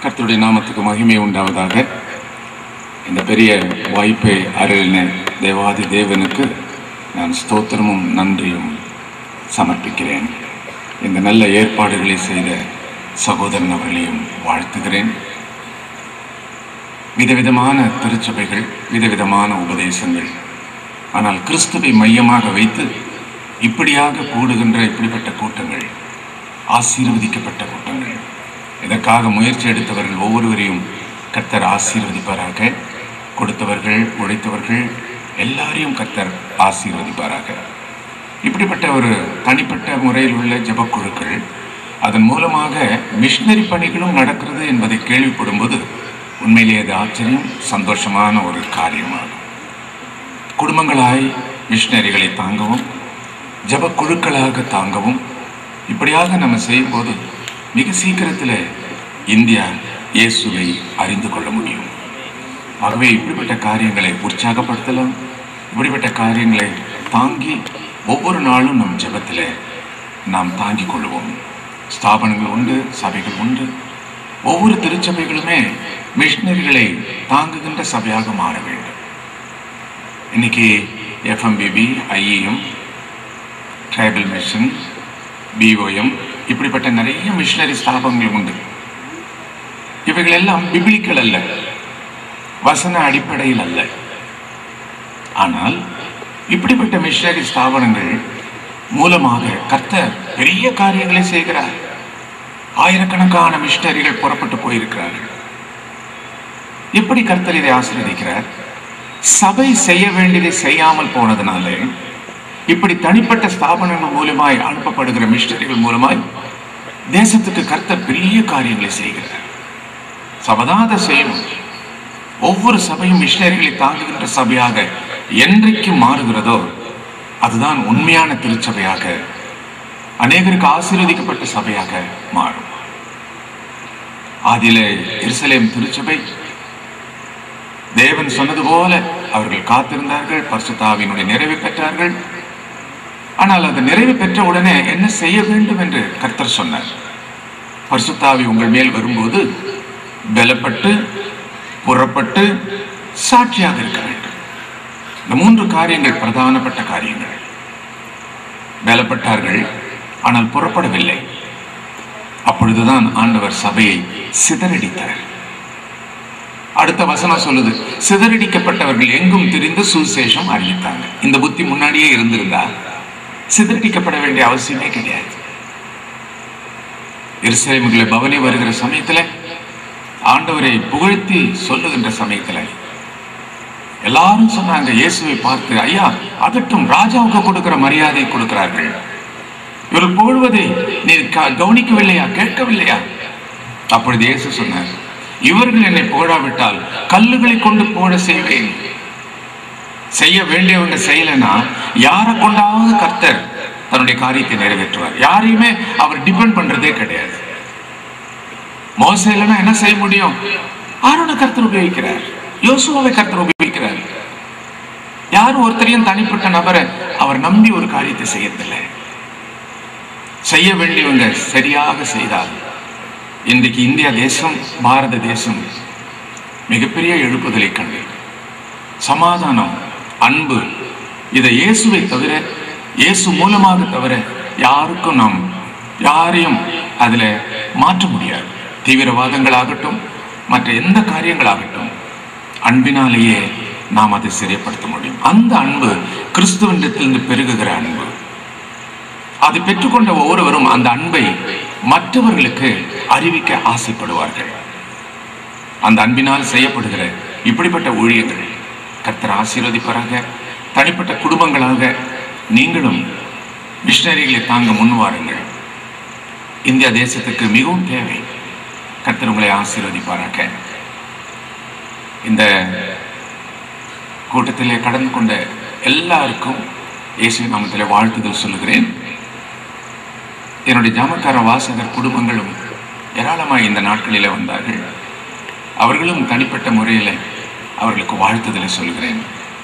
கர்த்தருடைய நாமத்துக்கு மகிமை உண்டாவதாக இந்த பெரிய வாய்ப்பை அருளின தேவாதி தேவனுக்கு நான் ஸ்தோத்திரமும் நன்றியும் சமர்ப்பிக்கிறேன் இந்த நல்ல ஏற்பாடுகளை செய்த சகோதரன் அவர்களையும் வாழ்த்துகிறேன் விதவிதமான திருச்சபைகள் விதவிதமான உபதேசங்கள் ஆனால் கிறிஸ்துவை மையமாக வைத்து இப்படியாக கூடுகின்ற இப்படிப்பட்ட கூட்டங்கள் ஆசீர்வதிக்கப்பட்ட கூட்டங்கள் இதற்காக முயற்சி எடுத்தவர்கள் ஒவ்வொருவரையும் கர்த்தர் ஆசீர்வதிப்பாராக கொடுத்தவர்கள் உழைத்தவர்கள் எல்லாரையும் கர்த்தர் ஆசீர்வதிப்பாராக இப்படிப்பட்ட ஒரு தனிப்பட்ட முறையில் உள்ள ஜெபக்குழுக்கள் அதன் மூலமாக மிஷினரி பணிகளும் நடக்கிறது என்பதை கேள்விப்படும்போது உண்மையிலேயே அது ஆச்சரியம் சந்தோஷமான ஒரு காரியமாகும் குடும்பங்களாய் மிஷினரிகளை தாங்கவும் ஜபக்குழுக்களாக தாங்கவும் இப்படியாக நம்ம செய்யும்போது மிக சீக்கிரத்தில் இந்தியா இயேசுவை அறிந்து கொள்ள முடியும் ஆகவே இப்படிப்பட்ட காரியங்களை உற்சாகப்படுத்தலாம் இப்படிப்பட்ட காரியங்களை தாங்கி ஒவ்வொரு நாளும் நம் ஜெபத்தில் நாம் தாங்கிக் கொள்வோம் ஸ்தாபனங்கள் உண்டு சபைகள் உண்டு ஒவ்வொரு திருச்சபைகளுமே மிஷினரிகளை தாங்குகின்ற சபையாக மாற வேண்டும் இன்னைக்கு FMPB IEM tribal mission BOM இப்படிப்பட்ட நிறைய மிஷினரி ஸ்தாபனங்கள் உண்டு இவைகள் எல்லாம் பிபிலிக்கல் அல்ல வசன அடிப்படையில் அல்ல ஆனால் இப்படிப்பட்ட மிஷினரி ஸ்தாபனங்கள் மூலமாக கர்த்தர் பெரிய காரியங்களை செய்கிறார் ஆயிரக்கணக்கான மிஷினரிகள் புறப்பட்டு போயிருக்கிறார்கள் எப்படி கர்த்தர் இதை ஆசீர்வதிக்கிறார் சபை செய்ய வேண்டியதை செய்யாமல் போனதுனாலே இப்படி தனிப்பட்ட ஸ்தாபனங்கள் மூலமாய் அனுப்பப்படுகிற மிஷினரிகள் மூலமாய் தேசத்துக்கு கர்த்தர் பெரிய காரியங்களை செய்கிறார் சபதான் அதை செய்யணும் ஒவ்வொரு சபையும் மிஷினரிகளை தாங்குகின்ற சபையாக என்றைக்கு மாறுகிறதோ அதுதான் உண்மையான திருச்சபையாக அநேகருக்கு ஆசீர்வதிக்கப்பட்ட சபையாக மாறும் ஆதியில எருசலேம் திருச்சபை தேவன் சொன்னது போல அவர்கள் காத்திருந்தார்கள் பரிசுத்தாவினுடைய நிறைவு பெற்றார்கள் ஆனால் அது நிறைவு பெற்ற உடனே என்ன செய்ய வேண்டும் என்று கர்த்தர் சொன்னார் பரிசுத்தாவி உங்கள் மேல் வரும்போது பலப்பட்டு புறப்பட்டு சாட்சியாக இருக்க வேண்டும் இந்த மூன்று காரியங்கள் பிரதானப்பட்ட காரியங்கள் பலப்பட்டார்கள் ஆனால் புறப்படவில்லை அப்பொழுதுதான் ஆண்டவர் சபையை சிதறடித்தார் அடுத்த வசனம் சொல்லுது சிதறடிக்கப்பட்டவர்கள் எங்கும் திரிந்து சுசேஷம் அறிவித்தாங்க இந்த புத்தி முன்னாடியே இருந்திருந்தா சிதறடிக்கப்பட வேண்டிய அவசியமே கிடையாது எருசலேமுகளை பவனி வருகிற சமயத்துல ஆண்டவரை புகழ்த்தி சொல்லுகின்ற சமயத்துல எல்லாரும் சொன்னாங்க இயேசுவை பார்த்து ஐயா அதட்டும் ராஜாவுக்கு கொடுக்கிற மரியாதை கொடுக்கிறார்கள் இவர் புகழ்வதை நீர் க- கவனிக்கவில்லையா கேட்கவில்லையா அப்பொழுது இயேசு சொன்னார் இவர்கள் என்னை புகழாவிட்டால் கல்லுகளை கொண்டு புகழ செய்வேன் செய்ய வேண்டியவங்க செய்யலைன்னா யாரை கொண்டாவது கர்த்தர் தன்னுடைய காரியத்தை நிறைவேற்றுவார் யாரையுமே அவர் டிபெண்ட் பண்றதே கிடையாது மோச இல்லைன்னா என்ன செய்ய முடியும் ஆரோனை கர்த்தர் உபயோகிக்கிறார் யோசுவாவை கர்த்தர் உபயோகிக்கிறார் யாரும் ஒருத்தரையும் தனிப்பட்ட நபரை அவர் நம்பி ஒரு காரியத்தை செய்யறதில்லை செய்ய வேண்டியவங்க சரியாக செய்தால் இன்றைக்கு இந்தியா தேசம் பாரத தேசம் மிகப்பெரிய எழுப்புதலை கண்டு சமாதானம் அன்பு இதை இயேசுவை தவிர இயேசு மூலமாக தவிர யாருக்கும் நாம் யாரையும் அதில் மாற்ற முடியாது தீவிரவாதங்களாகட்டும் மற்ற எந்த காரியங்களாகட்டும் அன்பினாலேயே நாம் அதை சிறைப்படுத்த முடியும் அந்த அன்பு கிறிஸ்துவனிடத்திலிருந்து பெருகுகிற அன்பு அதை பெற்றுக்கொண்ட ஒவ்வொருவரும் அந்த அன்பை மற்றவர்களுக்கு அறிவிக்க ஆசைப்படுவார்கள் அந்த அன்பினால் செய்யப்படுகிற இப்படிப்பட்ட ஊழியங்கள் கர்த்தர் ஆசீர்வதிப்பாராக தனிப்பட்ட குடும்பங்களாக நீங்களும் மிஷினரிகளை தாங்க முன் வாருங்கள் இந்தியா தேசத்துக்கு மிகவும் தேவை கர்த்தர் உங்களை ஆசீர்வதிப்பாராக இந்த கூட்டத்திலே கடந்து கொண்ட எல்லாருக்கும் இயேசு நாமத்திலே வாழ்த்துதல் சொல்லுகிறேன் என்னுடைய ஜாமக்கார வாசகர் குடும்பங்களும் ஏராளமாய் இந்த நாட்களிலே வந்தார்கள் அவர்களும் தனிப்பட்ட முறையில் அவர்களுக்கு வாழ்த்துதலை சொல்கிறேன்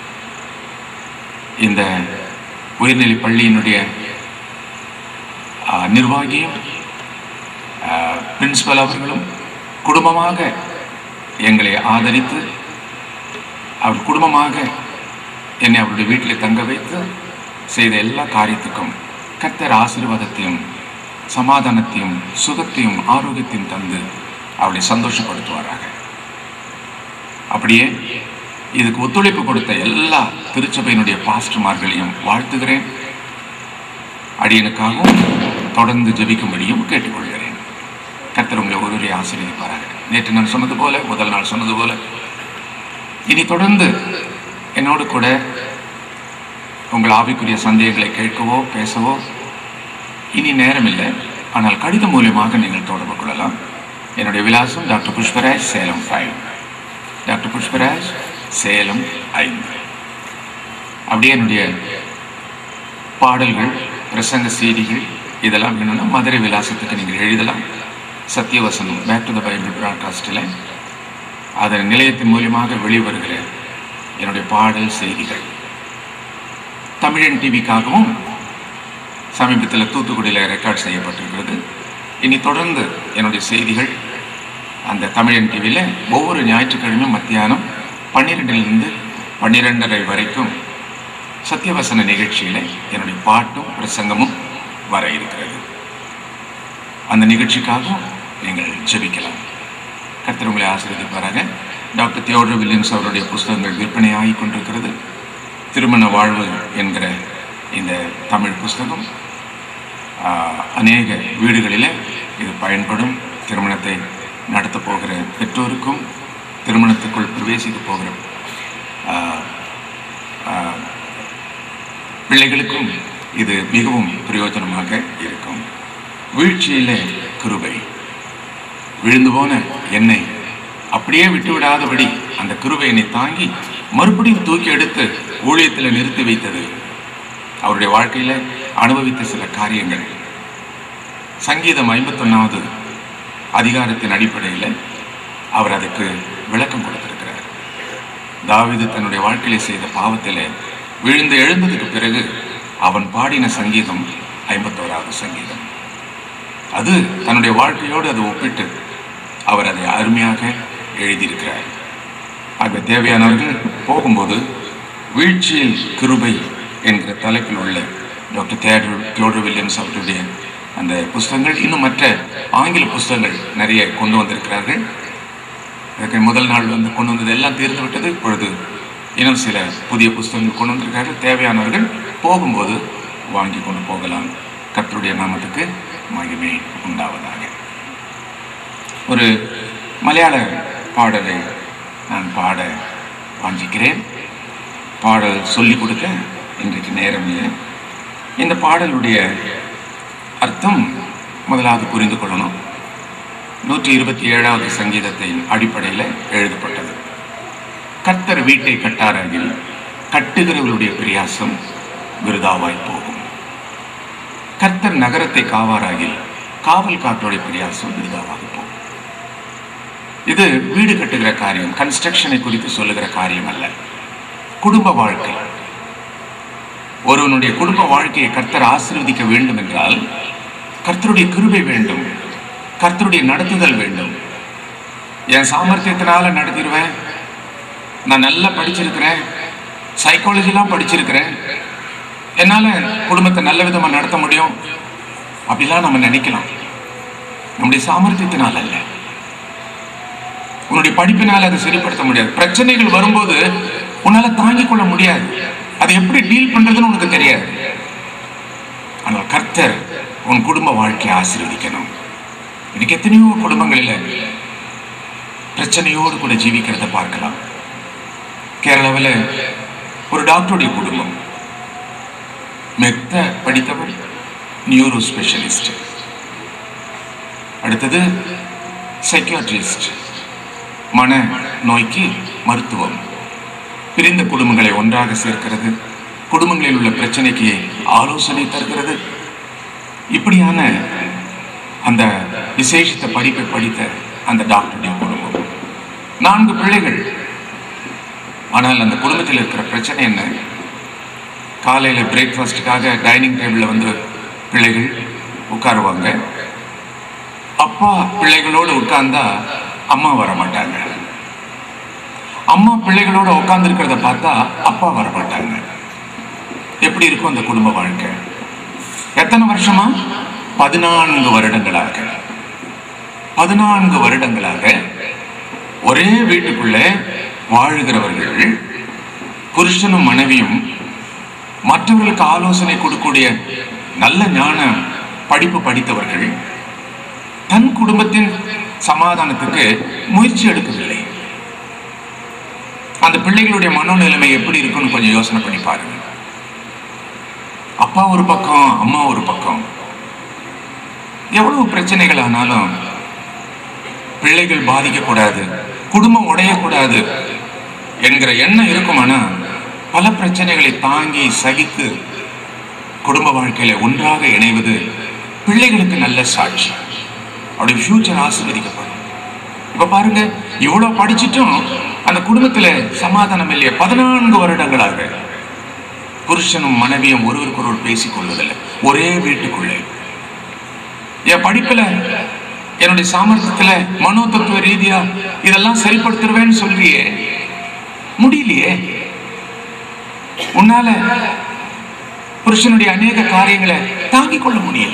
இந்த உயர்நிலை பள்ளியினுடைய ஆ, நிர்வாகியும் பிரின்சிபல் அவர்களும் குடும்பமாக எங்களை ஆதரித்து அவர் குடும்பமாக என்னை அவருடைய வீட்டில் தங்க வைத்து செய்த எல்லா காரியத்துக்கும் கர்த்தர் ஆசீர்வாதத்தையும் சமாதானத்தையும் சுகத்தையும் ஆரோக்கியத்தையும் தந்து அவளை சந்தோஷப்படுத்துவாராக அப்படியே இதுக்கு ஒத்துழைப்பு கொடுத்த எல்லா திருச்சபையினுடைய பாஸ்டர்மார்களையும் வாழ்த்துகிறேன் அடியனுக்காகவும் தொடர்ந்து ஜெபிக்கும்படியும் கேட்டுக்கொள்கிறேன் கர்த்தர் உங்களை ஒருவரை ஆசீர்வதிப்பாராக நேற்று நான் சொன்னது போல முதல் நாள் சொன்னது போல இனி தொடர்ந்து என்னோடு கூட உங்கள் ஆவிக்குரிய சந்தேகங்களை கேட்கவோ பேசவோ இனி நேரம் இல்லை ஆனால் கடிதம் மூலியமாக நீங்கள் தொடர்பு கொள்ளலாம் என்னுடைய விலாசம் doctor Pushparaj Salem five doctor Pushparaj Salem ஐந்து அப்படியே என்னுடைய பாடல்கள் பிரசங்க செய்திகள் இதெல்லாம் வேணும்னா மதுரை விலாசத்துக்கு நீங்கள் எழுதலாம் Sathiyavasanam back to the Bible ப்ராட்காஸ்டில் அதன் நிலையத்தின் மூலியமாக வெளிவருகிற என்னுடைய பாடல் செய்திகள் தமிழன் டிவிக்காகவும் சமீபத்தில் தூத்துக்குடியில் ரெக்கார்ட் செய்யப்பட்டிருக்கிறது இனி தொடர்ந்து என்னுடைய செய்திகள் அந்த தமிழன் டிவியில் ஒவ்வொரு ஞாயிற்றுக்கிழமையும் மத்தியானம் பன்னிரெண்டிலிருந்து பன்னிரெண்டரை வரைக்கும் சத்தியவசன நிகழ்ச்சியில் என்னுடைய பாட்டும் பிரசங்கமும் வர இருக்கிறது அந்த நிகழ்ச்சிக்காகவும் நீங்கள் ஜெபிக்கலாம் கர்த்தர் உங்களை ஆசீர்வதிப்பாராக டாக்டர் தியோடர் வில்லியம்ஸ் அவருடைய புஸ்தகங்கள் விற்பனையாகி கொண்டிருக்கிறது திருமண வாழ்வு என்கிற இந்த தமிழ் புஸ்தகம் ஆஹ், அநேக வீடுகளில் இது பயன்படும் திருமணத்தை நடத்தப் போகிற பெற்றோருக்கும் திருமணத்துக்குள் பிரவேசிக்க போகிற ஆஹ், ஆஹ், பிள்ளைகளுக்கும் இது மிகவும் பிரயோஜனமாக இருக்கும் வீழ்ச்சியிலே கிருபை விழுந்து போன என்னை அப்படியே விட்டு விடாதபடி அந்த கிருபை என்னை தாங்கி மறுபடியும் தூக்கி எடுத்து ஊழியத்தில் நிறுத்தி வைத்தது அவருடைய வாழ்க்கையில அனுபவித்த சில காரியங்கள் சங்கீதம் ஐம்பத்தொன்னாவது அதிகாரத்தின் அடிப்படையில் அவர் அதுக்கு விளக்கம் கொடுத்திருக்கிறார் தாவீது தன்னுடைய வாழ்க்கையில செய்த பாவத்திலே விழுந்து எழுந்ததுக்கு பிறகு அவன் பாடின சங்கீதம் ஐம்பத்தோராவது சங்கீதம் அது தன்னுடைய வாழ்க்கையோடு அதை ஒப்பிட்டு அவர் அதை அருமையாக எழுதியிருக்கிறார் ஆக தேவையானவர்கள் போகும்போது வீழ்ச்சியில் கிருபை என்கிற தலைப்பில் உள்ள டாக்டர் தேடர் தியோடர் வில்லியம்ஸ் அவருடைய அந்த புஸ்தகங்கள் இன்னும் மற்ற ஆங்கில புஸ்தகங்கள் நிறைய கொண்டு வந்திருக்கிறார்கள் அதுக்கு முதல் நாள் வந்து கொண்டு வந்தது எல்லாம் தீர்ந்து விட்டது இப்பொழுது இன்னும் சில புதிய புஸ்தகங்கள் கொண்டு வந்திருக்கார்கள் தேவையானவர்கள் போகும்போது வாங்கி கொண்டு போகலாம் கர்த்தருடைய நாமத்துக்கு மகிமை உண்டாவதாக ஒரு மலையாள பாடலை நான் பாட வாஞ்சிக்கிறேன் பாடல் சொல்லிக் கொடுக்க இன்றைக்கு நேரம் இல்லை இந்த பாடலுடைய அர்த்தம் முதலாவது புரிந்து கொள்ளணும் நூற்றி இருபத்தி ஏழாவது சங்கீதத்தின் அடிப்படையில் எழுதப்பட்டது கர்த்தர் வீட்டை கட்டாராகில் கட்டுகிறவர்களுடைய பிரியாசம் விருதாவாய் போகும் கர்த்தர் நகரத்தை காவாராகில் காவல் காற்றோடைய பிரியாசம் விருதாவாக போகும் இது வீடு கட்டுகிற காரியம் கன்ஸ்ட்ரக்ஷனை குறித்து சொல்லுகிற காரியம் அல்ல குடும்ப வாழ்க்கை ஒருவனுடைய குடும்ப வாழ்க்கையை கர்த்தர் ஆசீர்வதிக்க வேண்டும் என்றால் கர்த்தருடைய கிருபை வேண்டும் கர்த்தருடைய நடத்துதல் வேண்டும் என் சாமர்த்தியத்தினால நடத்திடுவேன் நான் நல்லா படிச்சிருக்கிறேன் சைக்காலஜிலாம் படிச்சிருக்கிறேன் என்னால் குடும்பத்தை நல்ல விதமாக நடத்த முடியும் அப்படிலாம் நம்ம நினைக்கலாம் நம்முடைய சாமர்த்தியத்தினால் அல்ல உன்னுடைய படிப்பினால் அதை சரிப்படுத்த முடியாது பிரச்சனைகள் வரும்போது உன்னால தாங்கிக் கொள்ள முடியாது அதை எப்படி டீல் பண்றதுன்னு உனக்கு தெரியாது ஆனால் கர்த்தர் உன் குடும்ப வாழ்க்கையை ஆசீர்வதிக்கணும் இன்னைக்கு எத்தனையோ குடும்பங்களில் பிரச்சனையோடு கூட ஜீவிக்கிறத பார்க்கலாம் கேரளாவில் ஒரு டாக்டருடைய குடும்பம் மெத்த படித்தவர் நியூரோ ஸ்பெஷலிஸ்ட் அடுத்தது சைக்கியாட்ரிஸ்ட் மன நோய்க்கு மருத்துவம் பிரிந்த குடும்பங்களை ஒன்றாக சேர்க்கிறது குடும்பங்களில் உள்ள பிரச்சனைக்கு ஆலோசனை தருகிறது இப்படியான அந்த விசேஷித்த படிப்பை படித்த அந்த டாக்டருடைய குடும்பம் நான்கு பிள்ளைகள் ஆனால் அந்த குடும்பத்தில் இருக்கிற பிரச்சனை என்ன காலையில் பிரேக்ஃபாஸ்ட்டுக்காக டைனிங் டேபிளில் வந்து பிள்ளைகள் உட்காருவாங்க அப்பா பிள்ளைகளோடு உட்கார்ந்தா அம்மா வர மாட்டாங்க அம்மா பிள்ளைகளோட உட்கார்ந்து இருக்கிறத பார்த்தா அப்பா வர மாட்டாங்க எப்படி இருக்கும் அந்த குடும்ப வாழ்க்கை எத்தனை வருஷமா பதினான்கு வருடங்களாக பதினான்கு வருடங்களாக ஒரே வீட்டுக்குள்ள வாழுகிறவர்கள் புருஷனும் மனைவியும் மற்றவர்களுக்கு ஆலோசனை கொடுக்கக்கூடிய நல்ல ஞான படிப்பு படித்தவர்கள் தன் குடும்பத்தின் சமாதானத்துக்கு முயற்சி எடுக்கவில்லை அந்த பிள்ளைகளுடைய மனோநிலைமை எப்படி இருக்குன்னு கொஞ்சம் யோசனை பண்ணி பாருங்க அப்பா ஒரு பக்கம் அம்மா ஒரு பக்கம் எவ்வளவு பிரச்சனைகள் ஆனாலும் பிள்ளைகள் பாதிக்கக்கூடாது குடும்பம் உடையக்கூடாது என்கிற எண்ணம் இருக்குமானா பல பிரச்சனைகளை தாங்கி சகித்து குடும்ப வாழ்க்கையில ஒன்றாக இணைவது பிள்ளைகளுக்கு நல்ல சாட்சி அவருடைய ஃபியூச்சர் ஆசீர்வதிக்கப்படும் இப்ப பாருங்க இவ்வளவு படிச்சிட்டும் அந்த குடும்பத்துல சமாதானம் இல்லையே பதினான்கு வருடங்களாக புருஷனும் மனைவியும் ஒருவருக்கு ஒருவர் பேசிக் கொள்வதில்லை ஒரே வீட்டுக்குள்ளே என் படிப்புல என்னுடைய சாமர்த்தியத்துல மனோ தத்துவ ரீதியா இதெல்லாம் சரிப்படுத்திடுவேன்னு சொல்றியே முடியலையே உன்னால புருஷனுடைய அநேக காரியங்களை தாங்கிக் கொள்ள முடியல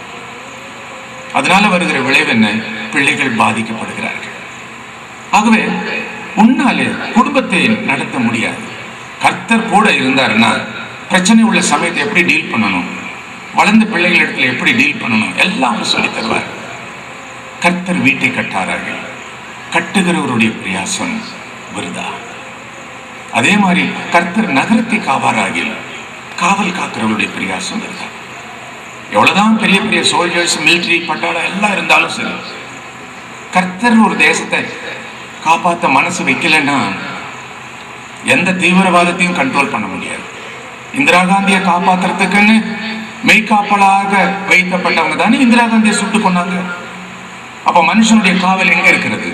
அதனால வருகிற விளைவு என்ன பிள்ளைகள் பாதிக்கப்படுகிறார்கள் ஆகவே உன்னாலே குடும்பத்தை நடத்த முடியாது கர்த்தர் கூட இருந்தாருன்னா பிரச்சனை உள்ள சமயத்தை எப்படி டீல் பண்ணணும் வளர்ந்த பிள்ளைகள் இடத்துல எப்படி டீல் பண்ணணும் எல்லாம் அவர் சொல்லி தருவார் கர்த்தர் வீட்டை கட்டாரார்கள் கட்டுகிறவருடைய பிரயாசம் விருதா அதே மாதிரி கர்த்தர் நகரத்தை காவாராகில் காவல் காக்கிறவருடைய பிரயாசம் விருதா எவ்வளவுதான் பெரிய பெரிய சோல்ஜர்ஸ் மிலிட்டரி பட்டாளம் எல்லாம் இருந்தாலும் சரி கர்த்தர் ஒரு தேசத்தை காப்பாத்த மனசு வைக்கலன்னா எந்த தீவிரவாதத்தையும் கண்ட்ரோல் பண்ண முடியாது இந்திரா காந்தியை காப்பாத்துறதுக்குன்னு மெய்காப்பலாக வைக்கப்பட்டவங்க தானே இந்திரா காந்தியை சுட்டு கொண்டாங்க அப்ப மனுஷனுடைய காவல் எங்க இருக்கிறது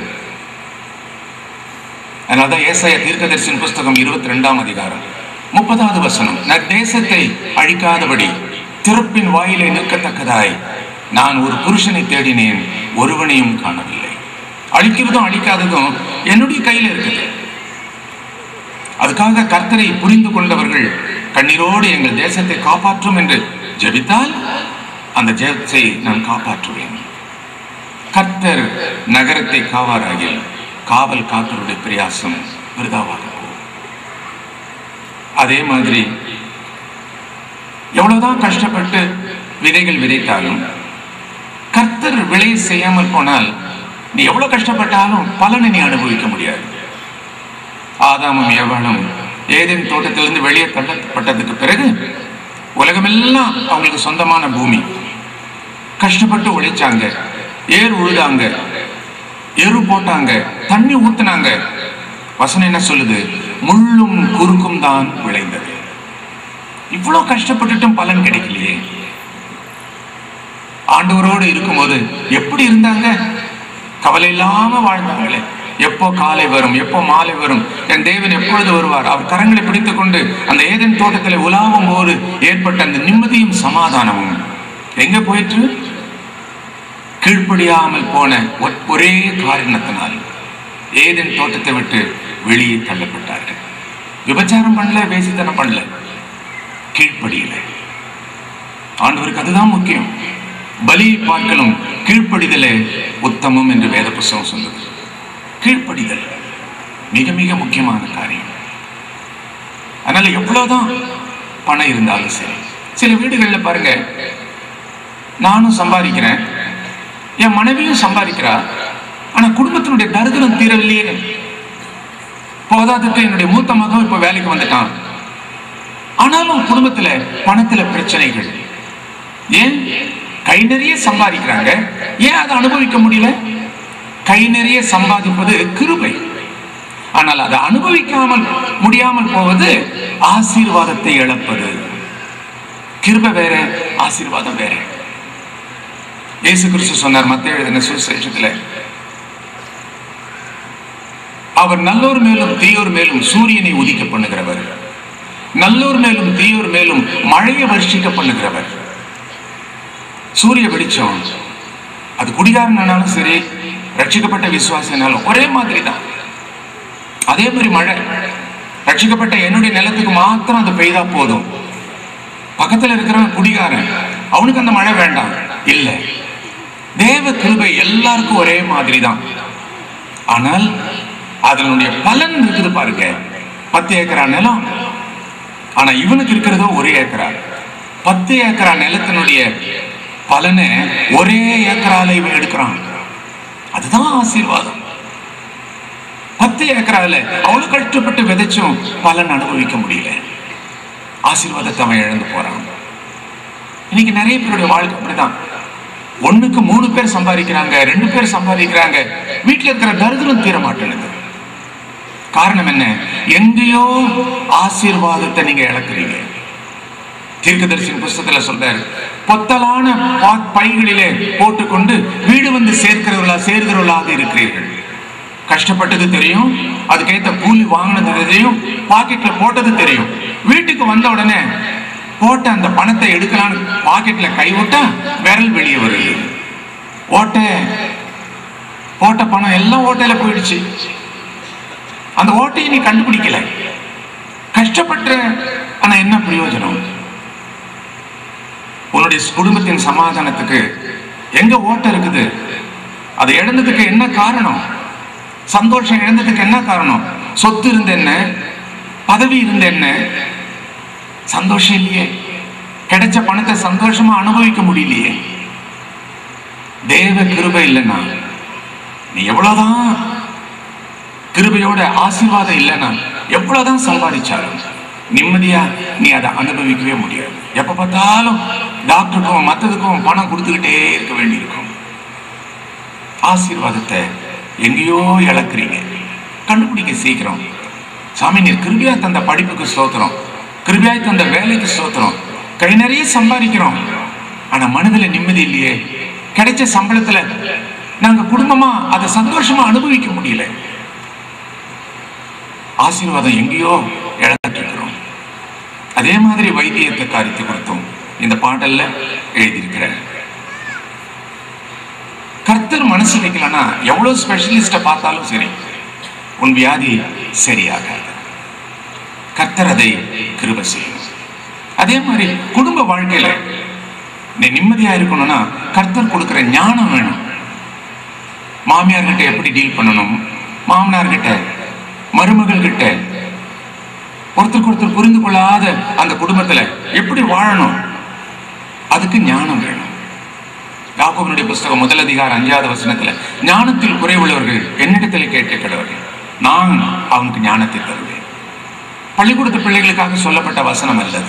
அதனாலதான் ஏசாய தீர்க்கதரிசன புஸ்தகம் இருபத்தி ரெண்டாம் அதிகாரம் முப்பதாவது வசனம் நான் தேசத்தை அழிக்காதபடி திறப்பின் வாயிலை நிற்கத்தக்கதாய் நான் ஒரு புருஷனை தேடினேன் ஒருவனையும் காணவில்லை அழிக்கிறதும் அழிக்காததும் என்னுடைய கையில இருக்குது அதுக்காக கர்த்தரை புரிந்து கொண்டவர்கள் கண்ணீரோடு எங்கள் தேசத்தை காப்பாற்றும் என்று ஜெபித்தால் அந்த ஜெபத்தை நான் காப்பாற்றுவேன் கர்த்தர் நகரத்தை காவாராகில் காவல் காக்கருடைய பிரயாசம் விருதாவாக போகும் அதே மாதிரி எவ்வளவுதான் கஷ்டப்பட்டு விதைகள் விதைத்தாலும் கர்த்தர் விளை செய்யாமல் போனால் நீ எவ்வளவு கஷ்டப்பட்டாலும் பலனை நீ அனுபவிக்க முடியாது ஆதாமும் ஏவாளும் ஏதேன் தோட்டத்திலிருந்து வெளியே தள்ளப்பட்டதுக்கு பிறகு உலகமெல்லாம் அவங்களுக்கு சொந்தமான பூமி கஷ்டப்பட்டு உழைச்சாங்க ஏர் உழுதாங்க எரு போட்டாங்க தண்ணி ஊத்துனாங்க வசனம் என்ன சொல்லுது முள்ளும் குறுக்கும் தான் விளைந்தது இவ்வளவு கஷ்டப்பட்டுட்டும் பலன் கிடைக்கலையே ஆண்டவரோடு இருக்கும்போது எப்படி இருந்தாங்க கவலை இல்லாம வாழ்ந்தாங்களே எப்போ காலை வரும் எப்போ மாலை வரும் என் தேவன் எப்பொழுது வருவார் அவர் கரங்களை பிடித்துக் கொண்டு அந்த ஏதேன் தோட்டத்தில் உலாவும் போது ஏற்பட்ட அந்த நிம்மதியும் சமாதானமும் எங்க போயிற்று கீழ்ப்படியாமல் போன ஒ- ஒரே காரணத்தினால் ஏதேன் தோட்டத்தை விட்டு வெளியே தள்ளப்பட்டார்கள் விபச்சாரம் பண்ணல வேசித்தனம் பண்ணல கீழ்ப்படியல ஆண்டவருக்கு அதுதான் முக்கியம் பலியை பார்க்கலும் கீழ்ப்படிதலே உத்தமம் என்று வேத புஸ்தகம் சொல்லுது கீழ்ப்படிதல் மிக மிக முக்கியமான காரியம் அதனால எவ்வளவுதான் பணம் இருந்தாலும் சரி சில வீடுகள்ல பாருங்க நானும் சம்பாதிக்கிறேன் என் மனைவியும் சம்பாதிக்கிறா ஆனா குடும்பத்தினுடைய தரித்திரம் தீரவில்லையே போதாதுக்கு என்னுடைய மூத்த மகன் இப்ப வேலைக்கு வந்துட்டான் ஆனாலும் குடும்பத்துல பணத்துல பிரச்சனைகள் ஏன் கை நிறைய சம்பாதிக்கிறாங்க ஏன் அதை அனுபவிக்க முடியல கை நிறைய சம்பாதிப்பது கிருபை ஆனால் அதை அனுபவிக்காமல் முடியாமல் போவது ஆசீர்வாதத்தை இழப்பது கிருபை வேற ஆசீர்வாதம் வேற இயேசு கிறிஸ்து சொன்னார் மத்திய எழுதின சுவிசேஷத்துல அவர் நல்லோர் மேலும் தீயோர் மேலும் சூரியனை உதிக்க பண்ணுகிறவர் நல்லோர் மேலும் தீயோர் மேலும் மழையை வர்ஷிக்க பண்ணுகிறவர் சூரிய வெளிச்சம் அது குடிகாரனானாலும் சரி ரட்சிக்கப்பட்ட விசுவாசினாலும் ஒரே மாதிரி தான் அதே மாதிரி மழை ரட்சிக்கப்பட்ட என்னுடைய நிலத்துக்கு மாத்திரம் அது பெய்தா போதும் பக்கத்துல இருக்கிறவன் குடிகாரன் அவனுக்கு அந்த மழை வேண்டாம் இல்ல தேவ கிருபை எல்லாருக்கும் ஒரே மாதிரி தான் ஆனால் அதனுடைய பலன் இருக்குது பாருங்க பத்து ஏக்கரா நிலம் ஆனா இவனுக்கு இருக்கிறதோ ஒரு ஏக்கரா பத்து ஏக்கரா நிலத்தினுடைய பலனை ஒரே ஏக்கரால இவன் எடுக்கிறான் அதுதான் ஆசீர்வாதம் பத்து ஏக்கரால அவ்வளவு கஷ்டப்பட்டு விதைச்சும் பலன் அனுபவிக்க முடியல ஆசீர்வாதத்தை அவன் இழந்து போறான் இன்னைக்கு நிறைய பேருடைய வாழ்க்கை அப்படிதான் ஒண்ணுக்கு மூணு பேர் சம்பாதிக்கிறாங்க ரெண்டு பேர் சம்பாதிக்கிறாங்க வீட்டுல இருக்கிற தரித்திரம் தீர மாட்டேனுது காரணம் என்ன எங்கேயோ ஆசீர்வாதத்தை நீங்க இழக்கிறீங்க தீர்க்கதரிசியின் புஸ்தகத்துல சொல்றாரு பொத்தலான பா- பைகளிலே போட்டுக்கொண்டு வீடு வந்து சேர்க்கிறவர்களா சேர்கிறவர்களாக இருக்கிறீர்கள் கஷ்டப்பட்டது தெரியும் அதுக்கேத்த கூலி வாங்கினது தெரியும் பாக்கெட்ல போட்டது தெரியும் வீட்டுக்கு வந்த உடனே போட்ட அந்த பணத்தை எடுக்கலான்னு பாக்கெட்ல கை விட்டா விரல் வெளியே வருது ஓட்டை போட்ட பணம் எல்லாம் ஓட்டையில போயிடுச்சு அந்த ஓட்டையை நீ கண்டுபிடிக்கல கஷ்டப்பட்ட ஆனா என்ன பிரயோஜனம் உன்னுடைய குடும்பத்தின் சமாதானத்துக்கு எங்க ஓட்டை இருக்குது அது இழந்ததுக்கு என்ன காரணம் சந்தோஷம் இழந்ததுக்கு என்ன காரணம் சொத்து இருந்த என்ன பதவி இருந்த என்ன சந்தோஷம் இல்லையே கிடைச்ச பணத்தை சந்தோஷமா அனுபவிக்க முடியலையே தேவ கிருபை இல்லைன்னா நீ எவ்வளவுதான் கிருபையோட ஆசீர்வாதம் இல்லைன்னா எவ்வளவுதான் சம்பாதிச்சாலும் நிம்மதியா நீ அதை அனுபவிக்கவே முடியாது எப்ப பார்த்தாலும் டாக்டருக்கும் மற்றதுக்கும் பணம் கொடுத்துக்கிட்டே இருக்க வேண்டியிருக்கும் ஆசீர்வாதத்தை எங்கேயோ இழக்கிறீங்க கண்டுபிடிக்க சீக்கிரம் சாமி நீர் கிருபியா தந்த படிப்புக்கு ஸ்தோத்திரம் கிருபியாய் தந்த வேலைக்கு ஸ்தோத்திரம் கை நிறைய சம்பாதிக்கிறோம் ஆனா மனதுல நிம்மதி இல்லையே கிடைச்ச சம்பளத்துல நாங்க குடும்பமா அதை சந்தோஷமா அனுபவிக்க முடியல ஆசீர்வாதம் எங்கேயோ இழந்துட்டு இருக்கிறோம் அதே மாதிரி வைத்தியத்தை காரித்து கொடுத்தோம் இந்த பாடல்ல எழுதியிருக்கிறார் கர்த்தர் மனசு வைக்கலன்னா எவ்வளவு ஸ்பெஷலிஸ்ட பார்த்தாலும் சரி உன் வியாதி சரியாகாது கர்த்தர் அதை கிருப செய்யும் அதே மாதிரி குடும்ப வாழ்க்கையில நீ நிம்மதியா இருக்கணும்னா கர்த்தர் கொடுக்கிற ஞானம் வேணும் மாமியார் கிட்ட எப்படி டீல் பண்ணணும் மாமனார் கிட்ட மருமகள் கிட்ட ஒருத்தருக்கு ஒருத்தர் புரிந்து கொள்ளாத அந்த குடும்பத்துல எப்படி வாழணும் அதுக்கு ஞானம் வேணும் யாக்கோபனுடைய புஸ்தகம் முதல் அதிகாரம் அஞ்சாவது வசனத்துல ஞானத்தில் குறைவுள்ளவர்கள் என்னிடத்தில் கேட்க கடவர்கள் நான் அவனுக்கு ஞானத்தை தருவேன் பள்ளிக்கூடத்து பிள்ளைகளுக்காக சொல்லப்பட்ட வசனம் அல்லது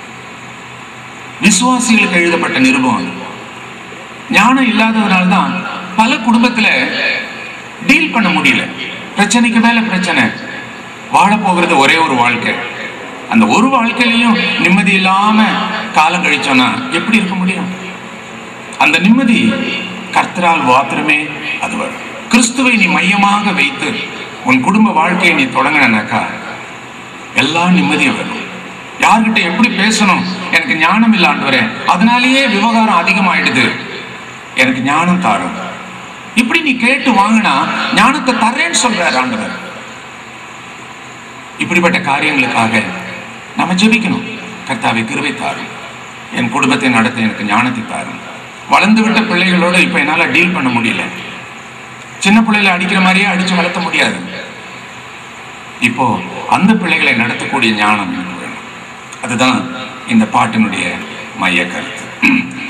விசுவாசிகளுக்கு எழுதப்பட்ட நிருபம் அது ஞானம் இல்லாததுனால தான் பல குடும்பத்துல டீல் பண்ண முடியல பிரச்சனைக்கு மேல பிரச்சனை வாழ போகிறது ஒரே ஒரு வாழ்க்கை அந்த ஒரு வாழ்க்கையிலையும் நிம்மதி இல்லாம காலம் கழிச்சோன்னா எப்படி இருக்க முடியும் அந்த நிம்மதி கர்த்தரால் மாத்திரமே அது வரும் கிறிஸ்துவை நீ மையமாக வைத்து உன் குடும்ப வாழ்க்கையை நீ தொடங்கினாக்கா எல்லா நிம்மதியும் வரும் யார்கிட்ட எப்படி பேசணும் எனக்கு ஞானம் இல்ல ஆண்டவரே அதனாலேயே விவகாரம் அதிகமாயிடுது எனக்கு ஞானம் தாரும் இப்படி நீ கேட்டு வாங்கினா ஞானத்தை தரேன்னு சொல்றாரு ஆண்டவர் இப்படிப்பட்ட காரியங்களுக்காக நம்ம ஜெபிக்கணும் கர்த்தாவை கிருபை தாரும் என் குடும்பத்தை நடத்த எனக்கு ஞானத்தை தாரும் வளர்ந்து விட்ட பிள்ளைகளோட இப்ப என்னால டீல் பண்ண முடியல சின்ன பிள்ளைகளை அடிக்கிற மாதிரியே அடிச்சு வளர்த்த முடியாது இப்போ அந்த பிள்ளைகளை நடத்தக்கூடிய ஞானம் எனக்கு வேணும் அதுதான் இந்த பாட்டினுடைய மைய கருத்து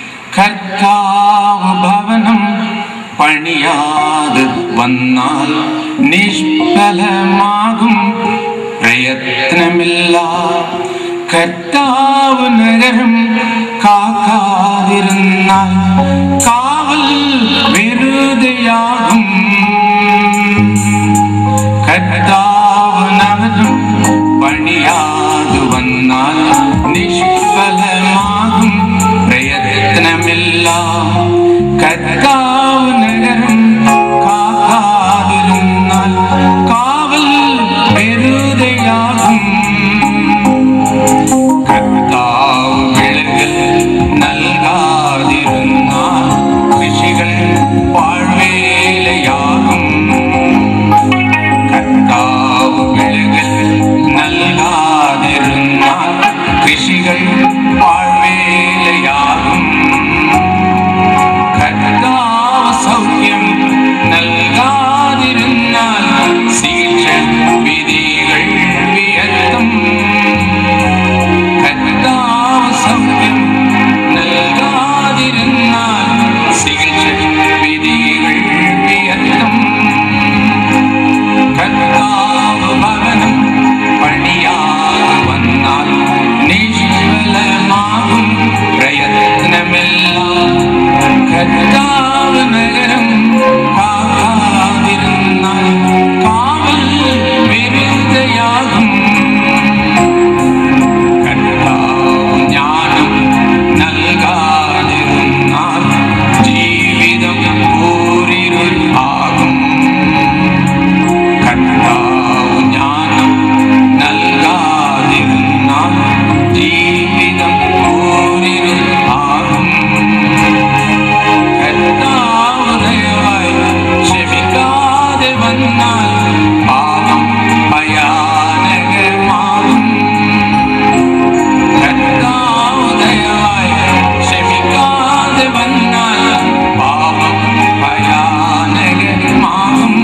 கர்த்தாவு பவனம் பணியாது வന്നാൽ நிஷ்பலமாகும் പ്രയത്നമില്ല കർത്താവ് നഗരം കാക്കാതിരുന്നാൽ കാവൽ വെറുതെയാകും കർത്താവ് നഗരം പണിയാതു വന്നാൽ നിഷ്ഫലമാകും പ്രയത്നമില്ല കർത്താവ് നഗരം കാക്കാതിരുന്നാൽ കാവൽ വെറുതെയാകും കർത്താവ് വിളകൾ നൽകാതിരുന്നാൽ കൃഷികൾ പാഴ്വേലയാകും கத்தாவு நகரம் காக்காதிருந்தால் காவல் விருதையாகும் கத்தாவும் ஞானம் நல்காதிருந்தால் ஜீவிதம் ஓரிருள் ஆகும் கத்தாவும் ஞானம் நல்காதிருந்தால் ஜீவிதம் ஓரிருள் ஆகும் கர்த்தாவுடையவாய் செபிக்காதே வந்தால் பாவம் பயானகமாகும் கர்த்தாவுடையவாய் செபிக்காதே வந்தால் பாவம் பயானகமாகும்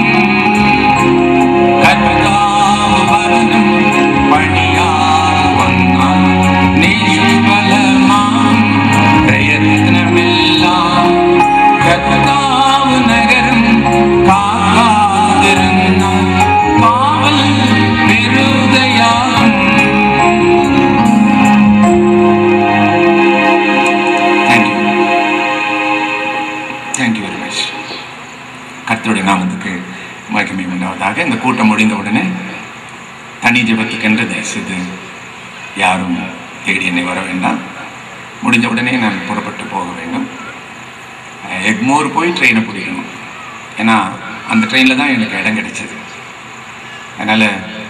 கர்த்தாவு வரணம் பணியால் வந்தான் நிஷ்பலமாம் பிரயத்னமெல்லாம் கர்த்தாவு நகரம் காக்காதிருந்தான் காவல் பெருதையாகும் தேங்க்யூ தேங்க்யூ வெரி மச் கர்த்தருடைய நாமத்துக்கு மகிமை உண்டாவதாக இந்த கூட்டம் முடிந்த உடனே தனி ஜெபத்துக்கென்று தயவுசெய்து யாரும் தேடி என்னை வர வேண்டாம் முடிஞ்ச உடனே நான் புறப்பட்டு போக வேண்டும் அஹ் எக்மோர் போய் ட்ரெயினை பிடிக்கணும் ஏன்னா அந்த ட்ரெயினில் தான் எனக்கு இடம் கிடைச்சது அதனால்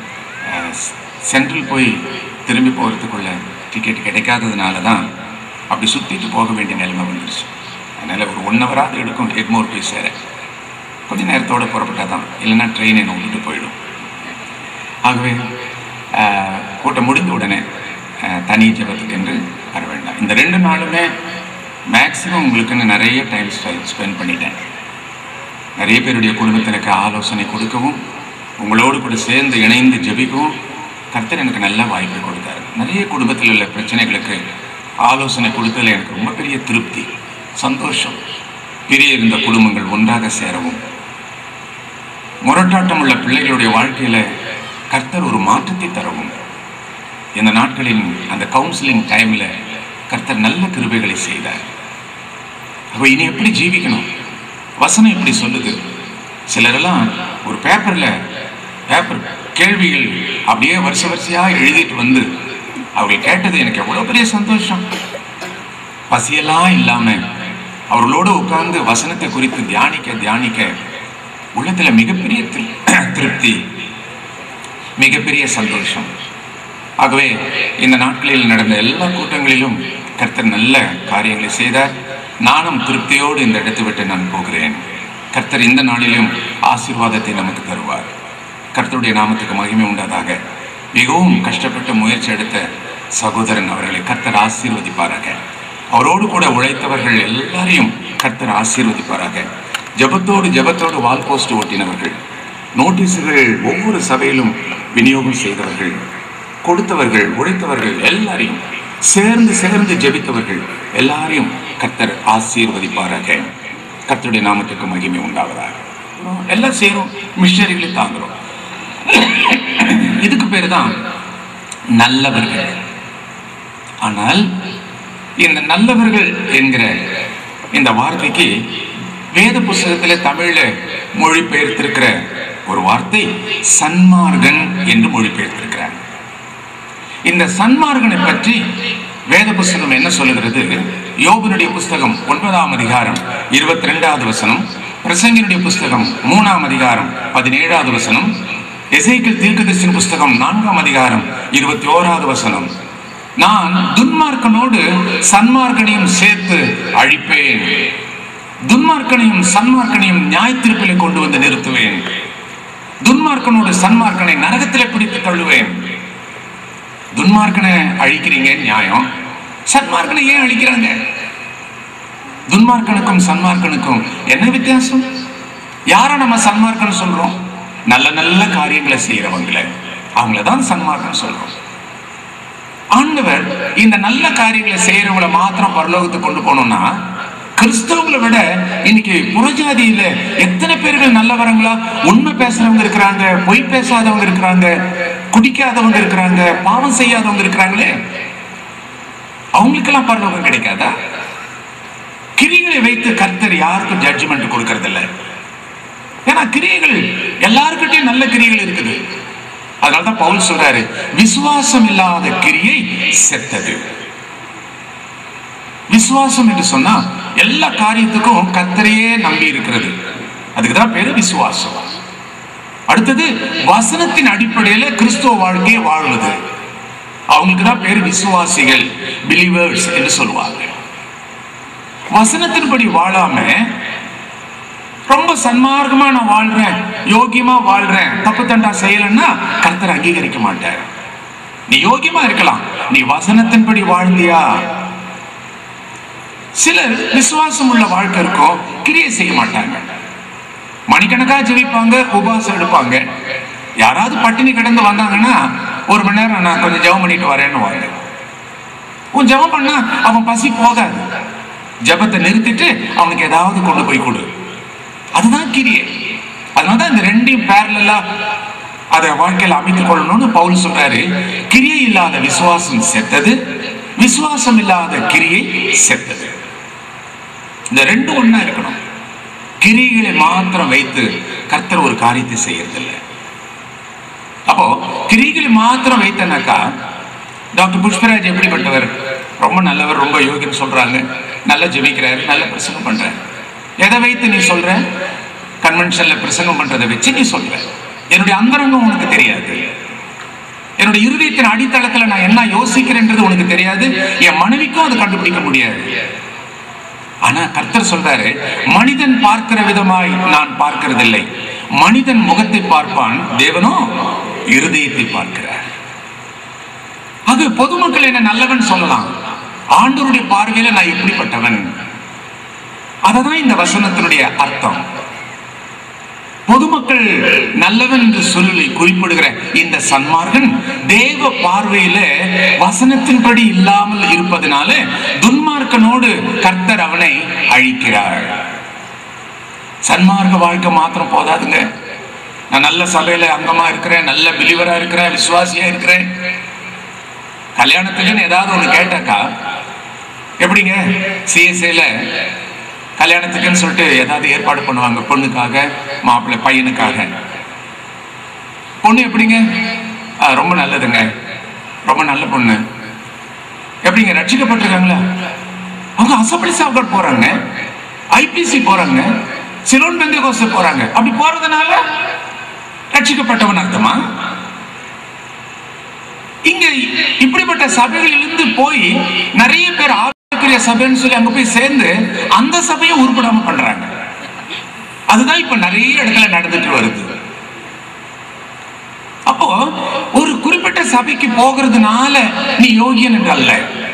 சென்ட்ரல் போய் திரும்பி போகிறதுக்குள்ள டிக்கெட் கிடைக்காததுனால தான் அப்படி சுற்றிட்டு போக வேண்டிய நிலைமை வந்துருச்சு அதனால் ஒரு ஒன் ஹவராவது எடுக்கும் எக்மோர் போய் சேர கொஞ்ச நேரத்தோட புறப்பட்டால் தான் இல்லைன்னா ட்ரெயின் என்னை விட்டுட்டு போயிடும் ஆகவே ஆஹ், கூட்டம் முடிந்த உடனே ஆஹ், தனி ஜெபத்துக்கென்று வர வேண்டாம் இந்த ரெண்டு நாளுமே மேக்ஸிமம் உங்களுக்குன்னு நிறைய டைம் ஸ்பெண்ட் பண்ணிட்டேன் நிறைய பேருடைய குடும்பத்தினருக்கு ஆலோசனை கொடுக்கவும் உங்களோடு கூட சேர்ந்து இணைந்து ஜெபிக்கவும் கர்த்தர் எனக்கு நல்ல வாய்ப்பை கொடுத்தாரு நிறைய குடும்பத்தில் உள்ள பிரச்சனைகளுக்கு ஆலோசனை கொடுத்ததில் எனக்கு ரொம்ப பெரிய திருப்தி சந்தோஷம் பிரிய இருந்த குடும்பங்கள் ஒன்றாக சேரவும் முரட்டாட்டம் உள்ள பிள்ளைகளுடைய வாழ்க்கையில கர்த்தர் ஒரு மாற்றத்தை தரவும் இந்த நாட்களின் அந்த கவுன்சிலிங் டைம்ல கர்த்தர் நல்ல கிருபைகளை செய்தார் அப்ப இனி எப்படி ஜீவிக்கணும் வசனம் இப்படி சொல்லுது சிலரெல்லாம் ஒரு பேப்பர்ல பேப்பர் கேள்விகள் அப்படியே வருஷ வரிசையா எழுதிட்டு வந்து அவர்கள் கேட்டது எனக்கு எவ்வளவு பெரிய சந்தோஷம் பசியெல்லாம் இல்லாம அவர்களோடு உட்கார்ந்து வசனத்தை குறித்து தியானிக்க தியானிக்க உள்ளத்துல மிகப்பெரிய திரு- திருப்தி மிகப்பெரிய சந்தோஷம் ஆகவே இந்த நாட்களில் நடந்த எல்லா கூட்டங்களிலும் கர்த்தர் நல்ல காரியங்களை செய்தார் நானும் திருப்தியோடு இந்த இடத்தை விட்டு நான் போகிறேன் கர்த்தர் இந்த நாளிலும் ஆசீர்வாதத்தை நமக்கு தருவார் கர்த்தருடைய நாமத்துக்கு மகிமை உண்டாதாக மிகவும் கஷ்டப்பட்டு முயற்சி எடுத்த சகோதரன் அவர்களை கர்த்தர் ஆசீர்வதிப்பாராக அவரோடு கூட உழைத்தவர்கள் எல்லாரையும் கர்த்தர் ஆசீர்வதிப்பாராக ஜெபத்தோடு ஜெபத்தோடு வால் போஸ்ட் ஓட்டினவர்கள் நோட்டீஸுகள் ஒவ்வொரு சபையிலும் விநியோகம் செய்தவர்கள் கொடுத்தவர்கள் உழைத்தவர்கள் எல்லாரையும் சேர்ந்து சேர்ந்து ஜெபித்தவர்கள் எல்லாரையும் கர்த்தர் ஆசீர்வதிப்பாராக கர்த்தருடைய நாமத்துக்கு மகிமை உண்டாவதாக எல்லாம் செய்யறோம் மிஷனரிகளை தாங்குறோம் இதுக்கு பேர் தான் நல்லவர்கள் ஆனால் இந்த நல்லவர்கள் என்கிற இந்த வார்த்தைக்கு வேத புஸ்தகத்துல தமிழ்ல மொழிபெயர்த்திருக்கிற ஒரு வார்த்தை சன்மார்கன் என்று மொழிபெயர்த்திருக்கிறார் இந்த சன்மார்கனை பற்றி வேத புஸ்தகம் என்ன சொல்லுகிறது யோபனுடைய புஸ்தகம் ஒன்பதாம் அதிகாரம் இருபத்தி ரெண்டாவது வசனம் பிரசங்கினுடைய புஸ்தகம் மூணாம் அதிகாரம் பதினேழாவது வசனம் எசைக்கல் தீர்க்கதரிசன புஸ்தகம் நான்காம் அதிகாரம் இருபத்தி ஓராவது வசனம் நான் துன்மார்க்கனோடு சன்மார்க்கனையும் சேர்த்து அழிப்பேன் துன்மார்க்கனையும் சன்மார்க்கனையும் நியாயத்தீர்ப்பிலே கொண்டு வந்து நிறுத்துவேன் துன்மார்க்கனோடு சன்மார்க்கனை நரகத்திலே பிடித்து தள்ளுவேன் துன்மார்க்கனை அழிக்கிறீங்க நியாயம் சன்மார்க்கனை ஏன் அழிக்கிறாங்க துன்மார்க்கனுக்கும் சன்மார்க்கனுக்கும் என்ன வித்தியாசம் யாரை நம்ம சன்மார்க்கன் சொல்றோம் நல்ல நல்ல காரியங்களை செய்யறவங்கள அவங்கள தான் சன்மார்க்கன் சொல்றோம் ஆண்டவர் இந்த நல்ல காரியங்களை செய்யறவங்கள மாத்திரம் பரலோகத்துக்கு கொண்டு போகணும்னா கிறிஸ்தவங்களை விட இன்னைக்கு புறஜாதியில எத்தனை பேர்கள் நல்லவரங்களா உண்மை பேசுறவங்க இருக்கிறாங்க பொய் பேசாதவங்க இருக்கிறாங்க குடிக்காதவங்க இருக்கிறாங்க பாவம் செய்யாதவங்க இருக்கிறாங்களே அவங்களுக்கெல்லாம் பரலோகம் கிடைக்காதா கிரிகளை வைத்து கர்த்தர் யாருக்கும் ஜட்ஜ்மெண்ட் கொடுக்கறதில்ல ஏன்னா கிரியைகள் எல்லாருக்கிட்டையும் நல்ல கிரியைகள் இருக்குது அதனாலதான் பவுல் சொல்றாரு விசுவாசம் இல்லாத கிரியை செத்தது விசுவாசம் என்று சொன்னா எல்லா காரியத்துக்கும் கர்த்தரையே நம்பி இருக்கிறது அதுக்கு தான் பேரு விசுவாசம் அடுத்தது வசனத்தின் அடிப்படையில கிறிஸ்துவ வாழ்க்கையை வாழ்வது அவங்களுக்கு தான் பேரு விசுவாசிகள் பிலீவர்ஸ் என்று சொல்லுவாங்க வசனத்தின்படி வாழாம ரொம்ப சன்மார்க்கமா நான் வாழ்றேன் யோகியமா வாழ்றேன் தப்பு தண்டா செய்யலன்னா கர்த்தர் அங்கீகரிக்க மாட்டார் நீ யோகியமா இருக்கலாம் நீ வசனத்தின்படி வாழ்ந்தியா சிலர் விசுவாசம் உள்ள வாழ்க்கை இருக்கும் கிரியை செய்ய மாட்டாங்க மணிக்கணக்கா ஜெபிப்பாங்க உபவாசம் எடுப்பாங்க யாராவது பட்டினி கிடந்து வந்தாங்கன்னா ஒரு மணி நேரம் நான் கொஞ்சம் ஜெபம் பண்ணிட்டு வரேன்னு வாங்க உன் ஜெபம் பண்ணா அவன் பசி போகாது ஜெபத்தை நிறுத்திட்டு அவனுக்கு ஏதாவது கொண்டு போய் கொடு அதுதான் கிரியை அதனாலதான் இந்த ரெண்டையும் பேரலா அதை வாழ்க்கையில் அமைத்துக் கொள்ளணும்னு பவுல் சொல்றாரு கிரியை இல்லாத விசுவாசம் செத்தது விசுவாசம் இல்லாத கிரியை செத்தது இந்த ரெண்டும் ஒண்ணா இருக்கணும் கிரிகளை மாத்திரம் வைத்து கர்த்தர் ஒரு காரியத்தை செய்யறதில்லை அப்போ கிரிகளை மாத்திரம் வைத்தனாக்கா டாக்டர் புஷ்பராஜ் எப்படிப்பட்டவர் ரொம்ப நல்லவர் ரொம்ப யோகின்னு சொல்றாங்க நல்லா ஜெபிக்கிறாரு நல்ல பிரசங்கம் பண்றாரு எதை வைத்து நீ சொல்ற கன்வென்ஷன்ல பிரசங்கம் பண்றதை வச்சு நீ சொல்ற என்னுடைய அந்தரங்கம் உனக்கு தெரியாது என்னுடைய இருதயத்தின் அடித்தளத்துல நான் என்ன யோசிக்கிறேன்றது உனக்கு தெரியாது என் மனைவிக்கும் அதை கண்டுபிடிக்க முடியாது ஆனா கர்த்தர் சொல்றாரு மனிதன் பார்க்கிற விதமாய் நான் பார்க்கிறதில்லை மனிதன் முகத்தை பார்ப்பான் தேவனோ இருதயத்தை பார்க்கிறார் அது பொதுமக்கள் என்ன நல்லவன் சொல்லலாம் ஆண்டவருடைய பார்வையில நான் எப்படிப்பட்டவன் அததான் இந்த வசனத்தினுடைய அர்த்தம் பொதுமக்கள் நல்லவன் என்று சொல்லி குறிப்பிடுகிற இந்த சன்மார்கன் தேவ பார்வையில வசனத்தின்படி இல்லாமல் இருப்பதனால துன்மார்க்கனோடு கர்த்தர் அவனை அழிக்கிறார் சன்மார்க்க வாழ்க்கை மாத்திரம் போதாதுங்க நான் நல்ல சபையில அங்கமா இருக்கிறேன் நல்ல பிலிவரா இருக்கிறேன் விசுவாசியா இருக்கிறேன் கல்யாணத்துக்குன்னு ஏதாவது ஒண்ணு கேட்டாக்கா எப்படிங்க சிஎஸ்ஏல கல்யாணத்துக்குன்னு சொல்லிட்டு ஏதாவது ஏற்பாடு பண்ணுவாங்க பொண்ணுக்காக மாப்பிள்ளை பையனுக்காக பொண்ணு எப்படிங்க ஆ, ரொம்ப நல்லதுங்க ரொம்ப நல்ல பொண்ணு எப்படிங்க ரட்சிக்கப்பட்டிருக்காங்களா அவங்க அசம்பிளி சாப்பிட போறாங்க ஐபிசி போறாங்க சிலோன் பெந்தகோஸ்து போறாங்க அப்படி போறதுனால ரட்சிக்கப்பட்டவன் அர்த்தமா இங்க இப்படிப்பட்ட சபைகளிலிருந்து போய் நிறைய பேர் ஆவிக்குரிய சபைன்னு சொல்லி அங்க போய் சேர்ந்து அந்த சபையை உருப்படாம பண்றாங்க அதுதான் இப்ப நிறைய இடத்துல நடந்துட்டு வருது அப்போ ஒரு குறிப்பிட்ட சபைக்கு போகிறதுனால நீ யோகியன் என்று அல்ல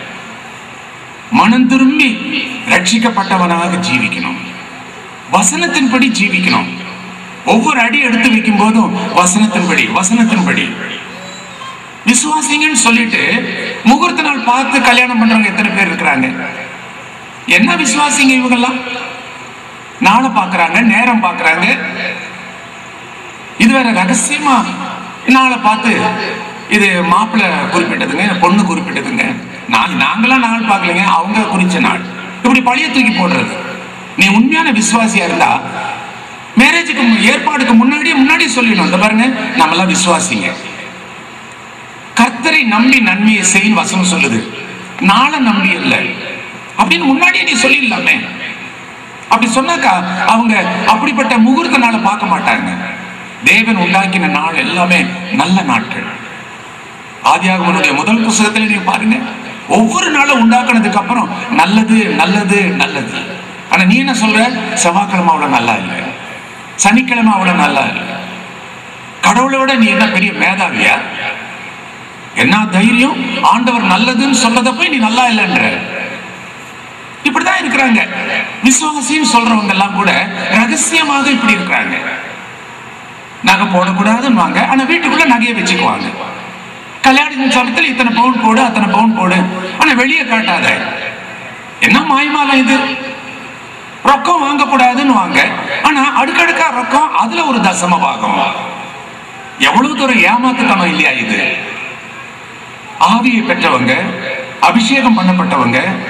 மனம் திரும்பி ரட்சிக்கப்பட்டவனாக ஜீவிக்கணும் வசனத்தின்படி ஜீவிக்கணும் ஒவ்வொரு அடி எடுத்து வைக்கும் போதும் வசனத்தின்படி வசனத்தின்படி விசுவாசிங்கன்னு சொல்லிட்டு முகூர்த்த நாள் பார்த்து கல்யாணம் பண்றவங்க எத்தனை பேர் இருக்கிறாங்க என்ன விசுவாசிங்க இவங்கெல்லாம் நாளை பார்க்கறாங்க நேரம் பார்க்கறாங்க இது வேற ரகசியமா நாளை பார்த்து இது மாப்பிள்ளை குறிப்பிட்டதுங்க பொண்ணு குறிப்பிட்டதுங்க நான் நாங்களாம் நாள் பார்க்கலைங்க அவங்க குறிச்ச நாள் இப்படி பழைய தூக்கி போடுறது நீ உண்மையான விசுவாசியா இருந்தா மேரேஜுக்கு ஏற்பாடுக்கு முன்னாடியே முன்னாடியே சொல்லிடணும் இந்த பாருங்க நம்மளாம் விசுவாசிங்க கர்த்தரை நம்பி நன்மையை செய்யும் வசனம் சொல்லுது நாளை நம்பி இல்லை அப்படின்னு முன்னாடியே நீ சொல்லிடலாமே அப்படி சொன்னாக்கா அவங்க அப்படிப்பட்ட முகூர்த்த நாளை பார்க்க மாட்டாங்க தேவன் உண்டாக்கின நாள் எல்லாமே நல்ல நாட்கள் ஆதியாகமனுடைய முதல் புஸ்தகத்துல நீங்க பாருங்க ஒவ்வொரு நாளும் உண்டாக்குனதுக்கு அப்புறம் நல்லது நல்லது நல்லது ஆனா நீ என்ன சொல்ற செவ்வாய்க்கிழமை அவ்வளவு நல்லா இல்லை சனிக்கிழமை அவ்வளவு நல்லா இல்லை கடவுளை விட நீ என்ன பெரிய மேதாவியா என்ன தைரியம் ஆண்டவர் நல்லதுன்னு சொன்னதை போய் நீ நல்லா இல்லைன்ற இப்படிதான் இருக்கிறாங்க விசுவாசின்னு சொல்றவங்க எல்லாம் கூட ரகசியமாக இப்படி இருக்கிறாங்க நகை போடக்கூடாதுன்னு ஆனா வீட்டுக்குள்ள நகையை வச்சுக்குவாங்க கல்யாண சமயத்தில் இத்தனை பவுன் போடு அத்தனை பவுன் போடு ஆனா வெளியே காட்டாத என்ன மாய்மாலம் இது ரொக்கம் வாங்கக்கூடாதுன்னு வாங்க ஆனா அடுக்கடுக்கா ரொக்கம் அதுல ஒரு தசம பாகம் எவ்வளவு தூரம் ஏமாத்துத்தனம் இல்லையா இது ஆவியை பெற்றவங்க அபிஷேகம் பண்ணப்பட்டவங்க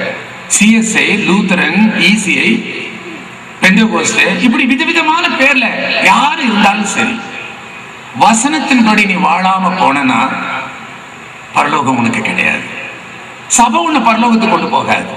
சிஎஸ்ஐ லூத்தரன் இசிஐ பெந்தகோஸ்தே இப்படி விதவிதமான பேர்ல யாரு இருந்தாலும் சரி வசனத்தின்படி நீ வாழாம போனனா பரலோகம் உனக்கு கிடையாது சபை உன்னை பரலோகத்துக்கு கொண்டு போகாது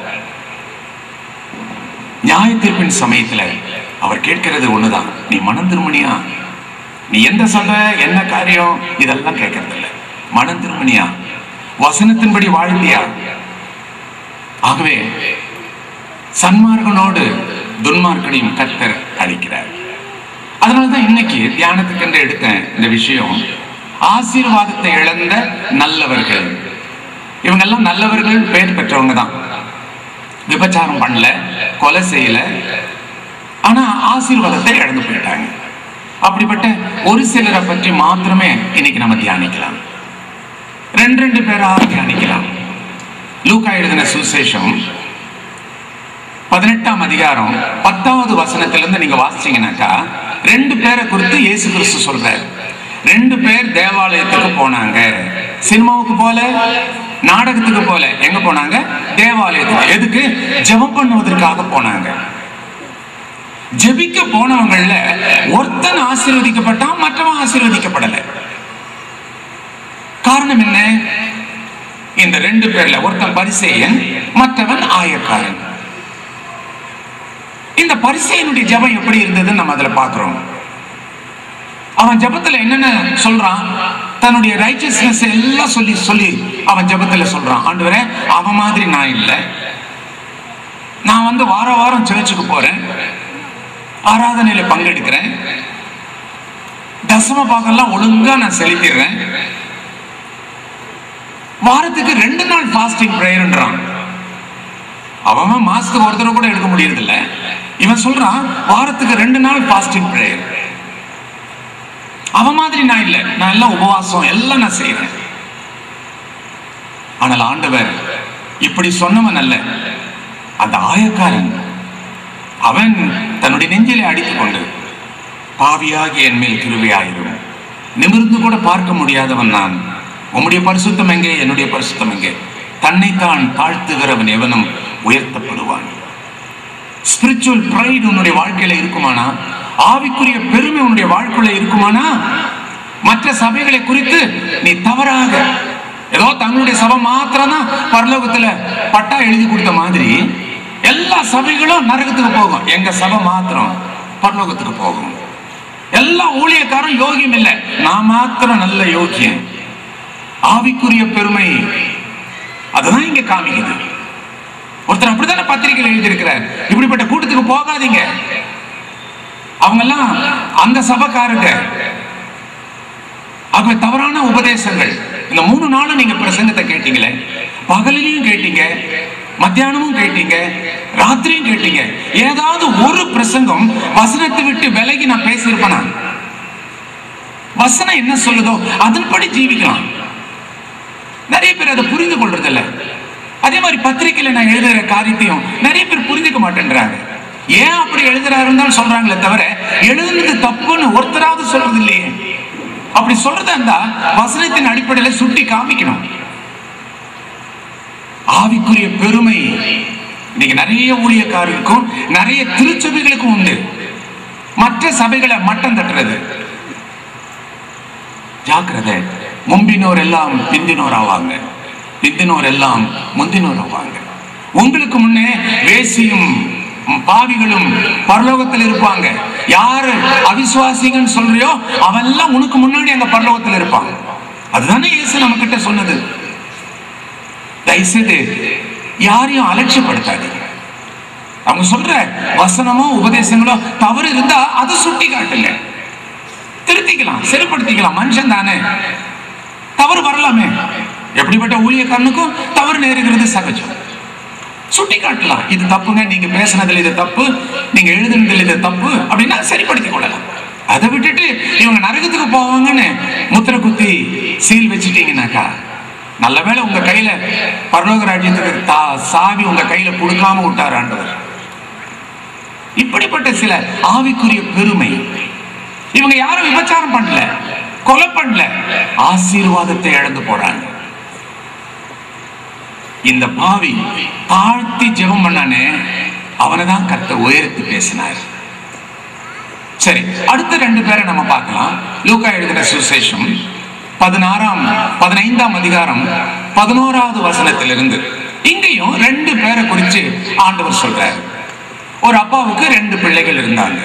நியாய தீர்ப்பின் சமயத்துல அவர் கேட்கிறது ஒண்ணுதான் நீ மனம் திருமணியா நீ எந்த சபை என்ன காரியம் இதெல்லாம் கேட்கறது இல்ல மனம் திருமணியா வசனத்தின்படி வாழ்ந்தியா ஆகவே சன்மார்கனோடு துன்மார்க்கனையும் கர்த்தர் அளிக்கிறார் அதனாலதான் இன்னைக்கு தியானத்துக்கென்று எடுத்த இந்த விஷயம் ஆசீர்வாதத்தை இழந்த நல்லவர்கள் இவங்க எல்லாம் நல்லவர்கள் பெயர் பெற்றவங்க தான் விபச்சாரம் பண்ணல கொலை செய்யல ஆனா ஆசீர்வாதத்தை இழந்து போயிட்டாங்க அப்படிப்பட்ட ஒரு சிலரை பற்றி மாத்திரமே இன்னைக்கு நம்ம தியானிக்கலாம் ரெண்டு ரெண்டு பேரா தியானிக்கலாம் லூக்கா எழுதின சுசேஷம் பதினெட்டாம் அதிகாரம் பத்தாவது வசனத்திலிருந்து நீங்க வாசிச்சீங்கன்னாக்கா ரெண்டு பேரை குறித்து இயேசு கிறிஸ்து சொல்றாரு ரெண்டு பேர் தேவாலயத்துக்கு போனாங்க சினிமாவுக்கு போல நாடகத்துக்கு போல எங்க போனாங்க தேவாலயத்துக்கு எதுக்கு ஜெபம் பண்ணுவதற்காக போனாங்க ஜெபிக்க போனவங்கள்ல ஒருத்தன் ஆசீர்வதிக்கப்பட்டான் மற்றவன் ஆசீர்வதிக்கப்படல காரணம் என்ன இந்த ரெண்டு பேர்ல ஒருத்தன் பரிசேயன் மற்றவன் ஆயக்காரன் இந்த பரிசேயனுடைய ஜெபம் எப்படி இருந்ததுன்னு நம்ம அதுல பாக்குறோம் அவன் ஜெபத்துல என்னென்ன சொல்றான் தன்னுடைய ரைச்சஸ்னஸ் எல்லாம் சொல்லி சொல்லி அவன் ஜெபத்துல சொல்றான் ஆண்டவரே அவன் மாதிரி நான் இல்லை நான் வந்து வார வாரம் சர்ச்சுக்கு போறேன் ஆராதனையில பங்கெடுக்கிறேன் தசம பாகம்லாம் ஒழுங்கா நான் செலுத்திடுறேன் வாரத்துக்கு ரெண்டு நாள் ஃபாஸ்டிங் ப்ரேயர்ன்றான் அவன் மாசத்துக்கு ஒரு தடவை கூட எடுக்க முடியறது இல்ல இவன் சொல்றான் வாரத்துக்கு ரெண்டு நாள் ஃபாஸ்டிங் ப்ரேயர் அவன் மாதிரி நான் இல்லை நான் எல்லாம் உபவாசம் எல்லாம் நான் செய்யறேன் ஆனால் ஆண்டவர் இப்படி சொன்னவன் அல்ல அந்த ஆயக்காரன் அவன் தன்னுடைய நெஞ்சிலே அடித்துக் கொண்டு பாவியாகி என் மேல் கிருவியாயிரும் நிமிர்ந்து கூட பார்க்க முடியாதவன் நான் உம்முடைய பரிசுத்தம் எங்கே என்னுடைய பரிசுத்தம் எங்கே தன்னைத்தான் தாழ்த்துகிறவன் எவனும் உயர்த்தப்படுவான் ஸ்பிரிச்சுவல் பிரைட் உன்னுடைய வாழ்க்கையில இருக்குமானா ஆவிக்குரிய பெருமை உன்னுடைய வாழ்க்கையில இருக்குமானா மற்ற சபைகளை குறித்து நீ தவறாக ஏதோ தங்களுடைய சபை மாத்திரம் தான் பரலோகத்துல பட்டா எழுதி கொடுத்த மாதிரி எல்லா சபைகளும் நரகத்துக்கு போகும் எங்க சபை மாத்திரம் பரலோகத்துக்கு போகும் எல்லா ஊழியக்காரும் யோகியம் இல்லை நான் மாத்திரம் நல்ல யோகியன் ஆவிக்குரிய பெருமை அதுதான் இங்க காமிக்குது ஒருத்தர் அப்படித்தானே பத்திரிகையில் எழுதியிருக்கிறார் இப்படிப்பட்ட கூட்டத்துக்கு போகாதீங்க அவங்க எல்லாம் அந்த சபைக்காரங்க ஆகவே தவறான உபதேசங்கள் இந்த மூணு நாளும் நீங்க பிரசங்கத்தை கேட்டீங்களே பகலிலையும் கேட்டீங்க மத்தியானமும் கேட்டீங்க ராத்திரியும் கேட்டீங்க ஏதாவது ஒரு பிரசங்கம் வசனத்தை விட்டு விலகி நான் பேசியிருப்பேனா வசனம் என்ன சொல்லுதோ அதன்படி ஜீவிக்கலாம் நிறைய பேர் அதை புரிந்து கொள்றது இல்ல அதே மாதிரி பத்திரிக்கையில நான் எழுதுகிற காரியத்தையும் நிறைய பேர் புரிஞ்சுக்க மாட்டேன்றாங்க ஏன் அப்படி எழுதுறாருன்னு சொல்றாங்களே தவிர எழுதுனது தப்புன்னு ஒருத்தராவது சொல்றது இல்லையே அப்படி சொல்றதா இருந்தா வசனத்தின் அடிப்படையில சுட்டி காமிக்கணும் ஆவிக்குரிய பெருமை இன்னைக்கு நிறைய ஊழியக்காரருக்கும் நிறைய திருச்சபைகளுக்கும் உண்டு மற்ற சபைகளை மட்டம் தட்டுறது ஜாக்கிரதை மும்பினோர் எல்லாம் பிந்தினோர் ஆவாங்க பிந்தினோர் எல்லாம் முந்தினோர் ஆவாங்க உங்களுக்கு முன்னே வேசியும் பாவிகளும் பரலோகத்தில் இருப்பாங்க யாரு அவிசுவாசிங்கன்னு சொல்றியோ அவெல்லாம் உனக்கு முன்னாடி அங்க பரலோகத்தில் இருப்பாங்க அதுதானே இயேசு நம்ம கிட்ட சொன்னது தயவுசெய்து யாரையும் அலட்சியப்படுத்தாதீங்க அவங்க சொல்ற வசனமோ உபதேசங்களோ தவறு இருந்தா அதை சுட்டி காட்டுங்க திருத்திக்கலாம் சரிப்படுத்திக்கலாம் மனுஷன் தானே தவறு வரலாமே எப்படிப்பட்ட ஊழியக்காரனுக்கும் தவறு நேருகிறது சகஜம் சுட்டி காட்டலாம் இது தப்புங்க நீங்க பேசுனதுல இது தப்பு நீங்க எழுதுனதுல இது தப்பு அப்படின்னா சரிப்படுத்திக் கொள்ளலாம் அதை விட்டுட்டு இவங்க நரகத்துக்கு போவாங்கன்னு முத்திரை குத்தி சீல் வச்சுட்டீங்கன்னாக்கா நல்ல வேளை உங்க கையில பரலோக ராஜ்யத்துக்கு தா சாவி உங்க கையில கொடுக்காம விட்டார் ஆண்டவர் இப்படிப்பட்ட சில ஆவிக்குரிய பெருமை இவங்க யாரும் விபச்சாரம் பண்ணல கொலை பண்ணல ஆசீர்வாதத்தை இழந்து போறாங்க இந்த பாவி தாழ்த்தி ஜெபம் பண்ணானே அவனை தான் கர்த்தர் உயர்த்தி பேசினார் சரி அடுத்த ரெண்டு பேரை நம்ம பார்க்கலாம் லூக்கா எழுதின சுசேஷம் பதினாறாம் பதினைந்தாம் அதிகாரம் பதினோராவது வசனத்திலிருந்து இங்கேயும் ரெண்டு பேரை குறித்து ஆண்டவர் சொல்றாரு ஒரு அப்பாவுக்கு ரெண்டு பிள்ளைகள் இருந்தாங்க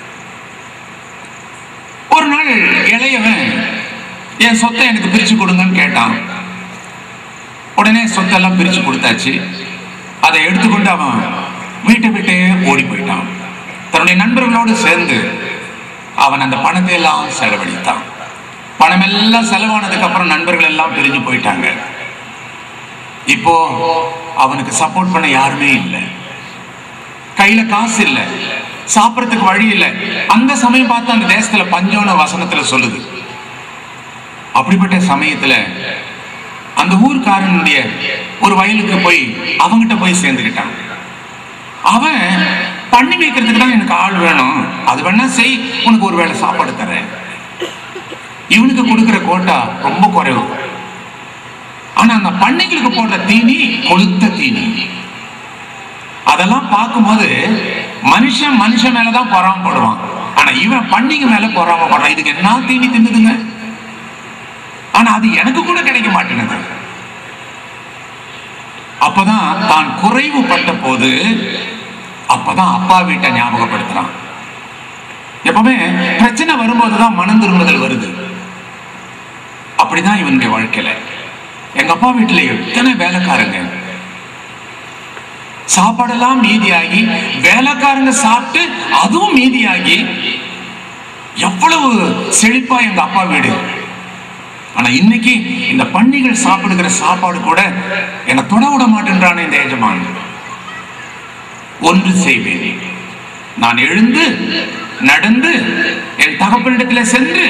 ஒரு நாள் இளையவன் என் சொத்தை எனக்கு பிரிச்சு கொடுங்கன்னு கேட்டான் உடனே சொத்தெல்லாம் பிரிச்சு கொடுத்தாச்சு அதை எடுத்துக்கொண்டு அவன் வீட்டை விட்டே ஓடி போயிட்டான் தன்னுடைய நண்பர்களோடு சேர்ந்து அவன் அந்த பணத்தை எல்லாம் செலவழித்தான் பணம் எல்லாம் செலவானதுக்கு அப்புறம் நண்பர்கள் எல்லாம் பிரிஞ்சு போயிட்டாங்க இப்போ அவனுக்கு சப்போர்ட் பண்ண யாருமே இல்லை கையில காசு இல்லை சாப்பிடறதுக்கு வழி இல்லை அந்த சமயம் பார்த்து அந்த தேசத்துல பஞ்சோன வசனத்துல சொல்லுது அப்படிப்பட்ட சமயத்துல அந்த ஊர்க்காரனுடைய ஒரு வயலுக்கு போய் அவங்கிட்ட போய் சேர்ந்துக்கிட்டான் அவன் பண்ணி வைக்கிறதுக்கு தான் எனக்கு ஆள் வேணும் அது வேணா செய் உனக்கு ஒரு வேளை சாப்பாடு தரேன் இவனுக்கு கொடுக்கிற கோட்டா ரொம்ப குறைவு ஆனா அந்த பண்ணைகளுக்கு போடுற தீனி கொளுத்த தீனி அதெல்லாம் பார்க்கும்போது மனுஷன் மனுஷன் மேலதான் பொறாமப்படுவான் ஆனா இவன் பண்ணிங்க மேல பொறாமப்படுறான் இதுக்கு என்ன தீனி தின்னுதுங்க ஆனா அது எனக்கு கூட கிடைக்க மாட்டேங்குது அப்பதான் தான் குறைவுபட்ட போது அப்பதான் அப்பா வீட்டை ஞாபகப்படுத்துறான் எப்பவுமே பிரச்சனை வரும்போதுதான் மனம் திரும்புதல் வருது அப்படிதான் இவனுடைய வாழ்க்கையில எங்க அப்பா வீட்டுல எத்தனை வேலைக்காரங்க சாப்பாடெல்லாம் மீதியாகி வேலைக்காரங்க சாப்பிட்டு அதுவும் மீதியாகி எவ்வளவு செழிப்பா எங்க அப்பா வீடு ஆனா இன்னைக்கு இந்த பண்டிகள் சாப்பிடுகிற சாப்பாடு கூட என்னை தொட விட மாட்டேன்றானே இந்த எஜமான் ஒன்று செய்வேன் நான் எழுந்து நடந்து என் தகப்பனிடத்துல சென்று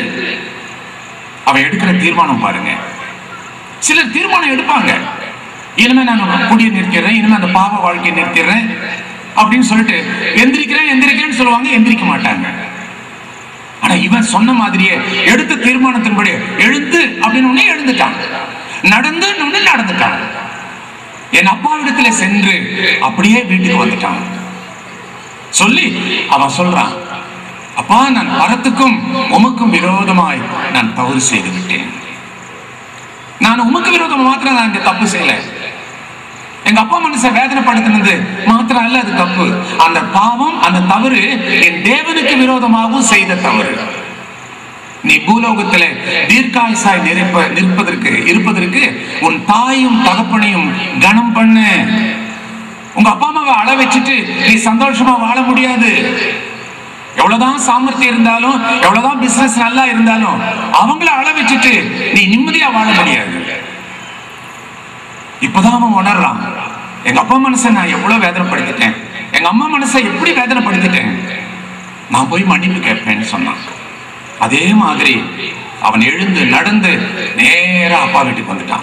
அவன் எடுக்கிற தீர்மானம் பாருங்க சிலர் தீர்மானம் எடுப்பாங்க இனிமே நான் குடியை நிறுத்திடுறேன் இனிமே அந்த பாவ வாழ்க்கையை நிறுத்திடுறேன் அப்படின்னு சொல்லிட்டு எந்திரிக்கிறேன் எந்திரிக்கிறேன்னு சொல்லுவாங்க எந்திரிக்க மாட்டாங்க ஆனா இவன் சொன்ன மாதிரியே எடுத்த தீர்மானத்தின்படி எழுந்து அப்படின்னு உடனே எழுந்துட்டான் நடந்து உடனே நடந்துட்டான் என் அப்பாவிடத்துல சென்று அப்படியே வீட்டுக்கு வந்துட்டான் சொல்லி அவன் சொல்றான் அப்பா நான் பரத்துக்கும் உமக்கும் விரோதமாய் நான் தவறு செய்து விட்டேன் நான் உமக்கு விரோதமா மாத்திரம் நான் இந்த தப்பு செய்யல எங்க அப்பா மனசை வேதனைப்படுத்தினது மாத்திரம் அல்ல அது தப்பு அந்த பாவம் அந்த தவறு என் தேவனுக்கு விரோதமாகவும் செய்த தவறு நீ பூலோகத்துல தீர்க்காயுசாய் நிற்ப நிற்பதற்கு இருப்பதற்கு உன் தாயும் தகப்பனையும் கனம் பண்ணு உங்க அப்பா அம்மாவை அழ வச்சுட்டு நீ சந்தோஷமா வாழ முடியாது எவ்வளவுதான் சாமர்த்தியம் இருந்தாலும் எவ்வளவுதான் பிசினஸ் நல்லா இருந்தாலும் அவங்கள அழ வச்சுட்டு நீ நிம்மதியா வாழ முடியாது இப்பதான் அவன் உணர்றான் எங்க அப்பா மனசை நான் எவ்வளவு வேதனைப்படுத்திட்டேன் எங்க அம்மா மனசை எப்படி வேதனைப்படுத்திட்டேன் நான் போய் மன்னிப்பு கேட்பேன்னு சொன்னான் அதே மாதிரி அவன் எழுந்து நடந்து நேரா அப்பா வீட்டுக்கு வந்துட்டான்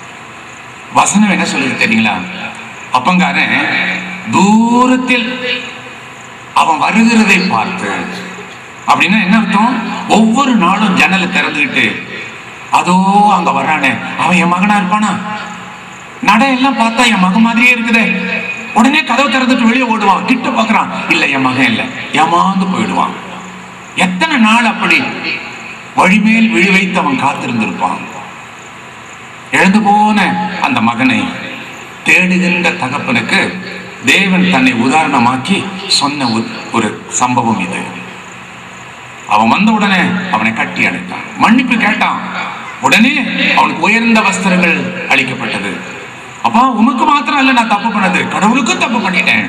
வசனம் என்ன சொல்லுது தெரியுங்களா அப்பங்காரன் தூரத்தில் அவன் வருகிறதை பார்த்து அப்படின்னா என்ன அர்த்தம் ஒவ்வொரு நாளும் ஜன்னலை திறந்துக்கிட்டு அதோ அங்க வர்றானே அவன் என் மகனா இருப்பானா நட எல்லாம் பார்த்தா என் மகன் மாதிரியே இருக்குதே உடனே கதவு திறந்துட்டு வெளியே ஓடுவான் கிட்ட பாக்குறான் இல்ல என் மகன் இல்ல ஏமாந்து போயிடுவான் எத்தனை நாள் அப்படி வழிமேல் விழி வைத்து அவன் காத்திருந்திருப்பான் இழந்து போன அந்த மகனை தேடுகின்ற தகப்பனுக்கு தேவன் தன்னை உதாரணமாக்கி சொன்ன ஒரு- ஒரு சம்பவம் இது அவன் வந்த உடனே அவனை கட்டி அணைத்தான் மன்னிப்பு கேட்டான் உடனே அவனுக்கு உயர்ந்த வஸ்திரங்கள் அளிக்கப்பட்டது அப்பா உனக்கு மாத்திரம் இல்ல நான் தப்பு பண்ணது கடவுளுக்கும் தப்பு பண்ணிட்டேன்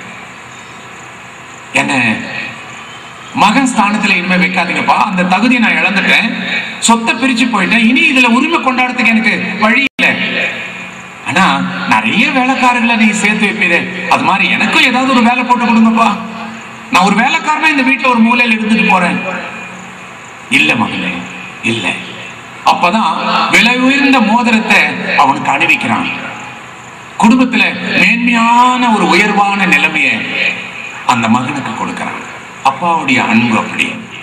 என்ன மகன் ஸ்தானத்துல இனிமே வைக்காதீங்கப்பா அந்த தகுதியை நான் இழந்துட்டேன் சொத்தை பிரிச்சு போயிட்டேன் இனி இதுல உரிமை கொண்டாடுறதுக்கு எனக்கு வழி இல்லை ஆனா நிறைய வேலைக்காரர்களை நீ சேர்த்து வைப்பீரே அது மாதிரி எனக்கும் ஏதாவது ஒரு வேலை போட்டு கொடுங்கப்பா நான் ஒரு வேலைக்காரனா இந்த வீட்டுல ஒரு மூலையில இருந்துட்டு போறேன் இல்ல மகனே இல்ல அப்பதான் விலை உயர்ந்த மோதிரத்தை அவனுக்கு அணிவிக்கிறான் குடும்பத்துல மேன்மையான ஒரு உயர்வான நிலைமையை அந்த மகனுக்கு கொடுக்கிறான் அப்பாவுடைய அன்பு அப்படி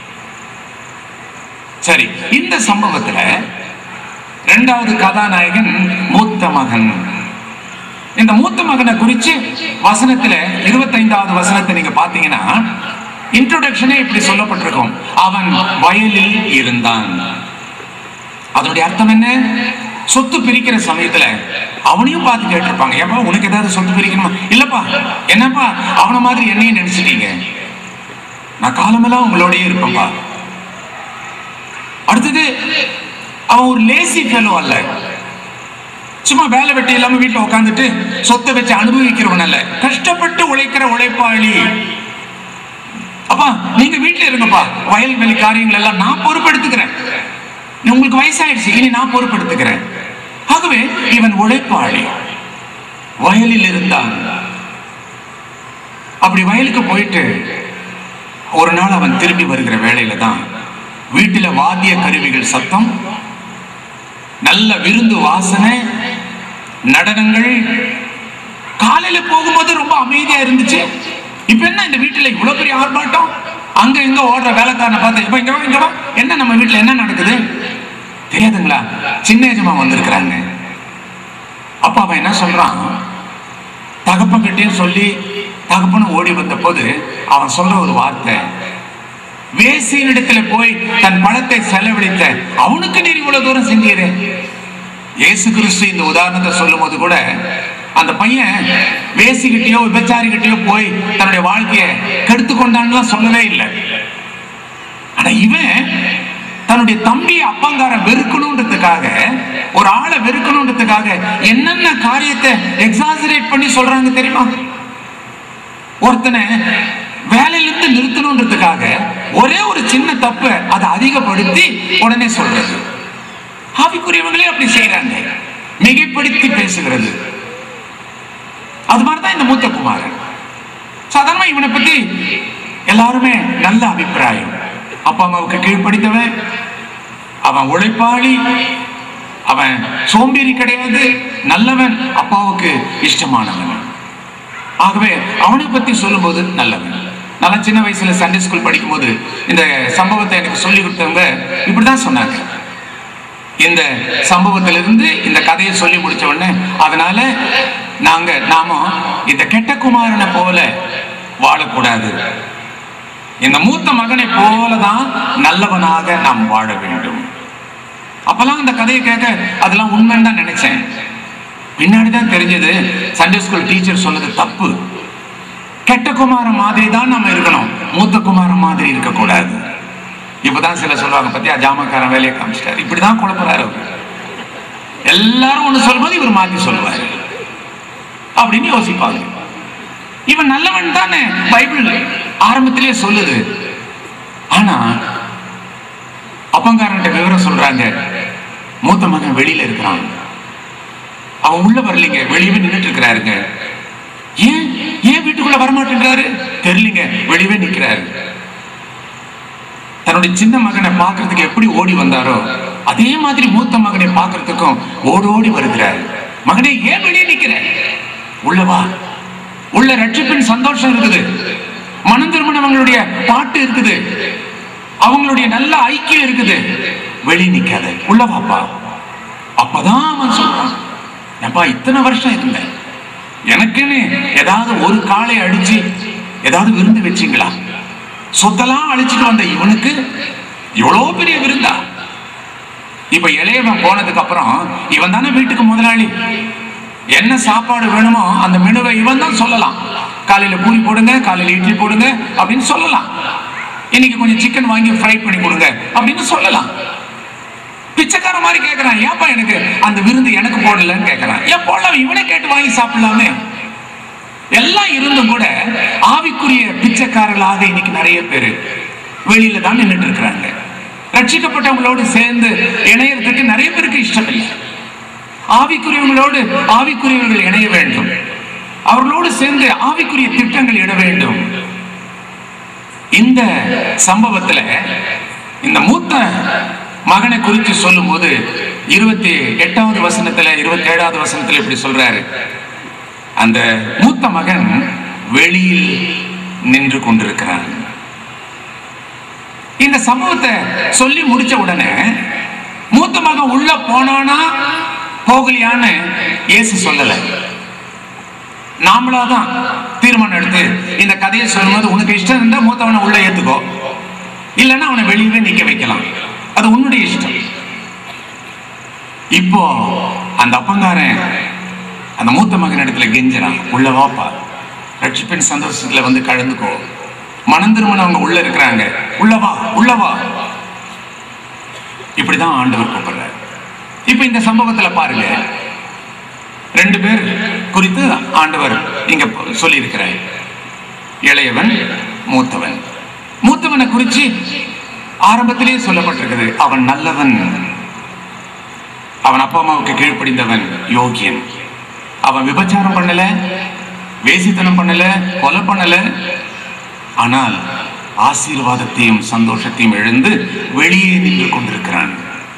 சரி இந்த சம்பவத்துல இரண்டாவது கதாநாயகன் மூத்த மகன் இந்த மூத்த மகனை குறிச்சு வசனத்துல இருபத்தைந்தாவது வசனத்தை நீங்க பாத்தீங்கன்னா இன்ட்ரோடக்ஷனே இப்படி சொல்லப்பட்டிருக்கும் அவன் வயலில் இருந்தான் அதனுடைய அர்த்தம் என்ன சொத்து பிரிக்கிற சமயத்துல அவனையும் பார்த்து கேட்டிருப்பாங்க ஏப்பா உனக்கு ஏதாவது சொத்து பிரிக்கணுமா இல்லப்பா என்னப்பா அவன மாதிரி என்னையும் நினைச்சிட்டீங்க நான் காலமெல்லாம் உங்களோடயே இருப்பேன்பா அடுத்தது அவன் ஒரு லேசி ஃபெலோ அல்ல சும்மா வேலை வெட்டி இல்லாம வீட்டுல உட்காந்துட்டு சொத்தை வச்சு அனுபவிக்கிறவன் அல்ல கஷ்டப்பட்டு உழைக்கிற உழைப்பாளி அப்பா நீங்க வீட்டுல இருங்கப்பா வயல்வெளி காரியங்கள் எல்லாம் நான் பொறுப்பெடுத்துக்கிறேன் உங்களுக்கு வயசாயிடுச்சு இனி நான் பொறுப்பெடுத்துக்கிறேன் ஆகவே இவன் உழைப்பாளி வயலில் இருந்தான் அப்படி வயலுக்கு போயிட்டு ஒரு நாள் அவன் திரும்பி வருகிற வேளையில தான் வீட்டுல வாத்திய கருவிகள் சத்தம் நல்ல விருந்து வாசனை நடனங்கள் காலையில போகும்போது ரொம்ப அமைதியா இருந்துச்சு இப்ப என்ன இந்த வீட்டுல இவ்வளவு பெரிய ஆர்ப்பாட்டம் அங்க இங்க ஓடுற வேலைக்காரனை பார்த்து இப்ப இங்க வா இங்க வா என்ன நம்ம வீட்டுல என்ன நடக்குது தெரியாதுங்களா சின்ன எஜமா வந்திருக்கிறாங்க அப்ப அவன் என்ன சொல்றான் தகப்பன் கிட்டயும் சொல்லி தகப்பனும் ஓடி வந்த போது அவன் சொல்ற ஒரு வார்த்தை வேசியினிடத்துல போய் தன் பணத்தை செலவழித்த அவனுக்கு நீர் இவ்வளவு தூரம் செஞ்சீரே இயேசு கிறிஸ்து இந்த உதாரணத்தை சொல்லும் போது கூட அந்த பையன் வேசிக்கிட்டயோ விபச்சாரிகிட்டயோ போய் தன்னுடைய வாழ்க்கையை கெடுத்து கொண்டான்லாம் சொல்லவே இல்லை ஆனா இவன் தன்னுடைய தம்பியை அப்பங்கார வெறுக்கணுன்றதுக்காக ஒரு ஆளை வெறுக்கணுன்றதுக்காக என்னென்ன காரியத்தை எக்ஸாசரேட் பண்ணி சொல்றாங்க தெரியுமா ஒருத்தனை வேலையிலிருந்து நிறுத்தணுன்றதுக்காக ஒரே ஒரு சின்ன தப்பை அதை அதிகப்படுத்தி உடனே சொல்றது ஆவிக்குரியவங்களே அப்படி செய்யறாங்க மிகைப்படுத்தி பேசுகிறது அது மாதிரிதான் இந்த மூத்த குமாரன் சாதாரணமா இவனை பத்தி எல்லாருமே நல்ல அபிப்பிராயம் அப்பா அம்மாவுக்கு கீழ்ப்படித்தவன் அவன் உழைப்பாளி அவன் சோம்பேறி கிடையாது நல்லவன் அப்பாவுக்கு இஷ்டமானவன் ஆகவே அவனை பத்தி சொல்லும்போது நல்லவன் நான் சின்ன வயசுல சண்டே ஸ்கூல் படிக்கும்போது இந்த சம்பவத்தை எனக்கு சொல்லி கொடுத்தவங்க இப்படிதான் சொன்னாங்க இந்த சம்பவத்திலிருந்து இந்த கதையை சொல்லி முடிச்ச உடனே அதனால நாங்க நாம இந்த கெட்ட குமாரனை போல வாழக்கூடாது இந்த மூத்த மகனை போலதான் நல்லவனாக நாம் வாழ வேண்டும் அப்பெல்லாம் இந்த கதையை கேட்க அதெல்லாம் உண்மைன்னு தான் நினைச்சேன் பின்னாடி தான் தெரிஞ்சது சண்டே ஸ்கூல் டீச்சர் சொன்னது தப்பு கெட்ட குமாரன் மாதிரி தான் நம்ம இருக்கணும் மூத்த குமாரன் மாதிரி இருக்கக்கூடாது இப்பதான் சில சொல்லுவாங்க பத்தியா ஜாமக்காரன் வேலையை காமிச்சிட்டாரு இப்படிதான் குழப்பறாரு அவர் எல்லாரும் ஒண்ணு சொல்லும்போது இவர் மாத்தி சொல்லுவாரு அப்படின்னு யோசிப்பாங்க இவன் நல்லவன் தானே பைபிள் ஆரம்பத்திலேயே சொல்லுது ஆனா அப்பங்காரன்ட்ட விவரம் சொல்றாங்க மூத்த மகன் வெளியில இருக்கிறான் அவன் உள்ள வரலைங்க வெளியவே நின்னுட்டு இருக்கிறாருங்க ஏன் ஏன் வீட்டுக்குள்ள வரமாட்டேன்றாரு தெரியலங்க வெளியவே நிக்கிறாரு தன்னுடைய சின்ன மகனை பார்க்கறதுக்கு எப்படி ஓடி வந்தாரோ அதே மாதிரி மூத்த மகனை பார்க்கறதுக்கும் ஓடி ஓடி வருகிறார் மகனே ஏன் வெளியே நிக்கிற உள்ள வா உள்ள ரட்சிப்பின் சந்தோஷம் இருக்குது மனம் திருமணவங்களுடைய பாட்டு இருக்குது அவங்களுடைய நல்ல ஐக்கியம் இருக்குது வெளியே நிக்காத உள்ள வாப்பா அப்பதான் அவன் சொல்றான் ஏப்பா இத்தனை வருஷம் இருந்தேன் எனக்குன்னு ஏதாவது ஒரு காலை அடிச்சு ஏதாவது விருந்து வச்சீங்களா சொத்தெல்லாம் அழிச்சிட்டு வந்த இவனுக்கு இவ்வளவு பெரிய விருந்தா இப்ப இளையவன் போனதுக்கு அப்புறம் இவன் தானே வீட்டுக்கு முதலாளி என்ன சாப்பாடு வேணுமோ அந்த மெனுவை இவன் தான் சொல்லலாம் காலையில பூரி போடுங்க காலையில இட்லி போடுங்க அப்படின்னு சொல்லலாம் இன்னைக்கு கொஞ்சம் சிக்கன் வாங்கி ஃப்ரை பண்ணி கொடுங்க அப்படின்னு சொல்லலாம் பிச்சைக்கார மாதிரி கேட்கறான் ஏப்பா எனக்கு அந்த விருந்து எனக்கு போடலன்னு கேட்கறான் ஏன் போடலாம் இவனே கேட்டு வாங்கி சாப்பிடலாமே எல்லாம் இருந்தும் கூட ஆவிக்குரிய பிச்சைக்காரர்களாக இன்னைக்கு நிறைய பேர் வெளியில தான் நின்றுட்டு இருக்கிறாங்க ரட்சிக்கப்பட்டவங்களோடு சேர்ந்து இணையறதுக்கு நிறைய பேருக்கு இஷ்டம் இல்லை ஆவிக்குரியவங்களோடு ஆவிக்குரியவர்கள் இணைய வேண்டும் அவர்களோடு சேர்ந்து ஆவிக்குரிய திட்டங்கள் இட வேண்டும் இந்த சம்பவத்துல இந்த மூத்த மகனை குறித்து சொல்லும்போது இருபத்தி எட்டாவது வசனத்துல இருபத்தி ஏழாவது வசனத்துல இப்படி சொல்றாரு அந்த மூத்த மகன் வெளியில் நின்று கொண்டிருக்கிறான் இந்த சம்பவத்தை சொல்லி முடிச்ச உடனே மூத்த மகன் உள்ள போனானா போகலையான்னு இயேசு சொல்லல நாமளா தான் தீர்மானம் எடுத்து இந்த கதையை சொல்லும்போது உனக்கு இஷ்டம் இருந்தா மூத்தவனை உள்ள ஏத்துக்கோ இல்லைன்னா அவனை வெளியவே நிக்க வைக்கலாம் அது உன்னுடைய இஷ்டம் இப்போ அந்த அப்பங்காரன் அந்த மூத்த மகன் இடத்துல கெஞ்சிறான் உள்ள வாப்பா ரட்சிப்பின் சந்தோஷத்துல வந்து கலந்துக்கோ மனம் திரும்பினவங்க உள்ள இருக்கிறாங்க உள்ள வா உள்ள வா இப்படிதான் ஆண்டவர் கூப்பிடுறார் இப்ப இந்த சம்பவத்துல பாருங்க ரெண்டு பேர் குறித்து ஆண்டவர் இங்க சொல்லியிருக்கிறார் இளையவன் மூத்தவன் மூத்தவனை குறிச்சு ஆரம்பத்திலேயே சொல்லப்பட்டிருக்குது அவன் நல்லவன் அவன் அப்பா அம்மாவுக்கு கீழ்ப்படிந்தவன் யோகியன் அவன் விபச்சாரம் பண்ணல வேசித்தனம் பண்ணல கொலை பண்ணல ஆனால் ஆசீர்வாதத்தையும் சந்தோஷத்தையும் இழந்து வெளியே நின்று கொண்டிருக்கிறான்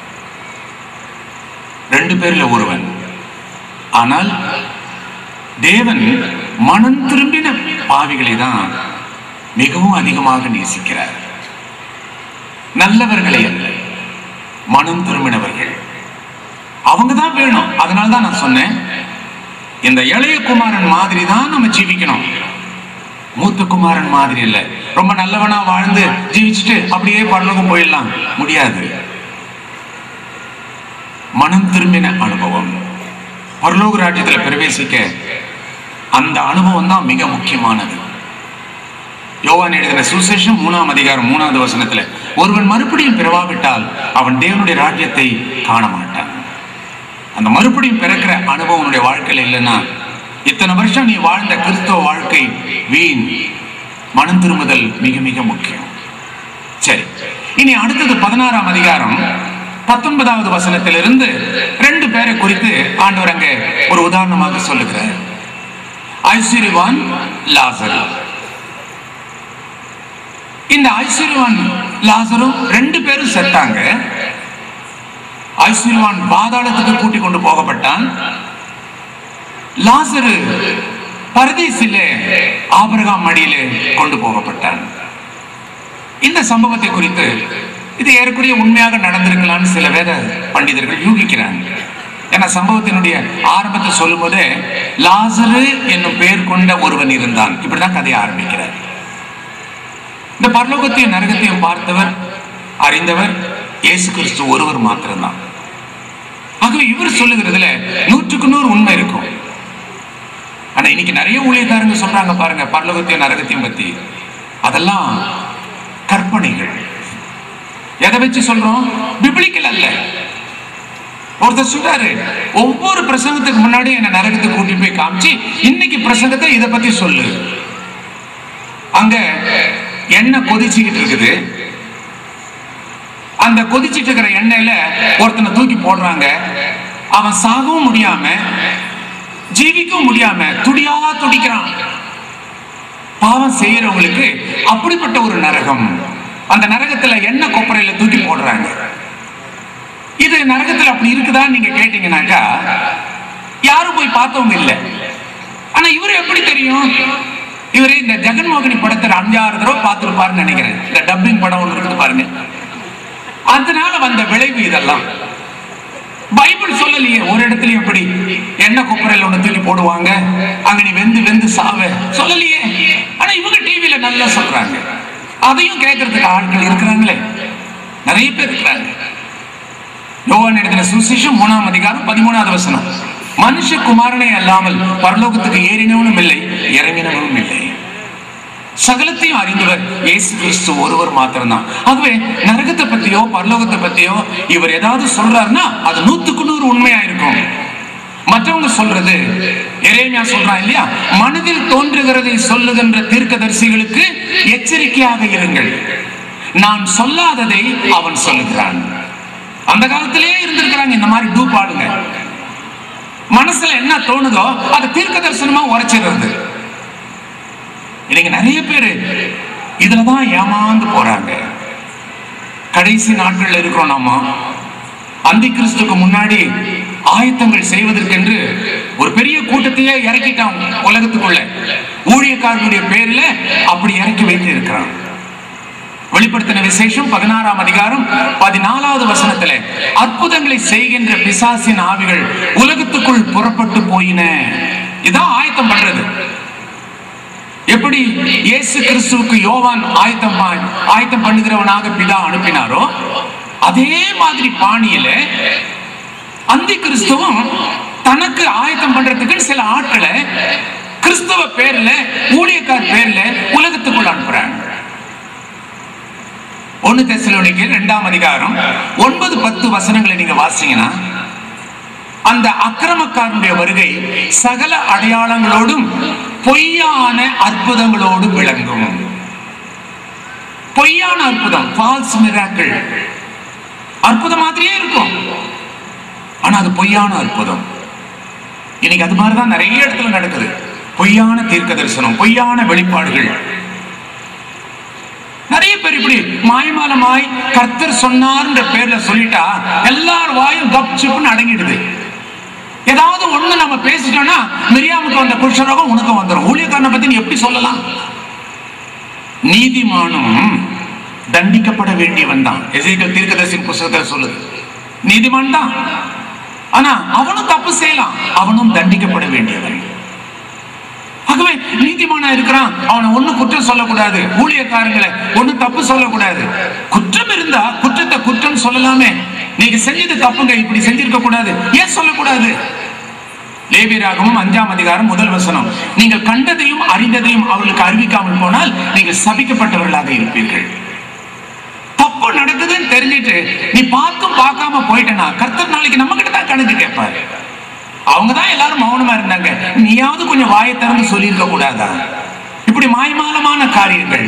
ரெண்டு பேர்ல ஒருவன் ஆனால் தேவன் மனம் திரும்பின பாவிகளை தான் மிகவும் அதிகமாக நேசிக்கிறார் நல்லவர்களை அல்ல மனம் திரும்பினவர்கள் அவங்க தான் வேணும் அதனால தான் நான் சொன்னேன் இந்த இளைய குமாரன் மாதிரி தான் நம்ம ஜீவிக்கணும் மூத்த குமாரன் மாதிரி இல்ல ரொம்ப நல்லவனா வாழ்ந்து ஜீவிச்சுட்டு அப்படியே பரலோகம் போயிடலாம் முடியாது மனம் திரும்பின அனுபவம் பரலோக ராஜ்யத்துல பிரவேசிக்க அந்த அனுபவம் தான் மிக முக்கியமானது யோவான் எழுதின சுசேஷம் மூணாம் அதிகாரம் மூணாவது வசனத்துல ஒருவன் மறுபடியும் பிறவாவிட்டால் அவன் தேவனுடைய ராஜ்யத்தை காண மாட்டான் அந்த மறுபடியும் பிறக்கிற அனுபவம் உன்னுடைய வாழ்க்கையில இல்லைன்னா இத்தனை வருஷம் நீ வாழ்ந்த கிறிஸ்தவ வாழ்க்கை வீண் மனம் திரும்புதல் மிக மிக முக்கியம் சரி இனி அடுத்தது பதினாறாம் அதிகாரம் பத்தொன்பதாவது வசனத்திலிருந்து ரெண்டு பேரை குறித்து ஆண்டவர் அங்கே ஒரு உதாரணமாக சொல்லுகிறார் ஐஸ்வர்யவான் லாசரு இந்த ஐஸ்வர்யவான் லாசரும் ரெண்டு பேரும் செத்தாங்க ஐஸ்வர்யவான் பாதாளத்துக்கு கூட்டிக் கொண்டு போகப்பட்டான் லாசரு பரதேசிலே ஆபிரகாம் மடியிலே கொண்டு போகப்பட்டான் இந்த சம்பவத்தை குறித்து இது ஏறக்குறைய உண்மையாக நடந்திருக்கலாம்னு சில வேத பண்டிதர்கள் யூகிக்கிறாங்க ஏன்னா சம்பவத்தினுடைய ஆரம்பத்தை சொல்லும் போதே லாசரு என்னும் பெயர் கொண்ட ஒருவன் இருந்தான் இப்படிதான் கதையை ஆரம்பிக்கிறார் இந்த பரலோகத்தையும் நரகத்தையும் பார்த்தவர் அறிந்தவர் இயேசு கிறிஸ்து ஒருவர் மாத்திரம்தான் ஆகவே இவர் சொல்லுகிறதுல நூற்றுக்கு நூறு உண்மை இருக்கும் ஆனா இன்னைக்கு நிறைய ஊழியக்காரங்க சொல்றாங்க பாருங்க பரலோகத்தையும் நரகத்தையும் பத்தி அதெல்லாம் கற்பனைகள் எதை வச்சு சொல்றோம் பிபிளிக்கல் அல்ல ஒருத்தர் சொல்றாரு ஒவ்வொரு பிரசங்கத்துக்கு முன்னாடி என்ன நரகத்துக்கு கூட்டி போய் காமிச்சு இன்னைக்கு பிரசங்கத்தை இதை பத்தி சொல்லு அங்க எண்ணெய் கொதிச்சுக்கிட்டு இருக்குது அந்த கொதிச்சிட்டு இருக்கிற எண்ணெயில ஒருத்தனை தூக்கி போடுறாங்க அவன் சாகவும் முடியாம ஜீவிக்கவும் முடியாம துடியா துடிக்கிறான் பாவம் செய்யறவங்களுக்கு அப்படிப்பட்ட ஒரு நரகம் அந்த நரகத்துல என்ன கொப்பரையில தூக்கி போடுறாங்க இது நரகத்துல அப்படி இருக்குதான்னு நீங்க கேட்டீங்கன்னாக்கா யாரும் போய் பார்த்தவங்க இல்ல ஆனா இவரு எப்படி தெரியும் இவரு இந்த ஜெகன்மோகினி படத்தை அஞ்சாறு தடவை பார்த்திருப்பாருன்னு நினைக்கிறேன் இந்த டப்பிங் படம் ஒன்று இருக்குது பாருங்க அதனால வந்த விளைவு இதெல்லாம் பைபிள் சொல்லலையே ஒரு இடத்துலயும் எப்படி என்ன கொப்பரையில் ஒண்ணு தூக்கி போடுவாங்க அங்க நீ வெந்து வெந்து சாவ சொல்லலையே ஆனா இவங்க டிவில நல்லா சொல்றாங்க அதையும் கேட்கறதுக்கு ஆட்கள் இருக்கிறாங்களே நிறைய பேர் இருக்கிறாங்க யோவான் இடத்துல சுசேஷம் மூணாம் அதிகாரம் பதிமூணாவது வசனம் மனுஷ குமாரனே அல்லாமல் பரலோகத்துக்கு ஏறினவனும் இல்லை இறங்கினவனும் இல்லை சகலத்தையும் அறிந்தவர் இயேசு கிறிஸ்து ஒருவர் மாத்திரம்தான் ஆகவே நரகத்தை பத்தியோ பரலோகத்தை பத்தியோ இவர் ஏதாவது சொல்றாருன்னா அது நூத்துக்கு நூறு உண்மையா இருக்கும் மற்றவங்க சொல்றது எரேமியா சொல்றான் இல்லையா மனதில் தோன்றுகிறதை சொல்லுகின்ற தீர்க்கதரிசிகளுக்கு எச்சரிக்கையாக இருங்கள் நான் சொல்லாததை அவன் சொல்லுகிறான் அந்த காலத்திலே இருந்திருக்கிறாங்க இந்த மாதிரி டூப் ஆடுங்க மனசுல என்ன தோணுதோ அது தீர்க்க தரிசனமா உரைச்சிடுறது இன்னைக்கு நிறைய பேர் இதுலதான் ஏமாந்து போறாங்க கடைசி நாட்கள்ல இருக்கிறோம் நாம அந்தி கிறிஸ்துக்கு முன்னாடி ஆயத்தங்கள் செய்வதற்கென்று ஒரு பெரிய கூட்டத்தையே இறக்கிட்டான் உலகத்துக்குள்ள ஊழியக்காரர்களுடைய பேர்ல அப்படி இறக்கி வைத்து இருக்கிறான் வெளிப்படுத்தின விசேஷம் பதினாறாம் அதிகாரம் பதினாலாவது வசனத்துல அற்புதங்களை செய்கின்ற பிசாசின் ஆவிகள் உலகத்துக்குள் புறப்பட்டு போயின இதான் ஆயத்தம் பண்றது எப்படி இயேசு கிறிஸ்துவுக்கு யோவான் ஆயத்தம் பா- ஆயத்தம் பண்ணுகிறவனாக பிதா அனுப்பினாரோ அதே மாதிரி பாணியில அந்தி கிறிஸ்துவும் தனக்கு ஆயத்தம் பண்றதுக்கு சில ஆட்களை கிறிஸ்தவ பேர்ல ஊழியக்கார் பேர்ல உலகத்துக்குள்ள அனுப்புறாங்க ஒன்னு தெசலோனிக்கு இரண்டாம் அதிகாரம் ஒன்பது பத்து வசனங்களை நீங்க வாசிங்கன்னா அந்த அக்கிரமக்காரனுடைய வருகை சகல அடையாளங்களோடும் பொய்யான அற்புதங்களோடும் விளங்கும் பொய்யான அற்புதம் ஃபால்ஸ் மிராக்கிள் அற்புதம் மாதிரியே இருக்கும் ஆனா அது பொய்யான அற்புதம் இன்னைக்கு அது மாதிரிதான் நிறைய இடத்துல நடக்குது பொய்யான தீர்க்க தரிசனம் பொய்யான வெளிப்பாடுகள் நிறைய பேர் இப்படி மாய்மாலமாய் கர்த்தர் சொன்னார்ன்ற பேர்ல சொல்லிட்டா எல்லார் வாயும் கப் சிப்புன்னு அடங்கிடுது ஏதாவது ஒண்ணு நம்ம பேசிட்டோம்னா மிரியாமுக்கு வந்த குஷ்டரோகம் உனக்கு வந்துடும் ஊழியக்காரனை பத்தி நீ எப்படி சொல்லலாம் நீதிமானும் தண்டிக்கப்பட வேண்டியவன் தான் எசேக்கியேல் தீர்க்கதரிசியின் புஸ்தகத்தில் சொல்லுது நீதிமான் தான் ஆனா அவனும் தப்பு செய்யலாம் அவனும் தண்டிக்கப்பட வேண்டியவன் ஆகவே நீதிமானா இருக்கிறான் அவனை ஒண்ணு குற்றம் சொல்லக்கூடாது ஊழியக்காரங்களை ஒண்ணு தப்பு சொல்லக்கூடாது குற்றம் இருந்தா குற்றத்தை குற்றம் சொல்லலாமே நீங்க செஞ்சது தப்புங்க இப்படி செஞ்சிருக்க கூடாது ஏன் சொல்லக்கூடாது லேபியராகவும் அஞ்சாம் அதிகாரம் முதல் வசனம் நீங்கள் கண்டதையும் அறிந்ததையும் அவர்களுக்கு அறிவிக்காமல் போனால் நீங்கள் சபிக்கப்பட்டவர்களாக இருப்பீர்கள் தப்பு நடக்குதுன்னு தெரிஞ்சிட்டு நீ பார்த்தும் பார்க்காம போயிட்டனா கர்த்தர் நாளைக்கு நம்ம கிட்ட தான் கணக்கு கேட்பாரு அவங்க தான் எல்லாரும் மௌனமா இருந்தாங்க நீயாவது கொஞ்சம் வாயை திறந்து சொல்லியிருக்க கூடாதா இப்படி மாய்மாலமான காரியங்கள்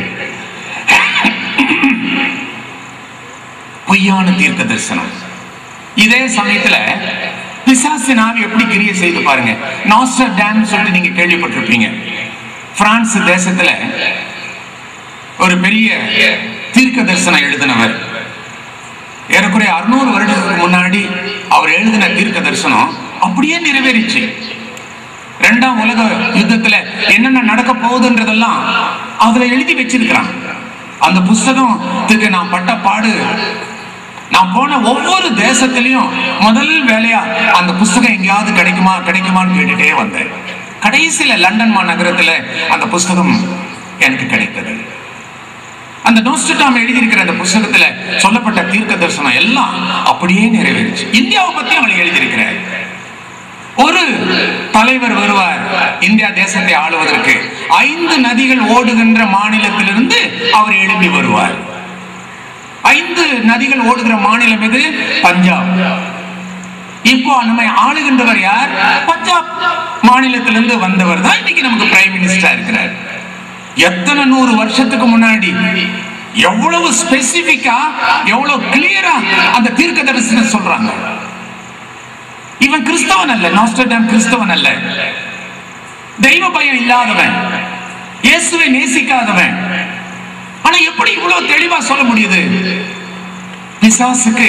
பொய்யான தீர்க்க தரிசனம் இதே சமயத்துல பிசாசு நாவி எப்படி கிரிய செய்து பாருங்க நாஸ்டர் டேம் சொல்லிட்டு நீங்க கேள்விப்பட்டிருப்பீங்க பிரான்ஸ் தேசத்துல ஒரு பெரிய தீர்க்க தரிசனம் எழுதினவர் ஏறக்குறைய அறுநூறு வருடத்துக்கு முன்னாடி அவர் எழுதின தீர்க்க தரிசனம் அப்படியே நிறைவேறிச்சு ரெண்டாம் உலக யுத்தத்துல என்னென்ன நடக்க போகுதுன்றதெல்லாம் அதுல எழுதி வச்சிருக்கிறான் அந்த புஸ்தகத்துக்கு நான் பட்ட பாடு நான் போன ஒவ்வொரு தேசத்திலையும் முதல் வேலையா அந்த புஸ்தகம் எங்கேயாவது கிடைக்குமா கிடைக்குமான்னு கேட்டுட்டே வந்தேன் கடைசியில லண்டன் மாநகரத்துல அந்த புஸ்தகம் எனக்கு கிடைத்தது அந்த நோஸ்டாம் எழுதியிருக்கிற அந்த புஸ்தகத்துல சொல்லப்பட்ட தீர்க்க தரிசனம் எல்லாம் அப்படியே நிறைவேறிச்சு இந்தியாவை பத்தி அவன் எழுதியிருக்கிறார் ஒரு தலைவர் வருவார் இந்தியா தேசத்தை ஆளுவதற்கு ஐந்து நதிகள் ஓடுகின்ற மாநிலத்திலிருந்து அவர் எழும்பி வருவார் ஐந்து நதிகள் ஓடுகிற மாநிலம் எது பஞ்சாப் இப்போ நம்மை ஆளுகின்றவர் யார் பஞ்சாப் மாநிலத்திலிருந்து வந்தவர் தான் இன்னைக்கு நமக்கு பிரைம் மினிஸ்டரா இருக்கிறார் எத்தனை நூறு வருஷத்துக்கு முன்னாடி எவ்வளவு ஸ்பெசிபிக்கா எவ்வளவு கிளியரா அந்த தீர்க்க தரிசனம் சொல்றாங்க இவன் கிறிஸ்தவன் அல்ல நாஸ்டர்டாம் கிறிஸ்தவன் அல்ல தெய்வ பயம் இல்லாதவன் இயேசுவை நேசிக்காதவன் ஆனா எப்படி இவ்வளவு தெளிவா சொல்ல முடியுது பிசாசுக்கு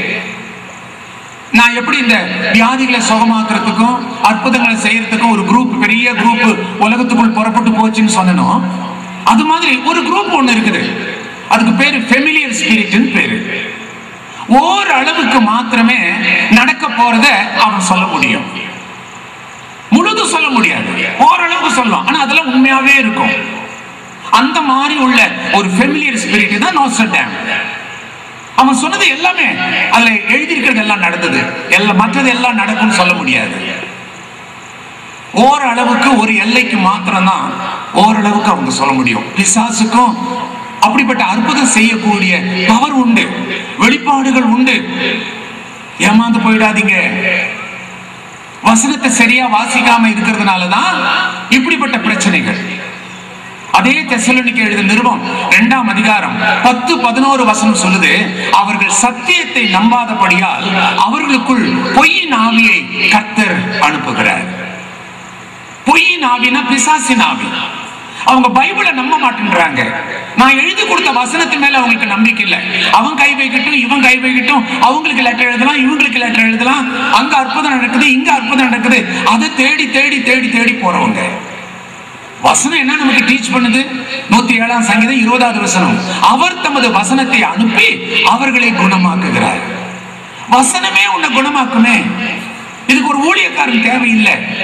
நான் எப்படி இந்த வியாதிகளை சுகமாக்குறதுக்கும் அற்புதங்களை செய்யறதுக்கும் ஒரு குரூப் பெரிய குரூப் உலகத்துக்குள் புறப்பட்டு போச்சுன்னு சொன்னனோ அது மாதிரி ஒரு குரூப் ஒண்ணு இருக்குது அதுக்கு பேரு ஃபெமிலியர் ஸ்பிரிட்னு பேரு ஓரளவுக்கு மாத்திரமே நடக்க போறத அவன் சொல்ல முடியும் முழுதும் சொல்ல முடியாது ஓரளவுக்கு சொல்லலாம் ஆனா அதெல்லாம் உண்மையாவே இருக்கும் அந்த மாதிரி உள்ள ஒரு ஃபெமிலியர் ஸ்பிரிட் தான் நோஸ்டர் டேம் அவன் சொன்னது எல்லாமே அதுல எழுதியிருக்கிறது எல்லாம் நடந்தது எல்லாம் மற்றது எல்லாம் நடக்கும்னு சொல்ல முடியாது ஓரளவுக்கு ஒரு எல்லைக்கு மாத்திரம்தான் ஓரளவுக்கு அவங்க சொல்ல முடியும் பிசாசுக்கும் அப்படிப்பட்ட அற்புதம் செய்யக்கூடிய பவர் உண்டு வெளிப்பாடுகள் உண்டு ஏமாந்து போயிடாதீங்க வசனத்தை சரியா வாசிக்காம இருக்கிறதுனாலதான் இப்படிப்பட்ட பிரச்சனைகள் அதே தெசலோனிக்கு எழுதிய நிருபம் இரண்டாம் அதிகாரம் பத்து பதினோரு வசனம் சொல்லுது அவர்கள் சத்தியத்தை நம்பாதபடியால் அவர்களுக்குள் பொய்யின் ஆவியை கர்த்தர் அனுப்புகிறார் பொய்யின் ஆவினா பிசாசின் ஆவி அவங்க பைபிளை நம்ப மாட்டேன்றாங்க நான் எழுதி கொடுத்த வசனத்து மேல அவங்களுக்கு நம்பிக்கை இல்லை அவன் கை வைக்கட்டும் இவன் கை வைக்கட்டும் அவங்களுக்கு லெட்டர் எழுதலாம் இவங்களுக்கு லெட்டர் எழுதலாம் அங்க அற்புதம் நடக்குது இங்க அற்புதம் நடக்குது அதை தேடி தேடி தேடி தேடி போறவங்க வசனம் என்ன நமக்கு டீச் பண்ணுது நூத்தி ஏழாம் சங்கீதம் இருபதாவது வசனம் அவர் தமது வசனத்தை அனுப்பி அவர்களை குணமாக்குகிறார் வசனமே உன்னை குணமாக்குமே இதுக்கு ஒரு ஊழியக்காரன் தேவையில்லை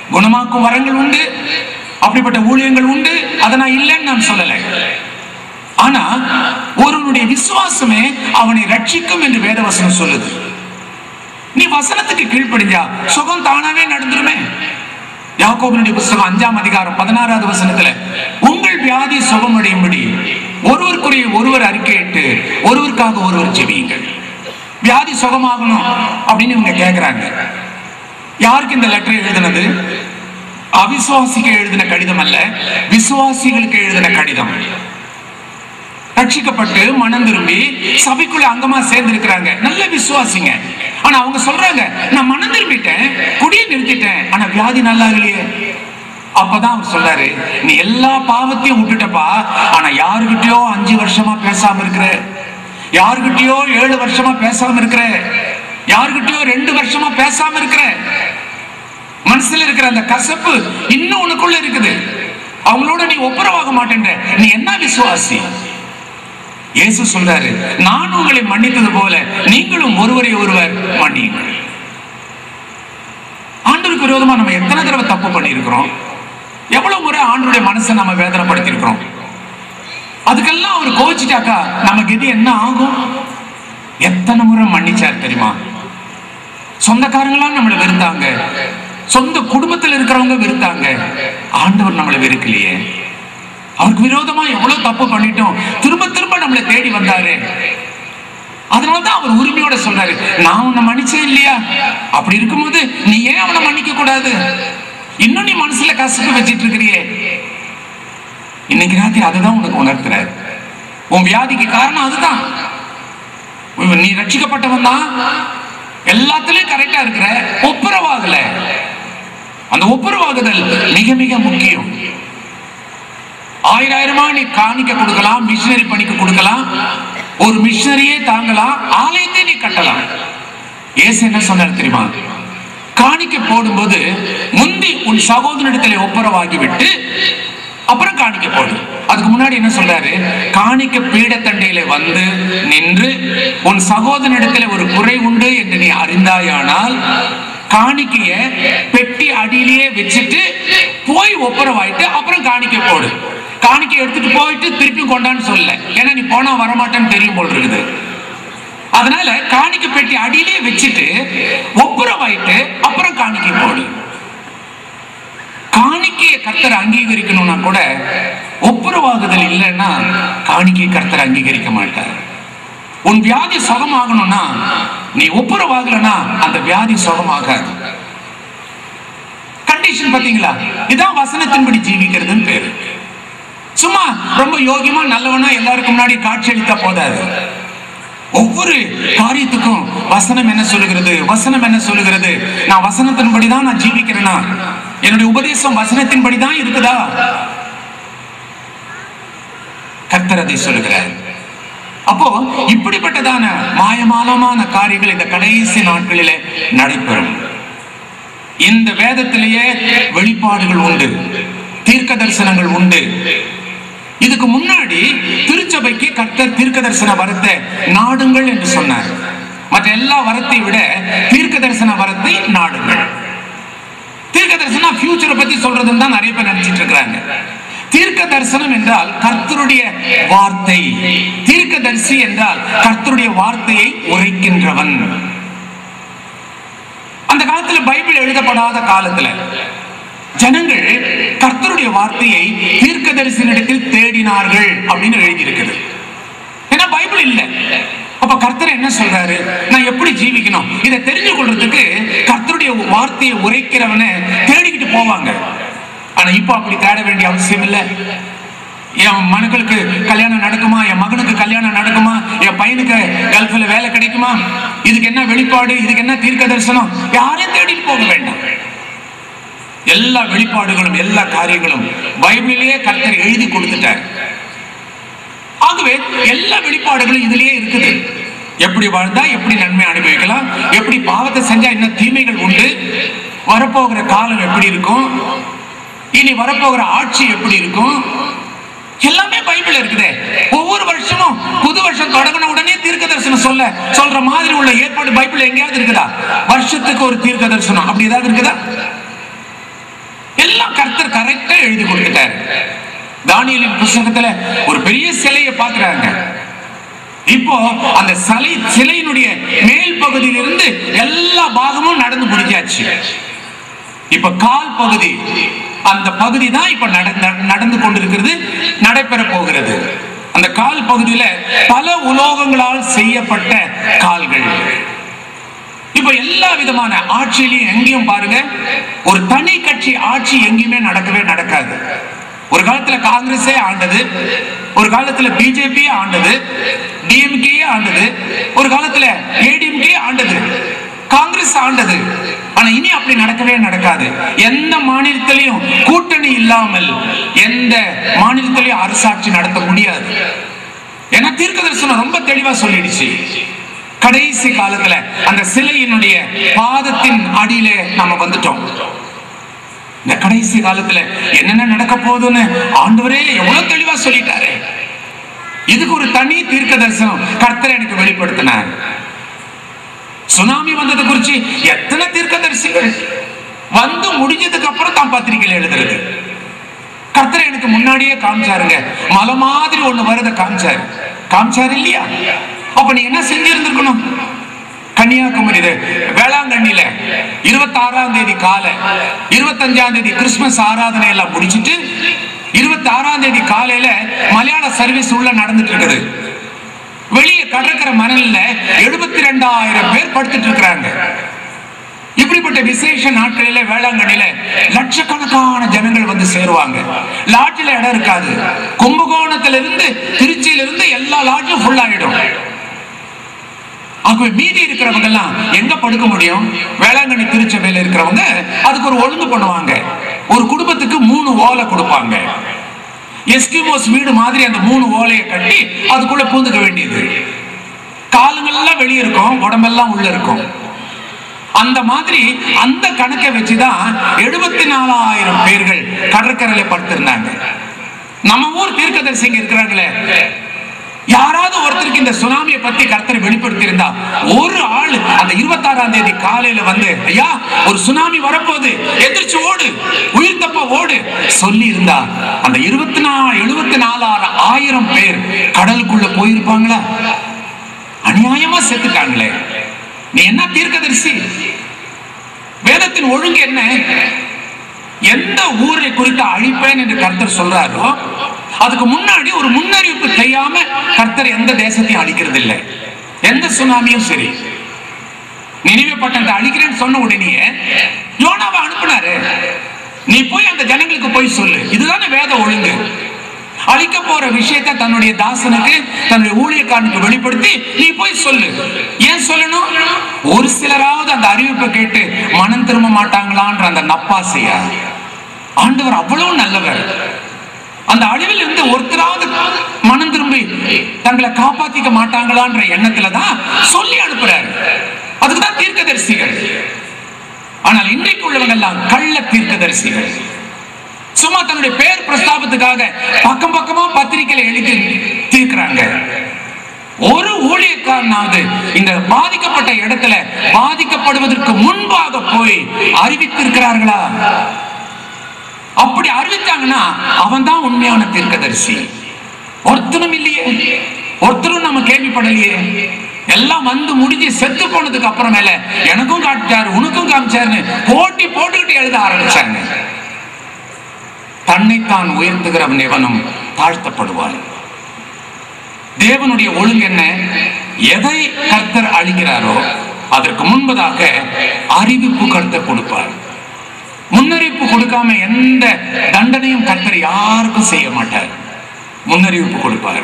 குணமாக்கும் வரங்கள் உண்டு அப்படிப்பட்ட ஊழியங்கள் உண்டு அதை நான் இல்லைன்னு நான் சொல்லலை ஆனா ஒருவனுடைய விசுவாசமே அவனை ரட்சிக்கும் என்று வேதவசனம் சொல்லுது நீ வசனத்துக்கு கீழ்ப்படிஞ்சா சுகம் தானாவே நடந்துருமே யாக்கோபனுடைய புஸ்தகம் அஞ்சாம் அதிகாரம் பதினாறாவது வசனத்துல உங்கள் வியாதி சுகமடையும்படி ஒருவருக்குரிய ஒருவர் அறிக்கையிட்டு ஒருவருக்காக ஒருவர் ஜெபியுங்கள் வியாதி சுகமாகணும் அப்படின்னு இவங்க கேக்குறாங்க யாருக்கு இந்த லெட்டர் எழுதினது அவிசுவாசிக்கு எழுதின கடிதம் அல்ல விசுவாசிகளுக்கு எழுதின கடிதம் ரட்சிக்கப்பட்டு மனம் திரும்பி சபைக்குள்ள அங்கமா சேர்ந்து இருக்கிறாங்க நல்ல விசுவாசிங்க ஆனா அவங்க சொல்றாங்க நான் மனம் திரும்பிட்டேன் குடியை நிறுத்திட்டேன் ஆனா வியாதி நல்லா இல்லையே அப்பதான் அவர் சொல்றாரு நீ எல்லா பாவத்தையும் விட்டுட்டப்பா ஆனா யாருகிட்டயோ அஞ்சு வருஷமா பேசாம இருக்கிற யாருகிட்டயோ ஏழு வருஷமா பேசாம இருக்கிற யாருகிட்டயோ ரெண்டு வருஷமா பேசாம இருக்கிற மனசுல இருக்கிற அந்த கசப்பு இன்னும் உனக்குள்ள இருக்குது அவங்களோட நீ ஒப்புரவாக மாட்டேன்ற நீ என்ன விசுவாசி இயேசு சொல்றாரு நான் உங்களை மன்னித்தது போல நீங்களும் ஒருவரை ஒருவர் மன்னியுங்கள் ஆண்டவருக்கு விரோதமா நம்ம எத்தனை தடவை தப்பு பண்ணியிருக்கிறோம் எவ்வளவு முறை ஆண்டருடைய மனசை நம்ம வேதனைப்படுத்தி இருக்கிறோம் அதுக்கெல்லாம் அவர் கோவிச்சிட்டாக்கா நமக்கு இது என்ன ஆகும் எத்தனை முறை மன்னிச்சார் தெரியுமா சொந்தக்காரங்களாம் நம்மளை வெறுத்தாங்க சொந்த குடும்பத்தில் இருக்கிறவங்க வெறுத்தாங்க ஆண்டவர் நம்மளை வெறுக்கலையே அவருக்கு விரோதமா எவ்வளவு தப்பு பண்ணிட்டோம் திரும்ப திரும்ப நம்மளை தேடி வந்தாரு அதனாலதான் அவர் உரிமையோட சொல்றாரு நான் உன்னை மன்னிச்சேன் இல்லையா அப்படி இருக்கும்போது நீ ஏன் அவனை மன்னிக்க கூடாது இன்னும் நீ மனசுல கசப்பு வச்சிட்டு இருக்கிறியே இன்னைக்கு ராத்திரி அதுதான் உனக்கு உணர்த்துறாரு உன் வியாதிக்கு காரணம் அதுதான் உன் நீ ரட்சிக்கப்பட்டவன் தான் எல்லாத்துலயும் கரெக்டா இருக்கிற ஒப்புரவாகல அந்த ஒப்புரவாகுதல் மிக மிக முக்கியம் ஆயிரம் ஆயிரமா நீ காணிக்க கொடுக்கலாம் மிஷினரி பணிக்கு கொடுக்கலாம் ஒரு மிஷினரியே தாங்கலாம் ஆலயத்தை நீ கட்டலாம் ஏசு என்ன சொன்னார் தெரியுமா காணிக்க போடும்போது முந்தி உன் சகோதரனிடத்திலே ஒப்புரவாகி விட்டு அப்புறம் காணிக்க போடு அதுக்கு முன்னாடி என்ன சொல்றாரு காணிக்க பீடத்தண்டையில வந்து நின்று உன் சகோதரனிடத்திலே ஒரு குறை உண்டு என்று நீ அறிந்தாயானால் காணிக்கைய பெட்டி அடியிலேயே வச்சுட்டு போய் ஒப்புரவாயிட்டு அப்புறம் காணிக்க போடு காணிக்கை எடுத்துட்டு போயிட்டு திருப்பி கொண்டான்னு சொல்லல ஏன்னா நீ போனா வரமாட்டேன்னு தெரியும் போல் இருக்குது அதனால காணிக்கை பெட்டி அடியிலேயே வச்சுட்டு ஒப்புரவாயிட்டு அப்புறம் காணிக்கை போடு காணிக்கையை கர்த்தர் அங்கீகரிக்கணும்னா கூட ஒப்புரவாகுதல் இல்லைன்னா காணிக்கை கர்த்தர் அங்கீகரிக்க மாட்டார் உன் வியாதி சுகமாகணும்னா நீ ஒப்புரவாகலனா அந்த வியாதி சுகமாகாது கண்டிஷன் பாத்தீங்களா இதான் வசனத்தின்படி ஜீவிக்கிறதுன்னு பேரு சும்மா ரொம்ப யோகியமா நல்லவனா எல்லாருக்கும் முன்னாடி காட்சி அளித்தா போதாது ஒவ்வொரு காரியத்துக்கும் வசனம் என்ன சொல்லுகிறது வசனம் என்ன சொல்லுகிறது நான் வசனத்தின்படி தான் நான் ஜீவிக்கிறேனா என்னுடைய உபதேசம் வசனத்தின்படி தான் இருக்குதா கர்த்தர் அதை சொல்லுகிறார் அப்போ இப்படிப்பட்டதான மாயமாலமான காரியங்கள் இந்த கடைசி நாட்களிலே நடைபெறும் இந்த வேதத்திலேயே வெளிப்பாடுகள் உண்டு தீர்க்க தரிசனங்கள் உண்டு இதுக்கு முன்னாடி திருச்சபைக்கு கர்த்தர் தீர்க்க தரிசன வரத்தை நாடுங்கள் என்று சொன்னார் மற்ற எல்லா வரத்தை விட தீர்க்க தரிசன வரத்தை நாடுங்கள் தீர்க்க தரிசனம் ஃபியூச்சரை பத்தி சொல்றதுன்னு தான் நிறைய பேர் நினைச்சிட்டு இருக்கிறாங்க தீர்க்க தரிசனம் என்றால் கர்த்தருடைய வார்த்தை தீர்க்க தரிசி என்றால் கர்த்தருடைய வார்த்தையை உரைக்கின்றவன் அந்த காலத்துல பைபிள் எழுதப்படாத காலத்துல ஜனங்கள் கர்த்தருடைய வார்த்தையை தீர்க்கதரிசனிடத்தில் தேடினார்கள் அப்படின்னு எழுதி இருக்குது ஏன்னா பைபிள் இல்ல அப்ப கர்த்தர் என்ன சொல்றாரு நான் எப்படி ஜீவிக்கணும் இதை தெரிஞ்சு கொள்றதுக்கு கர்த்தருடைய வார்த்தையை உரைக்கிறவனை தேடிக்கிட்டு போவாங்க ஆனா இப்ப அப்படி தேட வேண்டிய அவசியம் இல்லை என் மனுக்களுக்கு கல்யாணம் நடக்குமா என் மகனுக்கு கல்யாணம் நடக்குமா என் பையனுக்கு கல்ஃபில் வேலை கிடைக்குமா இதுக்கு என்ன வெளிப்பாடு இதுக்கு என்ன தீர்க்க தரிசனம் யாரையும் தேடிட்டு போக வேண்டாம் எல்லா வெளிப்பாடுகளும் எல்லா காரியங்களும் பைபிளிலேயே கர்த்தர் எழுதி கொடுத்துட்டார் ஆகவே எல்லா வெளிப்பாடுகளும் இதுலயே இருக்குது எப்படி வாழ்ந்தா எப்படி நன்மை அனுபவிக்கலாம் எப்படி பாவத்தை செஞ்சா என்ன தீமைகள் உண்டு வரப்போகிற காலம் எப்படி இருக்கும் இனி வரப்போகிற ஆட்சி எப்படி இருக்கும் எல்லாமே பைபிள் இருக்குதே ஒவ்வொரு வருஷமும் புது வருஷம் தொடங்கின உடனே தீர்க்க தரிசனம் சொல்ல சொல்ற மாதிரி உள்ள ஏற்பாடு பைபிள் எங்கேயாவது இருக்குதா வருஷத்துக்கு ஒரு தீர்க்க தரிசனம் அப்படி ஏதாவது இருக்குதா எல்லாம் கர்த்தர் கரெக்டா எழுதி கொடுத்துட்டாரு தானியலின் புஸ்தகத்துல ஒரு பெரிய சிலையை பார்க்கறாங்க இப்போ அந்த சிலை சிலையினுடைய மேல் பகுதியிலிருந்து எல்லா பாகமும் நடந்து முடிஞ்சாச்சு இப்ப கால் பகுதி அந்த பகுதி தான் இப்ப நடந்த- நடந்து கொண்டிருக்கிறது நடைபெற போகிறது அந்த கால் பகுதியில பல உலோகங்களால் செய்யப்பட்ட கால்கள் இப்ப எல்லா விதமான ஆட்சியிலையும் எங்கேயும் பாருங்க ஒரு தனி கட்சி ஆட்சி எங்கேயுமே நடக்கவே நடக்காது ஒரு காலத்துல காங்கிரஸே ஆண்டது ஒரு காலத்துல பிஜேபி ஆண்டது டிஎம்கே ஆண்டது ஒரு காலத்துல ஏடிஎம்கே ஆண்டது காங்கிரஸ் ஆண்டது ஆனா இனி அப்படி நடக்கவே நடக்காது எந்த மாநிலத்திலையும் கூட்டணி இல்லாமல் எந்த மாநிலத்திலையும் அரசாட்சி நடத்த முடியாது ஏன்னா தீர்க்க தரிசனம் ரொம்ப தெளிவா சொல்லிடுச்சு கடைசி காலத்துல அந்த சிலையினுடைய பாதத்தின் அடியிலே நாம வந்துட்டோம் இந்த கடைசி காலத்துல என்னென்ன நடக்க போகுதுன்னு ஆண்டவரே எவ்வளவு தெளிவா சொல்லிட்டாரு இதுக்கு ஒரு தனி தீர்க்க தரிசனம் கர்த்தர் எனக்கு வெளிப்படுத்தினார் சுனாமி வந்தது குறிச்சு எத்தனை தீர்க்கதரிசிகள் வந்து முடிஞ்சதுக்கு அப்புறம் தான் பத்திரிகையில் எழுதுறது கர்த்தர் எனக்கு முன்னாடியே காமிச்சாருங்க மலை மாதிரி ஒண்ணு வருத காமிச்சாரு காமிச்சாரு இல்லையா அப்ப நீ என்ன செஞ்சிருந்திருக்கணும் கன்னியாகுமரி இது வேளாங்கண்ணில இருபத்தி ஆறாம் தேதி காலை இருபத்தஞ்சாம் தேதி கிறிஸ்துமஸ் ஆராதனை எல்லாம் முடிச்சிட்டு இருபத்தி ஆறாம் தேதி காலையில மலையாள சர்வீஸ் உள்ள நடந்துட்டு இருக்குது வெளியே கடற்கரை மணல்ல எழுபத்தி ரெண்டாயிரம் பேர் படுத்துட்டு இருக்கிறாங்க இப்படிப்பட்ட விசேஷ நாட்களில வேளாங்கண்ணில லட்சக்கணக்கான ஜனங்கள் வந்து சேருவாங்க லாட்ஜில் இடம் இருக்காது கும்பகோணத்துல இருந்து திருச்சியில இருந்து எல்லா லாட்ஜும் ஃபுல் ஆயிடும் ஆகவே மீதி இருக்கிறவங்க எல்லாம் எங்க படுக்க முடியும் வேளாங்கண்ணி திருச்சபையில இருக்கிறவங்க அதுக்கு ஒரு ஒழுங்கு பண்ணுவாங்க ஒரு குடும்பத்துக்கு மூணு ஓலை கொடுப்பாங்க எஸ்கிமோஸ் வீடு மாதிரி அந்த மூணு ஓலையை கட்டி அதுக்குள்ள பூந்துக்க வேண்டியது காலுங்கள்லாம் வெளியே இருக்கும் உடம்பெல்லாம் உள்ள இருக்கும் அந்த மாதிரி அந்த கணக்கை வச்சுதான் எழுபத்தி நாலாயிரம் பேர்கள் கடற்கரையில படுத்திருந்தாங்க நம்ம ஊர் தீர்க்கதரிசிங்க இருக்கிறாங்களே யாராவது ஒருத்தருக்கு இந்த சுனாமியை பத்தி கர்த்தர் வெளிப்படுத்தி இருந்தா ஒரு ஆள் அந்த இருபத்தாறாம் தேதி காலையில வந்து ஐயா ஒரு சுனாமி வரப்போகுது எந்திரிச்சு ஓடு உயிர் தப்ப ஓடு சொல்லி இருந்தா அந்த இருபத்தி நாலு எழுபத்தி நாலாயிரம் ஆயிரம் பேர் கடலுக்குள்ள போயிருப்பாங்களா அநியாயமா செத்துட்டாங்களே நீ என்ன தீர்க்கதரிசி வேதத்தின் ஒழுங்கு என்ன எந்த ஊரை குறித்து அழிப்பேன் என்று கர்த்தர் சொல்றாரோ அதுக்கு முன்னாடி ஒரு முன்னறிவிப்பு செய்யாம கர்த்தர் எந்த தேசத்தையும் அழிக்கிறது இல்லை எந்த சுனாமியும் சரி நினைவு பட்டணத்தை அழிக்கிறேன்னு சொன்ன உடனே யோனாவை அனுப்புனாரு நீ போய் அந்த ஜனங்களுக்கு போய் சொல்லு இதுதானே வேத ஒழுங்கு அழிக்க போற விஷயத்தை தன்னுடைய தாசனுக்கு தன்னுடைய ஊழியக்காரனுக்கு வெளிப்படுத்தி நீ போய் சொல்லு ஏன் சொல்லணும் ஒரு சிலராவது அந்த அறிவிப்பை கேட்டு மனம் திரும்ப மாட்டாங்களான்ற அந்த நப்பாசையா ஆண்டவர் அவ்வளவு நல்லவர் அந்த அழிவில் இருந்து ஒருத்தராவது மனம் திரும்பி தங்களை காப்பாத்திக்க மாட்டாங்களான்ற எண்ணத்துல தான் சொல்லி அனுப்புறாரு அதுக்குதான் தீர்க்கதரிசிகள் ஆனால் இன்றைக்கு உள்ளவங்க எல்லாம் கள்ள தீர்க்கதரிசிகள் சும்மா தன்னுடைய பேர் பிரஸ்தாபத்துக்காக பக்கம் பக்கமா பத்திரிகையில எழுதி தீர்க்கிறாங்க ஒரு ஊழியக்காரனாவது இந்த பாதிக்கப்பட்ட இடத்துல பாதிக்கப்படுவதற்கு முன்பாக போய் அறிவித்திருக்கிறார்களா அப்படி அறிவித்தாங்கன்னா அவன் தான் உண்மையான தீர்க்கதரிசி ஒருத்தனும் இல்லையே ஒருத்தரும் நம்ம கேள்விப்படலையே எல்லாம் வந்து முடிஞ்சு செத்து போனதுக்கு அப்புறமேல எனக்கும் காமிச்சாரு உனக்கும் காமிச்சாருன்னு போட்டி போட்டுக்கிட்டு எழுத ஆரம்பிச்சாங்க தன்னைத்தான் உயர்த்துகிறவன் எவனும் தாழ்த்தப்படுவான் தேவனுடைய ஒழுங்கு என்ன எதை கர்த்தர் அழிக்கிறாரோ அதற்கு முன்பதாக அறிவிப்பு கர்த்தர் கொடுப்பார் முன்னறிவிப்பு கொடுக்காம எந்த தண்டனையும் கர்த்தர் யாருக்கும் செய்ய மாட்டார் முன்னறிவிப்பு கொடுப்பார்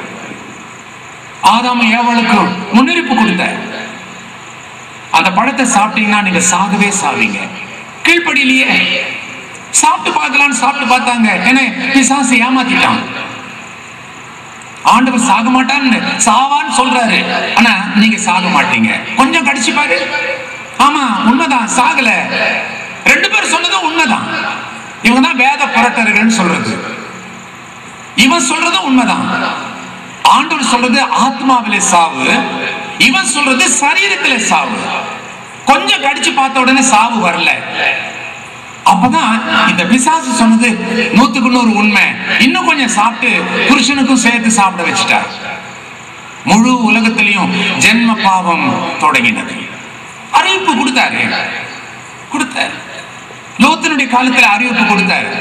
ஆதாம ஏவலுக்கும் முன்னறிவிப்பு கொடுத்தார் அந்த பழத்தை சாப்பிட்டீங்கன்னா நீங்க சாகவே சாவீங்க கீழ்ப்படியிலேயே சாப்பிட்டு பார்க்கலாம்னு சாப்பிட்டு பார்த்தாங்க ஏன்னா பிசாசு ஏமாத்திட்டான் ஆண்டவர் சாக மாட்டான்னு சாவான்னு சொல்றாரு ஆனா நீங்க சாக மாட்டீங்க கொஞ்சம் கடிச்சு பாரு ஆமா உண்மைதான் சாகல ரெண்டு பேர் சொன்னதும் உண்மைதான் இவங்க தான் வேத புரட்டர்கள்னு சொல்றது இவன் சொல்றதும் உண்மைதான் ஆண்டவர் சொல்றது ஆத்மாவிலே சாவு இவன் சொல்றது சரீரத்திலே சாவு கொஞ்சம் கடிச்சு பார்த்த உடனே சாவு வரல அப்பதான் இந்த பிசாசு சொன்னது நூத்துக்கு நூறு உண்மை இன்னும் கொஞ்சம் சாப்பிட்டு புருஷனுக்கும் சேர்த்து சாப்பிட வச்சுட்டார் முழு உலகத்திலையும் ஜென்ம பாவம் தொடங்கினது அறிவிப்பு கொடுத்தாரு கொடுத்தாரு லோத்தனுடைய காலத்துல அறிவிப்பு கொடுத்தாரு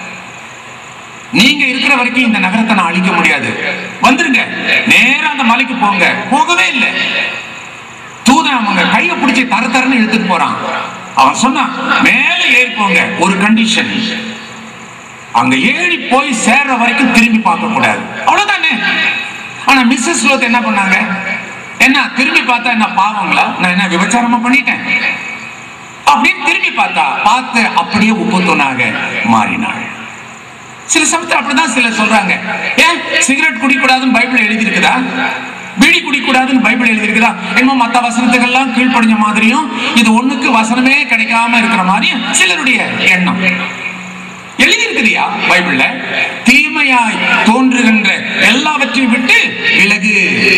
நீங்க இருக்கிற வரைக்கும் இந்த நகரத்தை நான் அழிக்க முடியாது வந்துருங்க நேரா அந்த மலைக்கு போங்க போகவே இல்லை தூதன் அவங்க கையை பிடிச்சி தர தரன்னு இழுத்துட்டு போறான் அவன் சொன்னான் மேல ஏறி போங்க ஒரு கண்டிஷன் அங்க ஏறி போய் சேர்ற வரைக்கும் திரும்பி பார்க்க கூடாது அவ்வளவுதானே ஆனா மிஸ்ஸஸ் லோத் என்ன பண்ணாங்க என்ன திரும்பி பார்த்தா என்ன பாவங்களா நான் என்ன விபச்சாரமா பண்ணிட்டேன் அப்படின்னு திரும்பி பார்த்தா பார்த்து அப்படியே உப்பு தூணாக மாறினாள் சில சமயத்தில் அப்படிதான் சிலர் சொல்றாங்க ஏன் சிகரெட் குடிக்கூடாதுன்னு பைபிள் எழுதியிருக்குதா பீடி குடிக்கூடாதுன்னு பைபிள் எழுதியிருக்குதா என்னமோ மத்த வசனத்துக்கெல்லாம் கீழ்ப்படிஞ்ச மாதிரியும் இது ஒண்ணுக்கு வசனமே கிடைக்காம இருக்கிற மாதிரியும் சிலருடைய எண்ணம் எழுதியிருக்குதியா பைபிள்ல தீமையாய் தோன்றுகின்ற எல்லாவற்றையும் விட்டு விலகு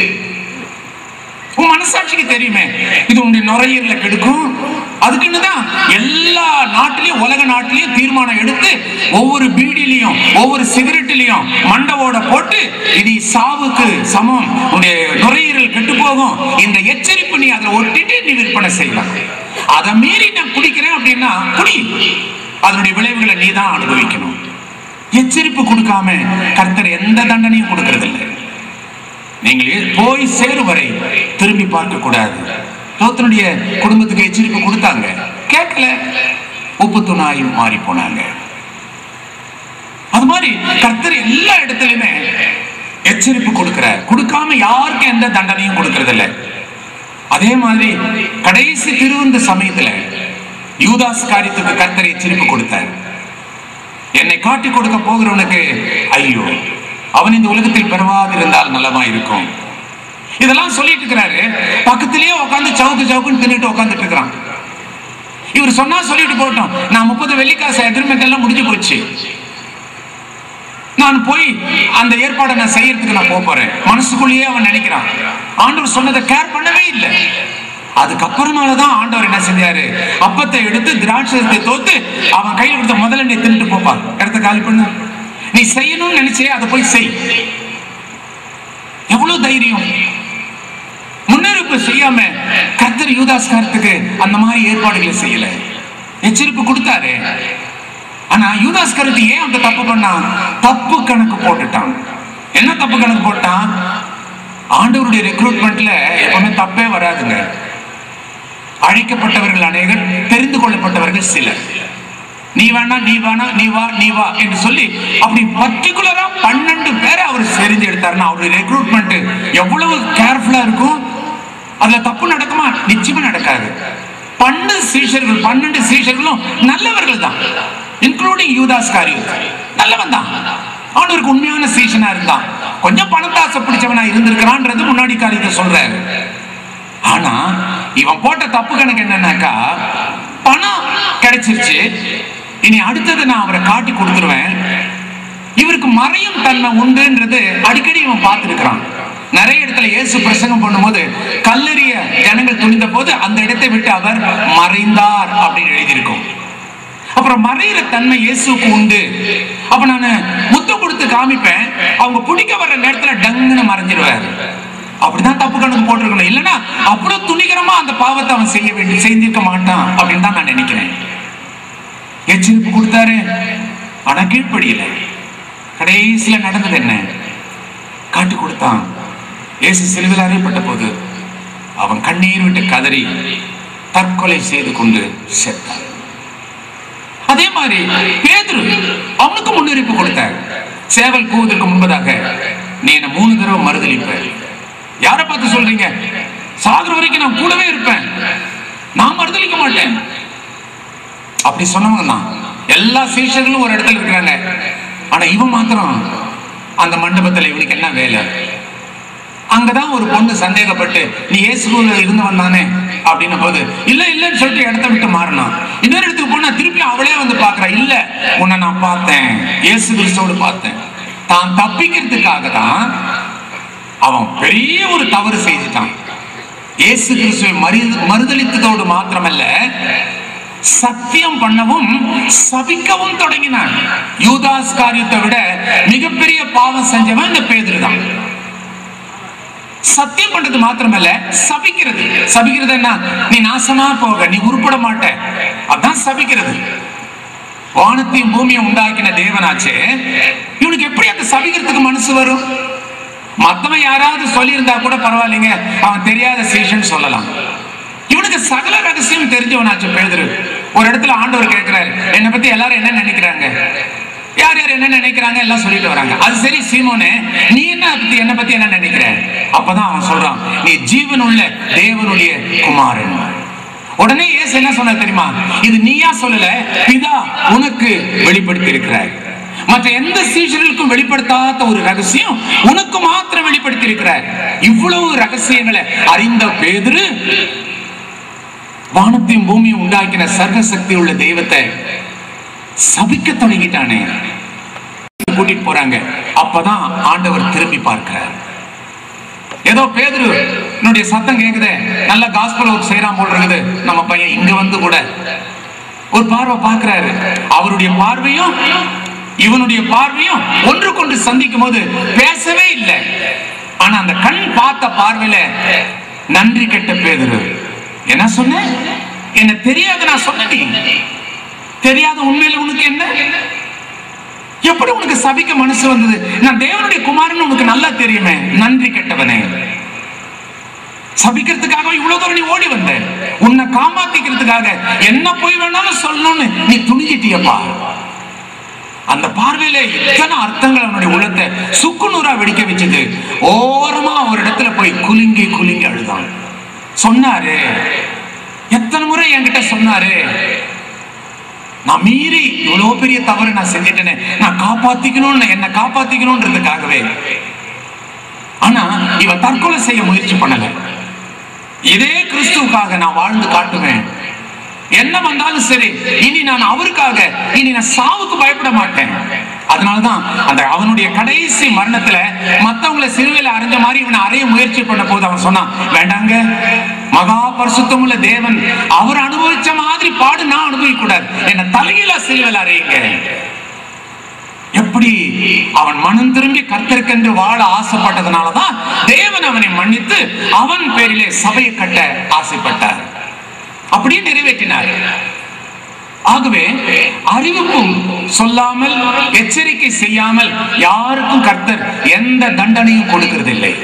உன் மனசாட்சிக்கு தெரியுமே இது உன்னுடைய நுரையீரல கெடுக்கும் அதுக்குன்னு தான் எல்லா நாட்டிலையும் உலக நாட்டிலையும் தீர்மானம் எடுத்து ஒவ்வொரு பீடிலையும் ஒவ்வொரு சிகரெட்டிலையும் மண்டவோட போட்டு இது சாவுக்கு சமம் உன்னுடைய நுரையீரல் கெட்டு போகும் இந்த எச்சரிப்பு நீ அதை ஒட்டிட்டு நீ விற்பனை செய்யலாம் அதை மீறி நான் குடிக்கிறேன் அப்படின்னா குடி அதனுடைய விளைவுகளை நீ தான் அனுபவிக்கணும் எச்சரிப்பு கொடுக்காம கர்த்தர் எந்த தண்டனையும் கொடுக்கறது இல்லை நீங்கள் போய் சேரும் வரை திரும்பி பார்க்க கூடாது லோத்தனுடைய குடும்பத்துக்கு எச்சரிப்பு கொடுத்தாங்க கேட்கல உப்பு துணாயும் மாறி போனாங்க அது மாதிரி கர்த்தர் எல்லா இடத்துலயுமே எச்சரிப்பு கொடுக்கிறார் கொடுக்காம யாருக்கும் எந்த தண்டனையும் கொடுக்கறது இல்ல அதே மாதிரி கடைசி திருவந்த சமயத்துல யூதாஸ் காரியத்துக்கு கர்த்தர் எச்சரிப்பு கொடுத்தார் என்னை காட்டி கொடுக்க போகிறவனுக்கு ஐயோ அவன் இந்த உலகத்தில் பெறவாதிருந்தால் நல்லமா இருக்கும் இதெல்லாம் சொல்லிட்டு இருக்கிறாரு பக்கத்திலேயே உட்காந்து சவுக்கு சவுக்குன்னு தின்னுட்டு உட்காந்துட்டு இருக்கிறான் இவர் சொன்னா சொல்லிட்டு போட்டோம் நான் முப்பது வெள்ளிக்காசு அக்ரிமெண்ட் எல்லாம் முடிஞ்சு போச்சு நான் போய் அந்த ஏற்பாடை நான் செய்யறதுக்கு நான் போக போறேன் மனசுக்குள்ளேயே அவன் நினைக்கிறான் ஆண்டவர் சொன்னதை கேர் பண்ணவே இல்லை அதுக்கப்புறமாலதான் ஆண்டவர் என்ன செஞ்சாரு அப்பத்தை எடுத்து திராட்சத்தை தோத்து அவன் கையில் கொடுத்த முதல்ல நீ தின்னுட்டு போப்பா இடத்த காலி பண்ணு நீ செய்யணும்னு நினைச்சே அதை போய் செய் எவ்வளவு தைரியம் முன்னெடுப்பு செய்யாம கர்த்தர் யூதாஸ்காரத்துக்கு அந்த மாதிரி ஏற்பாடுகளை செய்யல எச்சரிப்பு கொடுத்தாரு ஆனா யூதாஸ் கருத்து ஏன் அந்த தப்பு பண்ணான் தப்பு கணக்கு போட்டுட்டான் என்ன தப்பு கணக்கு போட்டான் ஆண்டவருடைய ரெக்ரூட்மெண்ட்ல எப்பவுமே தப்பே வராதுங்க அழைக்கப்பட்டவர்கள் அநேகர் தெரிந்து கொள்ளப்பட்டவர்கள் சிலர் நீ வேணா நீ வேணா நீ வா நீ வா என்று சொல்லி அப்படி பர்டிகுலரா பன்னெண்டு பேரை அவர் செறிஞ்சு எடுத்தாருன்னா அவருடைய ரெக்ரூட்மெண்ட் எவ்வளவு கேர்ஃபுல்லா இருக்கும் அதுல தப்பு நடக்குமா நிச்சயமா நடக்காது பன்னெண்டு சீஷர்கள் பன்னெண்டு சீஷர்களும் நல்லவர்கள் தான் இன்க்ளூடிங் யூதாஸ் காரியத் நல்லவன் தான் அவனுக்கு உண்மையான சீஷனா இருந்தான் கொஞ்சம் பணத்தாசை பிடிச்சவனா இருந்திருக்கிறான்றது முன்னாடி காரியத்தை சொல்றாரு ஆனா இவன் போட்ட தப்பு கணக்கு என்னன்னாக்கா பணம் கிடைச்சிருச்சு இனி அடுத்தது நான் அவரை காட்டி கொடுத்துருவேன் இவருக்கு மறையும் தன்மை உண்டுன்றது அடிக்கடி இவன் பார்த்துருக்கிறான் நிறைய இடத்துல இயேசு பிரசங்கம் பண்ணும்போது கல்லறிய ஜனங்கள் துணிந்த போது அந்த இடத்தை விட்டு அவர் மறைந்தார் அப்படின்னு எழுதியிருக்கும் அப்புறம் மறையிற தன்மை இயேசுக்கு உண்டு அப்ப நான் முத்தம் கொடுத்து காமிப்பேன் அவங்க பிடிக்க வர்ற நேரத்துல டங்குன்னு மறைஞ்சிருவார் அப்படிதான் தப்பு கணக்கு போட்டிருக்கணும் இல்லைன்னா அவ்வளவு துணிகரமா அந்த பாவத்தை அவன் செய்ய வேண்டி செய்திருக்க மாட்டான் அப்படின்னு தான் நான் நினைக்கிறேன் எச்சரிப்பு கொடுத்தாரு ஆனா கீழ்ப்படியல கடைசியில நடந்தது என்ன காட்டு கொடுத்தான் இயேசு சிலுவில் அறியப்பட்ட போது அவன் கண்ணீர் விட்டு கதறி தற்கொலை செய்து கொண்டு செத்தான் அதே மாதிரி பேதுரு அவனுக்கு முன்னறிப்பு கொடுத்தார் சேவல் கூவதற்கு முன்பதாக நீ என்ன மூணு தடவை மறுதளிப்ப யாரை பார்த்து சொல்றீங்க சாகுற வரைக்கும் நான் கூடவே இருப்பேன் நான் மறுதளிக்க மாட்டேன் அப்படி சொன்னவங்க தான் எல்லா சீஷர்களும் ஒரு இடத்துல இருக்கிறாங்க ஆனா இவன் மாத்திரம் அந்த மண்டபத்துல இவனுக்கு என்ன வேலை அங்கதான் ஒரு பொண்ணு சந்தேகப்பட்டு நீ இயேசுல இருந்தவன் தானே அப்படின்ன போது இல்ல இல்லன்னு சொல்லிட்டு இடத்த விட்டு மாறினான் இன்னொரு இடத்துக்கு போனா திருப்பி அவளே வந்து பாக்குறா இல்ல உன்னை நான் பார்த்தேன் இயேசு கிறிஸ்தோடு பார்த்தேன் தான் தப்பிக்கிறதுக்காக தான் அவன் பெரிய ஒரு தவறு செய்துட்டான் இயேசு கிறிஸ்துவை மறு மறுதளித்ததோடு மாத்திரமல்ல சத்தியம் பண்ணவும் சபிக்கவும் தொடங்கினான் யூதாஸ் காரியத்தை விட மிகப்பெரிய பாவம் செஞ்சவன் இந்த பேதுரு தான் சத்தியம் பண்றது மாத்திரமல்ல சபிக்கிறது சபிக்கிறது என்ன நீ நாசமா போக நீ உருப்பட மாட்ட அதான் சபிக்கிறது வானத்தையும் பூமியை உண்டாக்கின தேவனாச்சே இவனுக்கு எப்படி அந்த சபிக்கிறதுக்கு மனசு வரும் மத்தவன் யாராவது சொல்லியிருந்தா கூட பரவாயில்லைங்க அவன் தெரியாத சீஷன் சொல்லலாம் இவனுக்கு சகல ரகசியம் தெரிஞ்சவனாச்சு பேதுரு ஒரு இடத்துல ஆண்டவர் கேட்கிறாரு என்னை பத்தி எல்லாரும் என்ன நினைக்கிறாங்க யார் யார் என்ன நினைக்கிறாங்க எல்லாம் சொல்லிட்டு வராங்க அது சரி சீமோனே நீ என்ன பத்தி என்ன பத்தி என்ன நினைக்கிற அப்பதான் அவன் சொல்றான் நீ ஜீவனுள்ள தேவனுடைய குமாரன் உடனே இயேசு என்ன சொன்ன தெரியுமா இது நீயா சொல்லல பிதா உனக்கு வெளிப்படுத்தி இருக்கிறார் மற்ற எந்த சீஷர்களுக்கும் வெளிப்படுத்தாத ஒரு ரகசியம் உனக்கு மாத்திரம் வெளிப்படுத்தி இருக்கிறார் இவ்வளவு ரகசியங்களை அறிந்த பேதுரு வானத்தையும் பூமியும் உண்டாக்கின சர்வ சக்தி உள்ள தெய்வத்தை சபிக்க தொடங்கிட்டானே கூட்டிட்டு போறாங்க அப்பதான் ஆண்டவர் திரும்பி பார்க்கிறார் ஏதோ பேதுரு என்னுடைய சத்தம் கேக்குதே நல்ல காஸ்பல் ஒர்க் செய்யறான் போல் இருக்குது நம்ம பையன் இங்க வந்து கூட ஒரு பார்வை பார்க்கிறாரு அவருடைய பார்வையும் இவனுடைய பார்வையும் ஒன்று கொண்டு சந்திக்கும் போது பேசவே இல்லை ஆனா அந்த கண் பார்த்த பார்வையில நன்றி கெட்ட பேதுரு என்ன சொன்ன என்ன தெரியாது நான் சொன்னேன் தெரியாத உண்மையில உனக்கு என்ன எப்படி உனக்கு சபிக்க மனசு வந்தது நான் தேவனுடைய குமாரன் உனக்கு நல்லா தெரியுமே நன்றி கெட்டவனே சபிக்கிறதுக்காக இவ்வளவு தூரம் நீ ஓடி வந்த உன்னை காப்பாத்திக்கிறதுக்காக என்ன போய் வேணாலும் சொல்லணும்னு நீ துணிஞ்சிட்டியப்பா அந்த பார்வையில இத்தனை அர்த்தங்கள் அவனுடைய உள்ளத்தை சுக்குநூறா வெடிக்க வச்சது ஓரமா ஒரு இடத்துல போய் குலுங்கி குலுங்கி அழுதான் சொன்னாரு எத்தனை முறை என்கிட்ட சொன்னாரு நான் மீறி இவ்வளவு பெரிய தவறு நான் செஞ்சிட்டேனே நான் காப்பாத்திக்கணும்னு என்ன காப்பாத்திக்கணும்ன்றதுக்காகவே ஆனா இவன் தற்கொலை செய்ய முயற்சி பண்ணல இதே கிறிஸ்துவுக்காக நான் வாழ்ந்து காட்டுவேன் என்ன வந்தாலும் சரி இனி நான் அவருக்காக இனி நான் சாவுக்கு பயப்பட மாட்டேன் அதனாலதான் அந்த அவனுடைய கடைசி மரணத்துல மத்தவங்களை சிறுவையில அரைஞ்ச மாதிரி இவனை அறைய முயற்சி பண்ண போது அவன் சொன்னான் வேண்டாங்க மகா பரிசுத்தமுள்ள தேவன் அவர் அனுபவிச்ச மாதிரி பாடு நான் அனுபவிக்க கூடாது என்ன தலையில சிலுவையில் அறையுங்க எப்படி அவன் மனம் திரும்பி கர்த்தருக்கென்று வாழ ஆசைப்பட்டதுனாலதான் தேவன் அவனை மன்னித்து அவன் பேரிலே சபையை கட்ட ஆசைப்பட்டார் அப்படியே நிறைவேற்றினார் ஆகவே அறிவிப்பும் சொல்லாமல் எச்சரிக்கை செய்யாமல் யாருக்கும் கர்த்தர் எந்த தண்டனையும் கொடுக்கிறதில்லை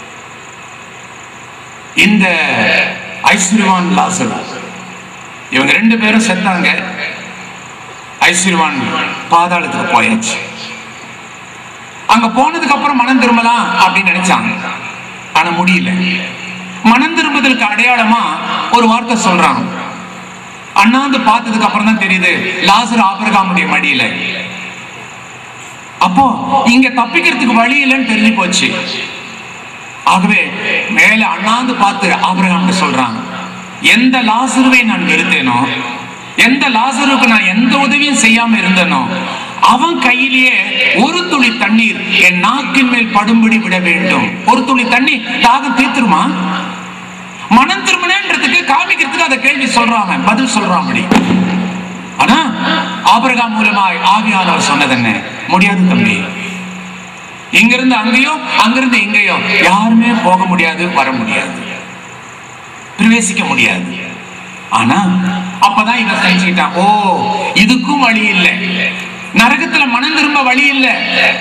இந்த ஐஸ்வர்யவான் லாசர் இவங்க ரெண்டு பேரும் செத்தாங்க ஐஸ்வர்யவான் பாதாளத்துக்கு போயாச்சு அங்க போனதுக்கு அப்புறம் மனம் திரும்பலாம் அப்படின்னு நினைச்சாங்க ஆனா முடியல மனம் திரும்புதலுக்கு அடையாளமா ஒரு வார்த்தை சொல்றான் அண்ணாந்து பார்த்ததுக்கு அப்புறம் தான் தெரியுது லாசர் ஆபிரகாமுடைய மடியில அப்போ இங்க தப்பிக்கிறதுக்கு வழி இல்லைன்னு தெரிஞ்சு போச்சு ஆகவே மேல அண்ணாந்து பார்த்து ஆபிரகாம் சொல்றான் எந்த லாசருவை நான் வெறுத்தேனோ எந்த லாசருக்கு நான் எந்த உதவியும் செய்யாம இருந்தேனோ அவன் கையிலேயே ஒரு துளி தண்ணீர் என் நாக்கின் மேல் படும்படி விட வேண்டும் ஒரு துளி தண்ணீர் தாகம் தீர்த்துருமா மனம் திரும்பினேன்றதுக்கு காமிக்கிறதுக்கு அந்த கேள்வி சொல்றான் அவன், பதில் சொல்றான் அப்படி ஆனா ஆபிரகாம் மூலமாய் ஆவியானவர் சொன்னது என்ன முடியாது தம்பி இங்கிருந்து அங்கேயோ அங்கிருந்து இங்கேயோ யாருமே போக முடியாது வர முடியாது பிரவேசிக்க முடியாது ஆனா அப்பதான் இவன் செஞ்சுக்கிட்டான் ஓ இதுக்கும் வழி இல்லை நரகத்துல மனம் திரும்ப வழி இல்லை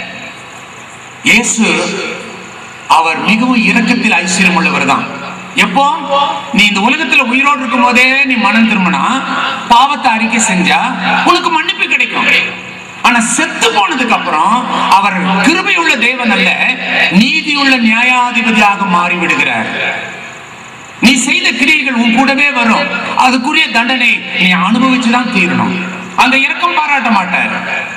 இயேசு அவர் மிகவும் இரக்கத்தில் ஐஸ்வர்யம் உள்ளவர் தான் எப்போ நீ இந்த உலகத்துல உயிரோடு இருக்கும் போதே நீ மனம் திரும்பினா பாவத்தை அறிக்கை செஞ்சா உனக்கு மன்னிப்பு கிடைக்கும் ஆனா செத்து போனதுக்கு அப்புறம் அவர் கிருபையுள்ள தேவன் அல்ல நீதியுள்ள நியாயாதிபதியாக மாறி விடுகிறார் நீ செய்த கிரியைகள் உன் கூடவே வரும் அதுக்குரிய தண்டனை நீ அனுபவிச்சுதான் தீரணும் அந்த இரக்கம் பாராட்ட மாட்டார்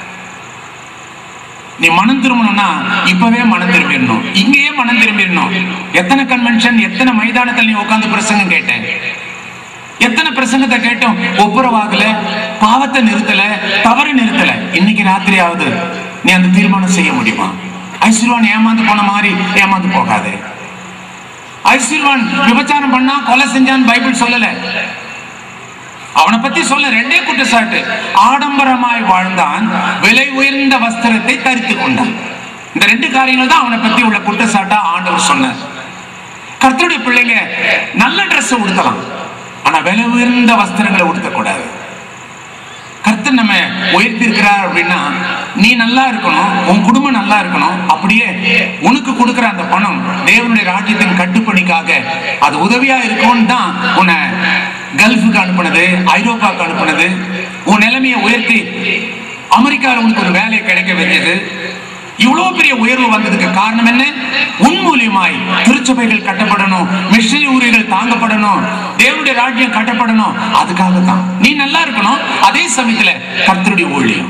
நீ மனம் திரும்பணும்னா இப்பவே மனம் திரும்பிடணும் இங்கேயே மனம் திரும்பிடணும் எத்தனை கன்வென்ஷன் எத்தனை மைதானத்தில் நீ உட்கார்ந்து பிரசங்கம் கேட்டேன் எத்தனை பிரசங்கத்தை கேட்டோம் ஒப்புரவாகல பாவத்தை நிறுத்தல தவறு நிறுத்தல இன்னைக்கு ராத்திரியாவது நீ அந்த தீர்மானம் செய்ய முடியுமா ஐஸ்வர்வான் ஏமாந்து போன மாதிரி ஏமாந்து போகாதே ஐஸ்வர்வான் விபச்சாரம் பண்ணா கொலை செஞ்சான்னு பைபிள் சொல்லல அவனை பத்தி சொல்ல ரெண்டே குற்றச்சாட்டு ஆடம்பரமாய் வாழ்ந்தான் விலை உயர்ந்த வஸ்திரத்தை தரித்து கொண்டான் இந்த ரெண்டு காரியங்கள் தான் அவனை பத்தி உள்ள குற்றச்சாட்டா ஆண்டவர் சொன்னார் கர்த்தருடைய பிள்ளைங்க நல்ல ட்ரெஸ் உடுத்தலாம் ஆனா விலை உயர்ந்த வஸ்திரங்களை உடுத்தக்கூடாது கர்த்தர் நம்ம உயர்த்தி இருக்கிறார் அப்படின்னா நீ நல்லா இருக்கணும் உன் குடும்பம் நல்லா இருக்கணும் அப்படியே உனக்கு கொடுக்கிற அந்த பணம் தேவனுடைய ராஜ்யத்தின் கட்டுப்பணிக்காக அது உதவியா இருக்கும்னு தான் உன்னை கல்ஃபுக்கு அனுப்புனது ஐரோப்பாவுக்கு அனுப்புனது உன் நிலைமையை உயர்த்தி அமெரிக்காவில் உனக்கு ஒரு வேலை கிடைக்க வச்சது இவ்வளவு பெரிய உயர்வு வந்ததுக்கு காரணம் என்ன உன் மூலியமாய் திருச்சபைகள் கட்டப்படணும் மிஷனரி ஊழியர்கள் தாங்கப்படணும் தேவனுடைய ராஜ்யம் கட்டப்படணும் அதுக்காக தான் நீ நல்லா இருக்கணும் அதே சமயத்துல கர்த்தருடைய ஊழியம்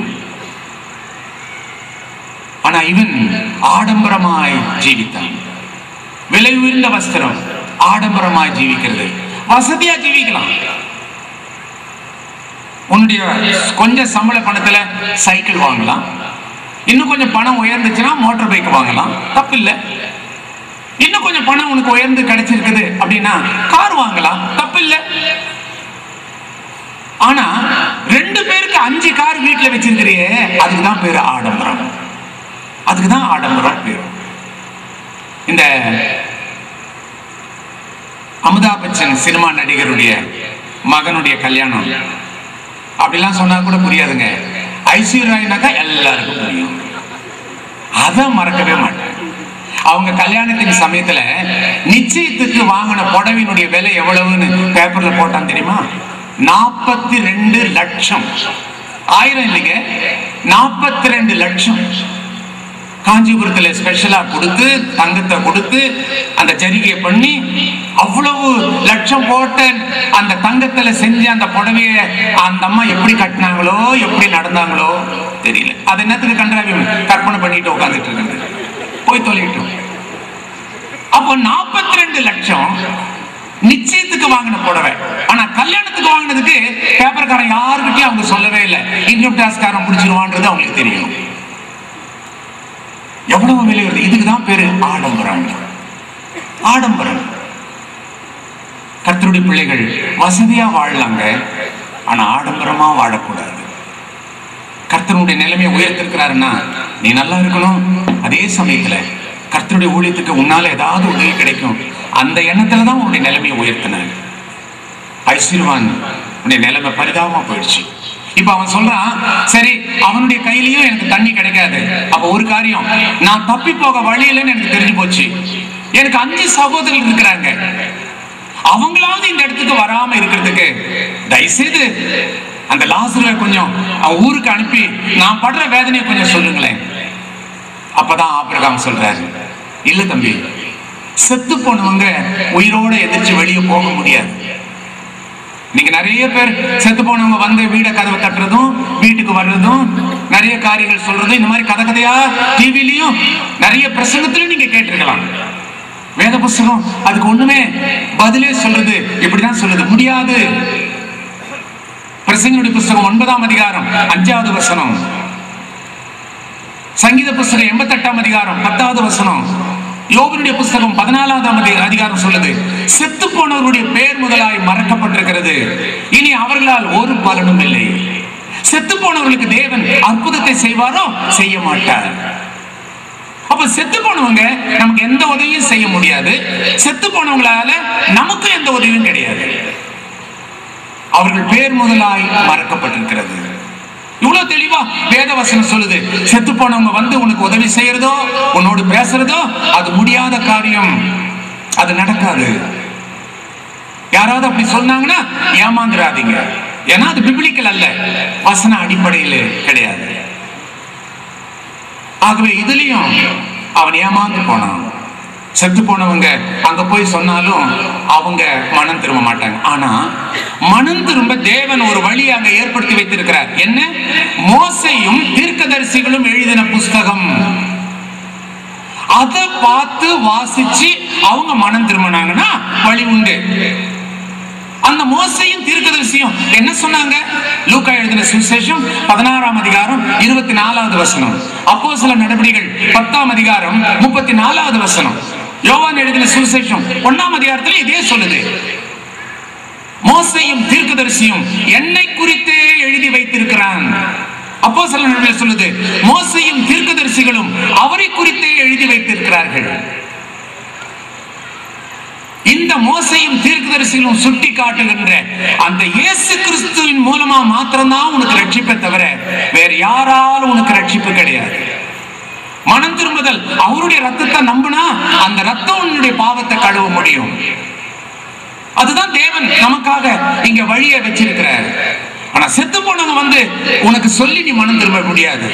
ஆனா இவன் ஆடம்பரமாய் ஜீவித்தான் விலை உயர்ந்த வஸ்திரம் ஆடம்பரமாய் ஜீவிக்கிறது வசதியா ஜீவிக்கலாம் உன்னுடைய கொஞ்சம் சம்பள பணத்துல சைக்கிள் வாங்கலாம் இன்னும் கொஞ்சம் பணம் உயர்ந்துச்சுன்னா மோட்டார் பைக் வாங்கலாம் தப்பு இல்லை இன்னும் கொஞ்சம் பணம் உனக்கு உயர்ந்து கிடைச்சிருக்குது அப்படின்னா கார் வாங்கலாம் தப்பு இல்லை ஆனா ரெண்டு பேருக்கு அஞ்சு கார் வீட்டுல வச்சிருக்கிறியே அதுக்கு தான் பேரு ஆடம்பரம் அதுக்கு தான் ஆடம்பரம் பேரு இந்த அமிதாப் பச்சன் சினிமா நடிகருடைய மகனுடைய கல்யாணம் அப்படிலாம் சொன்னா கூட புரியாதுங்க ஐஸ்வர்யானாக்கா எல்லாருக்கும் புரியும் அதை மறக்கவே மாட்டேன் அவங்க கல்யாணத்தின் சமயத்துல நிச்சயத்துக்கு வாங்கின புடவையினுடைய விலை எவ்வளவுன்னு பேப்பர்ல போட்டான் தெரியுமா நாற்பத்தி ரெண்டு லட்சம் ஆயிரம் இல்லைங்க நாற்பத்தி ரெண்டு லட்சம் காஞ்சிபுரத்துல ஸ்பெஷலா கொடுத்து தங்கத்தை கொடுத்து அந்த ஜரிகையை பண்ணி அவ்வளவு லட்சம் போட்ட அந்த தங்கத்துல செஞ்ச அந்த புடவைய அந்த அம்மா எப்படி கட்டினாங்களோ எப்படி நடந்தாங்களோ தெரியல அது என்னத்துக்கு கன்றாவி கற்பனை பண்ணிட்டு உட்காந்துட்டு இருக்காங்க போய் தொலைட்டோம் அப்போ நாற்பத்தி ரெண்டு லட்சம் நிச்சயத்துக்கு வாங்கின புடவை ஆனா கல்யாணத்துக்கு வாங்கினதுக்கு பேப்பர்காரன் யாருக்கிட்டையும் அவங்க சொல்லவே இல்லை இன்கம் டாக்ஸ்காரன் பிடிச்சிருவான்றது அவங்களுக்கு தெரியும் எவ்வளவு விலை வருது இதுக்கு தான் பேரு ஆடம்பரம் ஆடம்பரம் கர்த்தருடைய பிள்ளைகள் வசதியா வாழலாங்க ஆனா ஆடம்பரமா வாழக்கூடாது கர்த்தருடைய நிலைமையை உயர்த்திருக்கிறாருன்னா நீ நல்லா இருக்கணும் அதே சமயத்துல கர்த்தருடைய ஊழியத்துக்கு உன்னால ஏதாவது உதவி கிடைக்கும் அந்த எண்ணத்துல தான் உன்னுடைய நிலைமையை உயர்த்தினார் ஐஸ்வர்வான் உன்னுடைய நிலைமை பரிதாபமா போயிடுச்சு இப்ப அவன் சொல்றான் சரி அவனுடைய கையிலயும் எனக்கு தண்ணி கிடைக்காது அப்ப ஒரு காரியம் நான் தப்பி போக வழி இல்லைன்னு எனக்கு தெரிஞ்சு போச்சு எனக்கு அஞ்சு சகோதரர்கள் இருக்கிறாங்க அவங்களாவது இந்த இடத்துக்கு வராம இருக்கிறதுக்கு தயவுசெய்து அந்த லாசரை கொஞ்சம் அவன் ஊருக்கு அனுப்பி நான் படுற வேதனையை கொஞ்சம் சொல்லுங்களேன் அப்பதான் ஆபிரகாம் சொல்றாரு இல்ல தம்பி செத்து போனவங்க உயிரோட எதிர்த்து வெளியே போக முடியாது நீங்க நிறைய பேர் செத்து போனவங்க வந்து வீட கதவை தட்டுறதும் வீட்டுக்கு வர்றதும் நிறைய காரியங்கள் சொல்றதும் இந்த மாதிரி கதை கதையா டிவிலையும் நிறைய பிரசங்கத்திலும் நீங்க கேட்டிருக்கலாம் வேத புஸ்தகம் அதுக்கு ஒண்ணுமே பதிலே சொல்றது இப்படிதான் சொல்லுது முடியாது பிரசங்களுடைய புஸ்தகம் ஒன்பதாம் அதிகாரம் அஞ்சாவது வசனம் சங்கீத புஸ்தகம் எண்பத்தெட்டாம் அதிகாரம் பத்தாவது வசனம் யோகனுடைய புஸ்தகம் பதினாலாவது அதிகாரம் சொல்லுது செத்து போனவர்களுடைய பேர் முதலாய் மறக்கப்பட்டிருக்கிறது இனி அவர்களால் ஒரு பலனும் இல்லை செத்து போனவர்களுக்கு தேவன் அற்புதத்தை செய்வாரோ செய்ய மாட்டார் அப்ப செத்து போனவங்க நமக்கு எந்த உதவியும் செய்ய முடியாது செத்து போனவங்களால நமக்கு எந்த உதவியும் கிடையாது அவர்கள் பேர் முதலாய் மறக்கப்பட்டிருக்கிறது இவ்வளவு தெளிவா வேதவசனம் சொல்லுது செத்து போனவங்க வந்து உனக்கு உதவி செய்யறதோ உன்னோடு பேசுறதோ அது முடியாத காரியம் அது நடக்காது யாராவது அப்படி சொன்னாங்கன்னா ஏமாந்துடாதீங்க ஏன்னா அது பிபிளிக்கல் அல்ல வசன அடிப்படையில் கிடையாது ஆகவே இதுலயும் அவன் ஏமாந்து போனான் செத்து போனவங்க அங்க போய் சொன்னாலும் அவங்க மனம் திரும்ப மாட்டாங்க ஆனா மனம் திரும்ப தேவன் ஒரு வழி அங்க ஏற்படுத்தி வைத்திருக்கிறார் என்ன மோசையும் தீர்க்கதரிசிகளும் எழுதின புஸ்தகம் அதை பார்த்து வாசிச்சு அவங்க மனம் திரும்பினாங்கன்னா வழி உண்டு அந்த மோசையும் தீர்க்கதரிசியும் என்ன சொன்னாங்க லூக்கா எழுதின சுவிசேஷம் பதினாறாம் அதிகாரம் இருபத்தி நாலாவது வசனம் அப்போ சில நடவடிக்கைகள் பத்தாம் அதிகாரம் முப்பத்தி நாலாவது வசனம் யோவான் எழுதின சுவிசேஷம் ஒன்னாம் அதிகாரத்துல இதே சொல்லுது மோசையும் தீர்க்கதரிசியும் என்னை குறித்தே எழுதி வைத்திருக்கிறான் அப்போ சில சொல்லுது மோசையும் தீர்க்கதரிசிகளும் அவரை குறித்தே எழுதி வைத்திருக்கிறார்கள் இந்த மோசையும் தீர்க்கதரிசிகளும் சுட்டி காட்டுகின்ற அந்த இயேசு கிறிஸ்துவின் மூலமா மாத்திரம்தான் உனக்கு ரட்சிப்பை தவிர வேற யாராலும் உனக்கு ரட்சிப்பு கிடையாது மனம் திரும்புதல் அவருடைய ரத்தத்தை நம்பினா அந்த ரத்தம் உன்னுடைய பாவத்தை கழுவ முடியும் அதுதான் தேவன் நமக்காக இங்க வழியை வச்சிருக்கிறார் ஆனா செத்து போனவங்க வந்து உனக்கு சொல்லி நீ மனம் திரும்ப முடியாது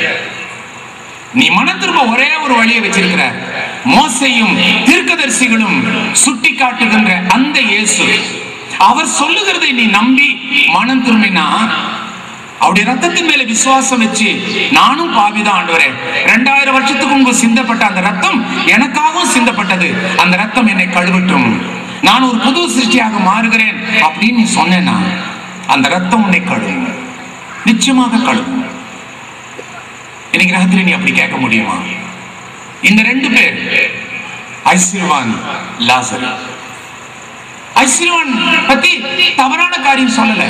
நீ மனம் திரும்ப ஒரே ஒரு வழியை வச்சிருக்கிறார் மோசையும் தீர்க்கதரிசிகளும் சுட்டி காட்டுகின்ற அந்த இயேசு அவர் சொல்லுகிறதை நீ நம்பி மனம் திரும்பினா அவருடைய ரத்தத்தின் மேல விசுவாசம் வச்சு நானும் பாவிதான் ஆண்டவரே ரெண்டாயிரம் வருஷத்துக்கு முன்பு சிந்தப்பட்ட அந்த ரத்தம் எனக்காகவும் சிந்தப்பட்டது அந்த ரத்தம் என்னை கழுவட்டும் நான் ஒரு புது சிருஷ்டியாக மாறுகிறேன் அப்படின்னு நீ சொன்னேன்னா அந்த ரத்தம் உன்னை கழுவும் நிச்சயமாக கழுவும் இன்னைக்கு ராத்திரி நீ அப்படி கேட்க முடியுமா இந்த ரெண்டு பேர் ஐஸ்வர்வான் லாசர் ஐஸ்வர்வான் பத்தி தவறான காரியம் சொல்லல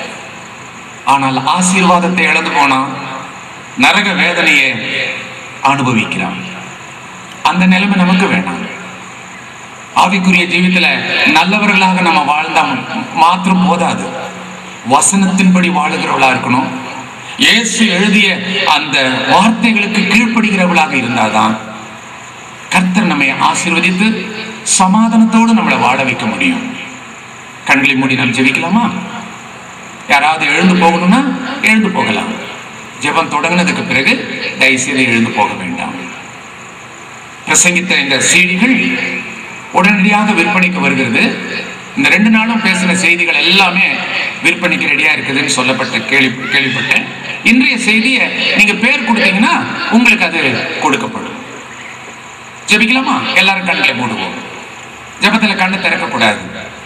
ஆனால் ஆசீர்வாதத்தை இழந்து போனா நரக வேதனையை அனுபவிக்கிறான் அந்த நிலைமை நமக்கு வேணாம் ஆவிக்குரிய ஜீவித்துல நல்லவர்களாக நம்ம வாழ்ந்தா மாத்திரம் போதாது வசனத்தின்படி வாழுகிறவளா இருக்கணும் இயேசு எழுதிய அந்த வார்த்தைகளுக்கு கீழ்ப்படுகிறவளாக இருந்தாதான் கர்த்தர் நம்மை ஆசீர்வதித்து சமாதானத்தோடு நம்மளை வாழ வைக்க முடியும் கண்களை மூடி நாம் ஜெபிக்கலாமா யாராவது எழுந்து போகணும்னா எழுந்து போகலாம் ஜெபம் தொடங்கினதுக்கு பிறகு தயவுசெய்து எழுந்து போக வேண்டாம் பிரசங்கித்த இந்த செய்திகள் உடனடியாக விற்பனைக்கு வருகிறது இந்த ரெண்டு நாளும் பேசின செய்திகள் எல்லாமே விற்பனைக்கு ரெடியா இருக்குதுன்னு சொல்லப்பட்ட கேள்வி கேள்விப்பட்டேன் இன்றைய செய்தியை நீங்க பேர் கொடுத்தீங்கன்னா உங்களுக்கு அது கொடுக்கப்படும் ஜெபிக்கலாமா எல்லாரும் கண்களை மூடுவோம் ஜெபத்துல கண்ணு திறக்கக்கூடாது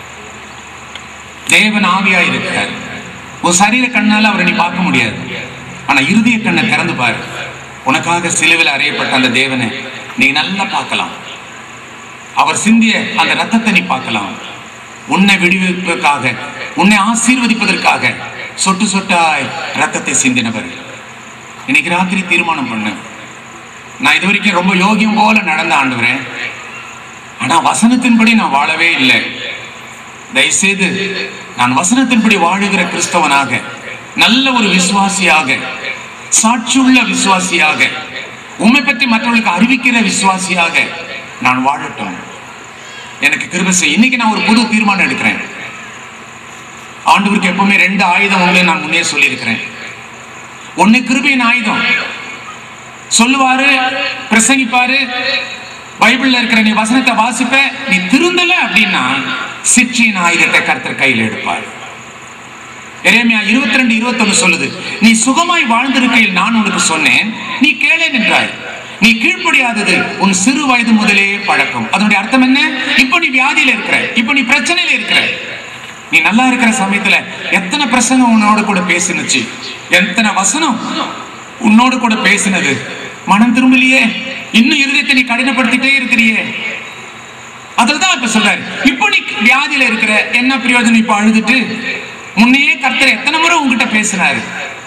தேவன் ஆவியா இருக்கிறார் ஒரு சரீர கண்ணால அவரை நீ பார்க்க முடியாது ஆனா இருதய கண்ணை திறந்து பாரு உனக்காக சிலுவில் அறையப்பட்ட அந்த தேவனை நீ நல்லா பார்க்கலாம் அவர் சிந்திய அந்த ரத்தத்தை நீ பார்க்கலாம் உன்னை விடுவிப்பதற்காக உன்னை ஆசீர்வதிப்பதற்காக சொட்டு சொட்டாய் ரத்தத்தை சிந்தினவர் இன்னைக்கு ராத்திரி தீர்மானம் பண்ணு நான் இது வரைக்கும் ரொம்ப யோகியம் போல நடந்த ஆண்டுகிறேன் ஆனா வசனத்தின்படி நான் வாழவே இல்லை தயவுசெய்து நான் வசனத்தின்படி வாழுகிற கிறிஸ்தவனாக நல்ல ஒரு விசுவாசியாக சாட்சியுள்ள விசுவாசியாக உண்மை பற்றி மற்றவர்களுக்கு அறிவிக்கிற விசுவாசியாக நான் வாழட்டும் எனக்கு கிருபை செய் இன்னைக்கு நான் ஒரு புது தீர்மானம் எடுக்கிறேன் ஆண்டவருக்கு எப்பவுமே ரெண்டு ஆயுதம் உண்டு நான் முன்னே சொல்லியிருக்கிறேன் ஒன்னு கிருபையின் ஆயுதம் சொல்லுவாரு பிரசங்கிப்பாரு பைபிள்ல இருக்கிற நீ வசனத்தை வாசிப்ப நீ திருந்தல அப்படின்னா சிற்றியின் ஆயுதத்தை கர்த்தர் கையில் எடுப்பார் எரேமியா இருபத்தி ரெண்டு இருபத்தொன்னு சொல்லுது நீ சுகமாய் வாழ்ந்திருக்கையில் நான் உனக்கு சொன்னேன் நீ கேளேன் என்றாய் நீ கீழ்ப்படியாதது உன் சிறு வயது முதலே பழக்கம் அதனுடைய அர்த்தம் என்ன இப்போ நீ வியாதியில இருக்கிற இப்போ நீ பிரச்சனையில இருக்கிற நீ நல்லா இருக்கிற சமயத்துல எத்தனை பிரசங்கம் உன்னோட கூட பேசினுச்சு எத்தனை வசனம் உன்னோடு கூட பேசினது மனம் திரும்பலையே இன்னும் இருதயத்தை நீ கடினப்படுத்திட்டே இருக்கிறியே அதுதான் இப்ப சொல்றாரு இப்போ நீ வியாதியில இருக்கிற என்ன பிரயோஜனம் இப்ப அழுதுட்டு முன்னையே கர்த்தர் எத்தனை முறை உங்ககிட்ட பேசினாரு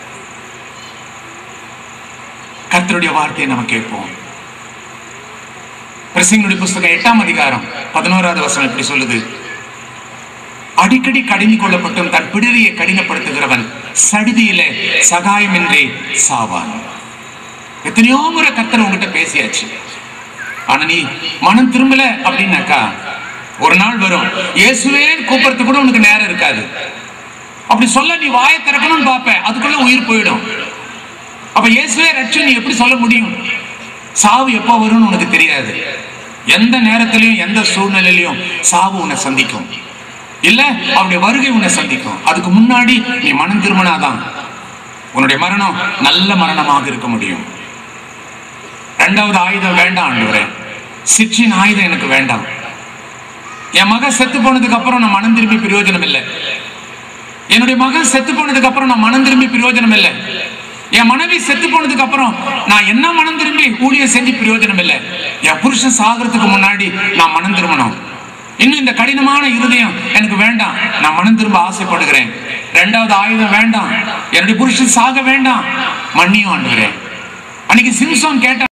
கர்த்தருடைய வார்த்தையை நம்ம கேட்போம் பிரசங்களுடைய புஸ்தகம் எட்டாம் அதிகாரம் பதினோராவது வசனம் இப்படி சொல்லுது அடிக்கடி கடிந்து கொள்ளப்பட்டும் தன் பிடிரியை கடினப்படுத்துகிறவன் சடுதியிலே சகாயமின்றி சாவான் எத்தனையோ முறை கர்த்தர் உங்ககிட்ட பேசியாச்சு ஆனா நீ மனம் திரும்பல அப்படின்னாக்கா ஒரு நாள் வரும் இயேசுவே கூப்பிடுறதுக்கு கூட உனக்கு நேரம் இருக்காது அப்படி சொல்ல நீ வாயை திறக்கணும்னு பார்ப்ப அதுக்குள்ள உயிர் போயிடும் அப்ப இயேசுவே ரட்சன் நீ எப்படி சொல்ல முடியும் சாவு எப்போ வரும்னு உனக்கு தெரியாது எந்த நேரத்திலையும் எந்த சூழ்நிலையிலையும் சாவு உன்னை சந்திக்கும் இல்ல அவருடைய வருகை உன்னை சந்திக்கும் அதுக்கு முன்னாடி நீ மனம் திரும்பினாதான் உன்னுடைய மரணம் நல்ல மரணமாக இருக்க முடியும் ரெண்டாவது ஆயுதம் வேண்டாம் ஆண்டவரே சிற்றின் ஆயுதம் எனக்கு வேண்டாம் என் மகன் செத்து போனதுக்கு அப்புறம் நான் மனம் திரும்பி பிரயோஜனம் இல்லை என்னுடைய மகன் செத்து போனதுக்கு அப்புறம் நான் மனம் திரும்பி பிரயோஜனம் இல்லை என் மனைவி செத்து போனதுக்கு அப்புறம் நான் என்ன மனம் திரும்பி ஊழியம் செஞ்சு பிரயோஜனம் இல்லை என் புருஷன் சாகிறதுக்கு முன்னாடி நான் மனம் திரும்பணும் இன்னும் இந்த கடினமான இருதயம் எனக்கு வேண்டாம் நான் மனம் திரும்ப ஆசைப்படுகிறேன் ரெண்டாவது ஆயுதம் வேண்டாம் என்னுடைய புருஷன் சாக வேண்டாம் மன்னியும் ஆண்டுகிறேன் அன்னைக்கு சிம்சோன் கேட்ட